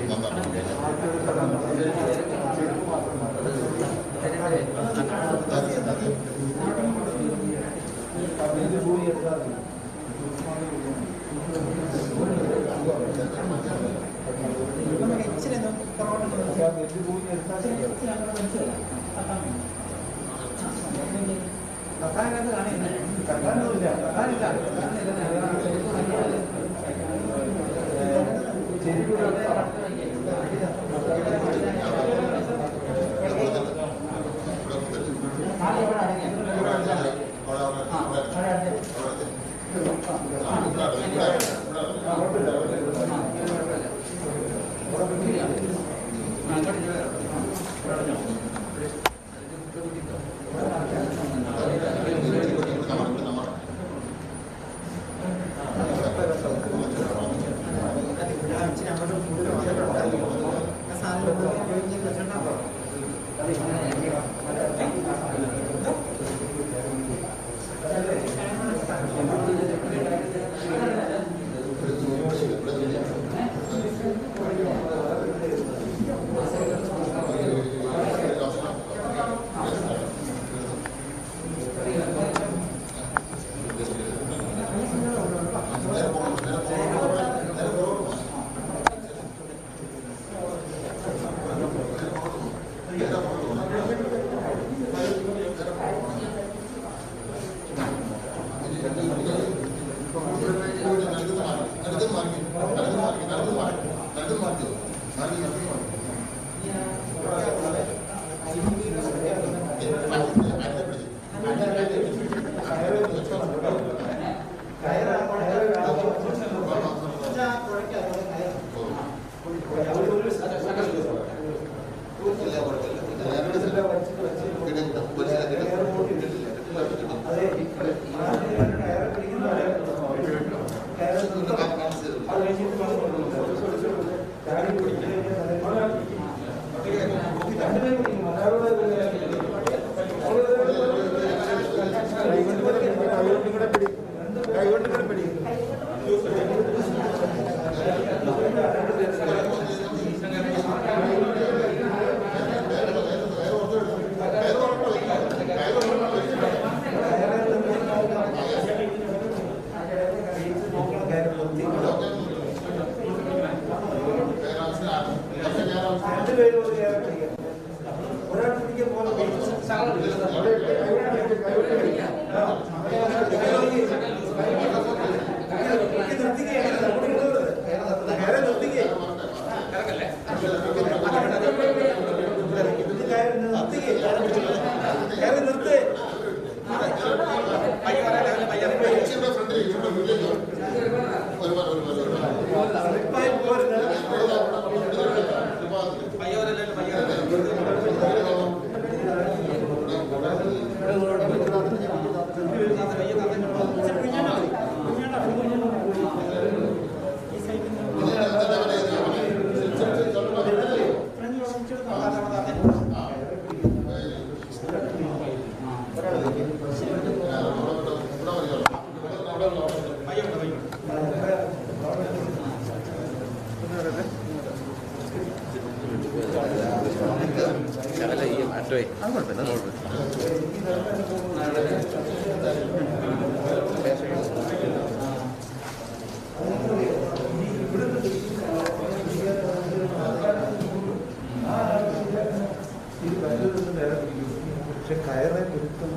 പക്ഷെ കയറെ കുരുത്തം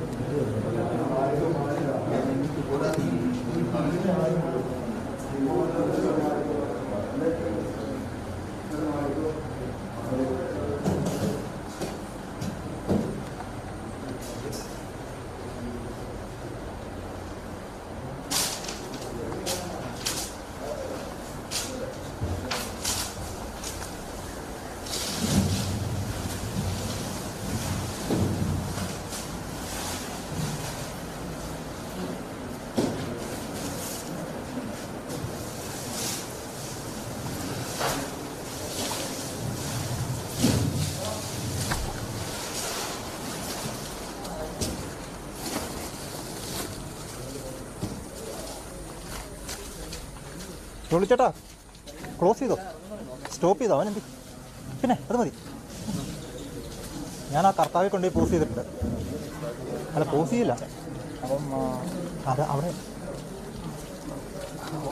വിളിച്ചേട്ടാ ക്ലോസ് ചെയ്തോ സ്റ്റോപ്പ് ചെയ്തോ അവൻ എന്ത് പിന്നെ അത് മതി ഞാൻ ആ കർത്താവെ കൊണ്ടുപോയി പോസ് ചെയ്തിട്ടുണ്ട് അല്ല പോസ് ചെയ്യില്ല അപ്പം ആ, അത് അവിടെ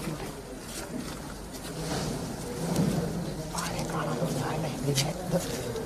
ആരെയും കാണാൻ തോന്നുന്നില്ല. ഇത്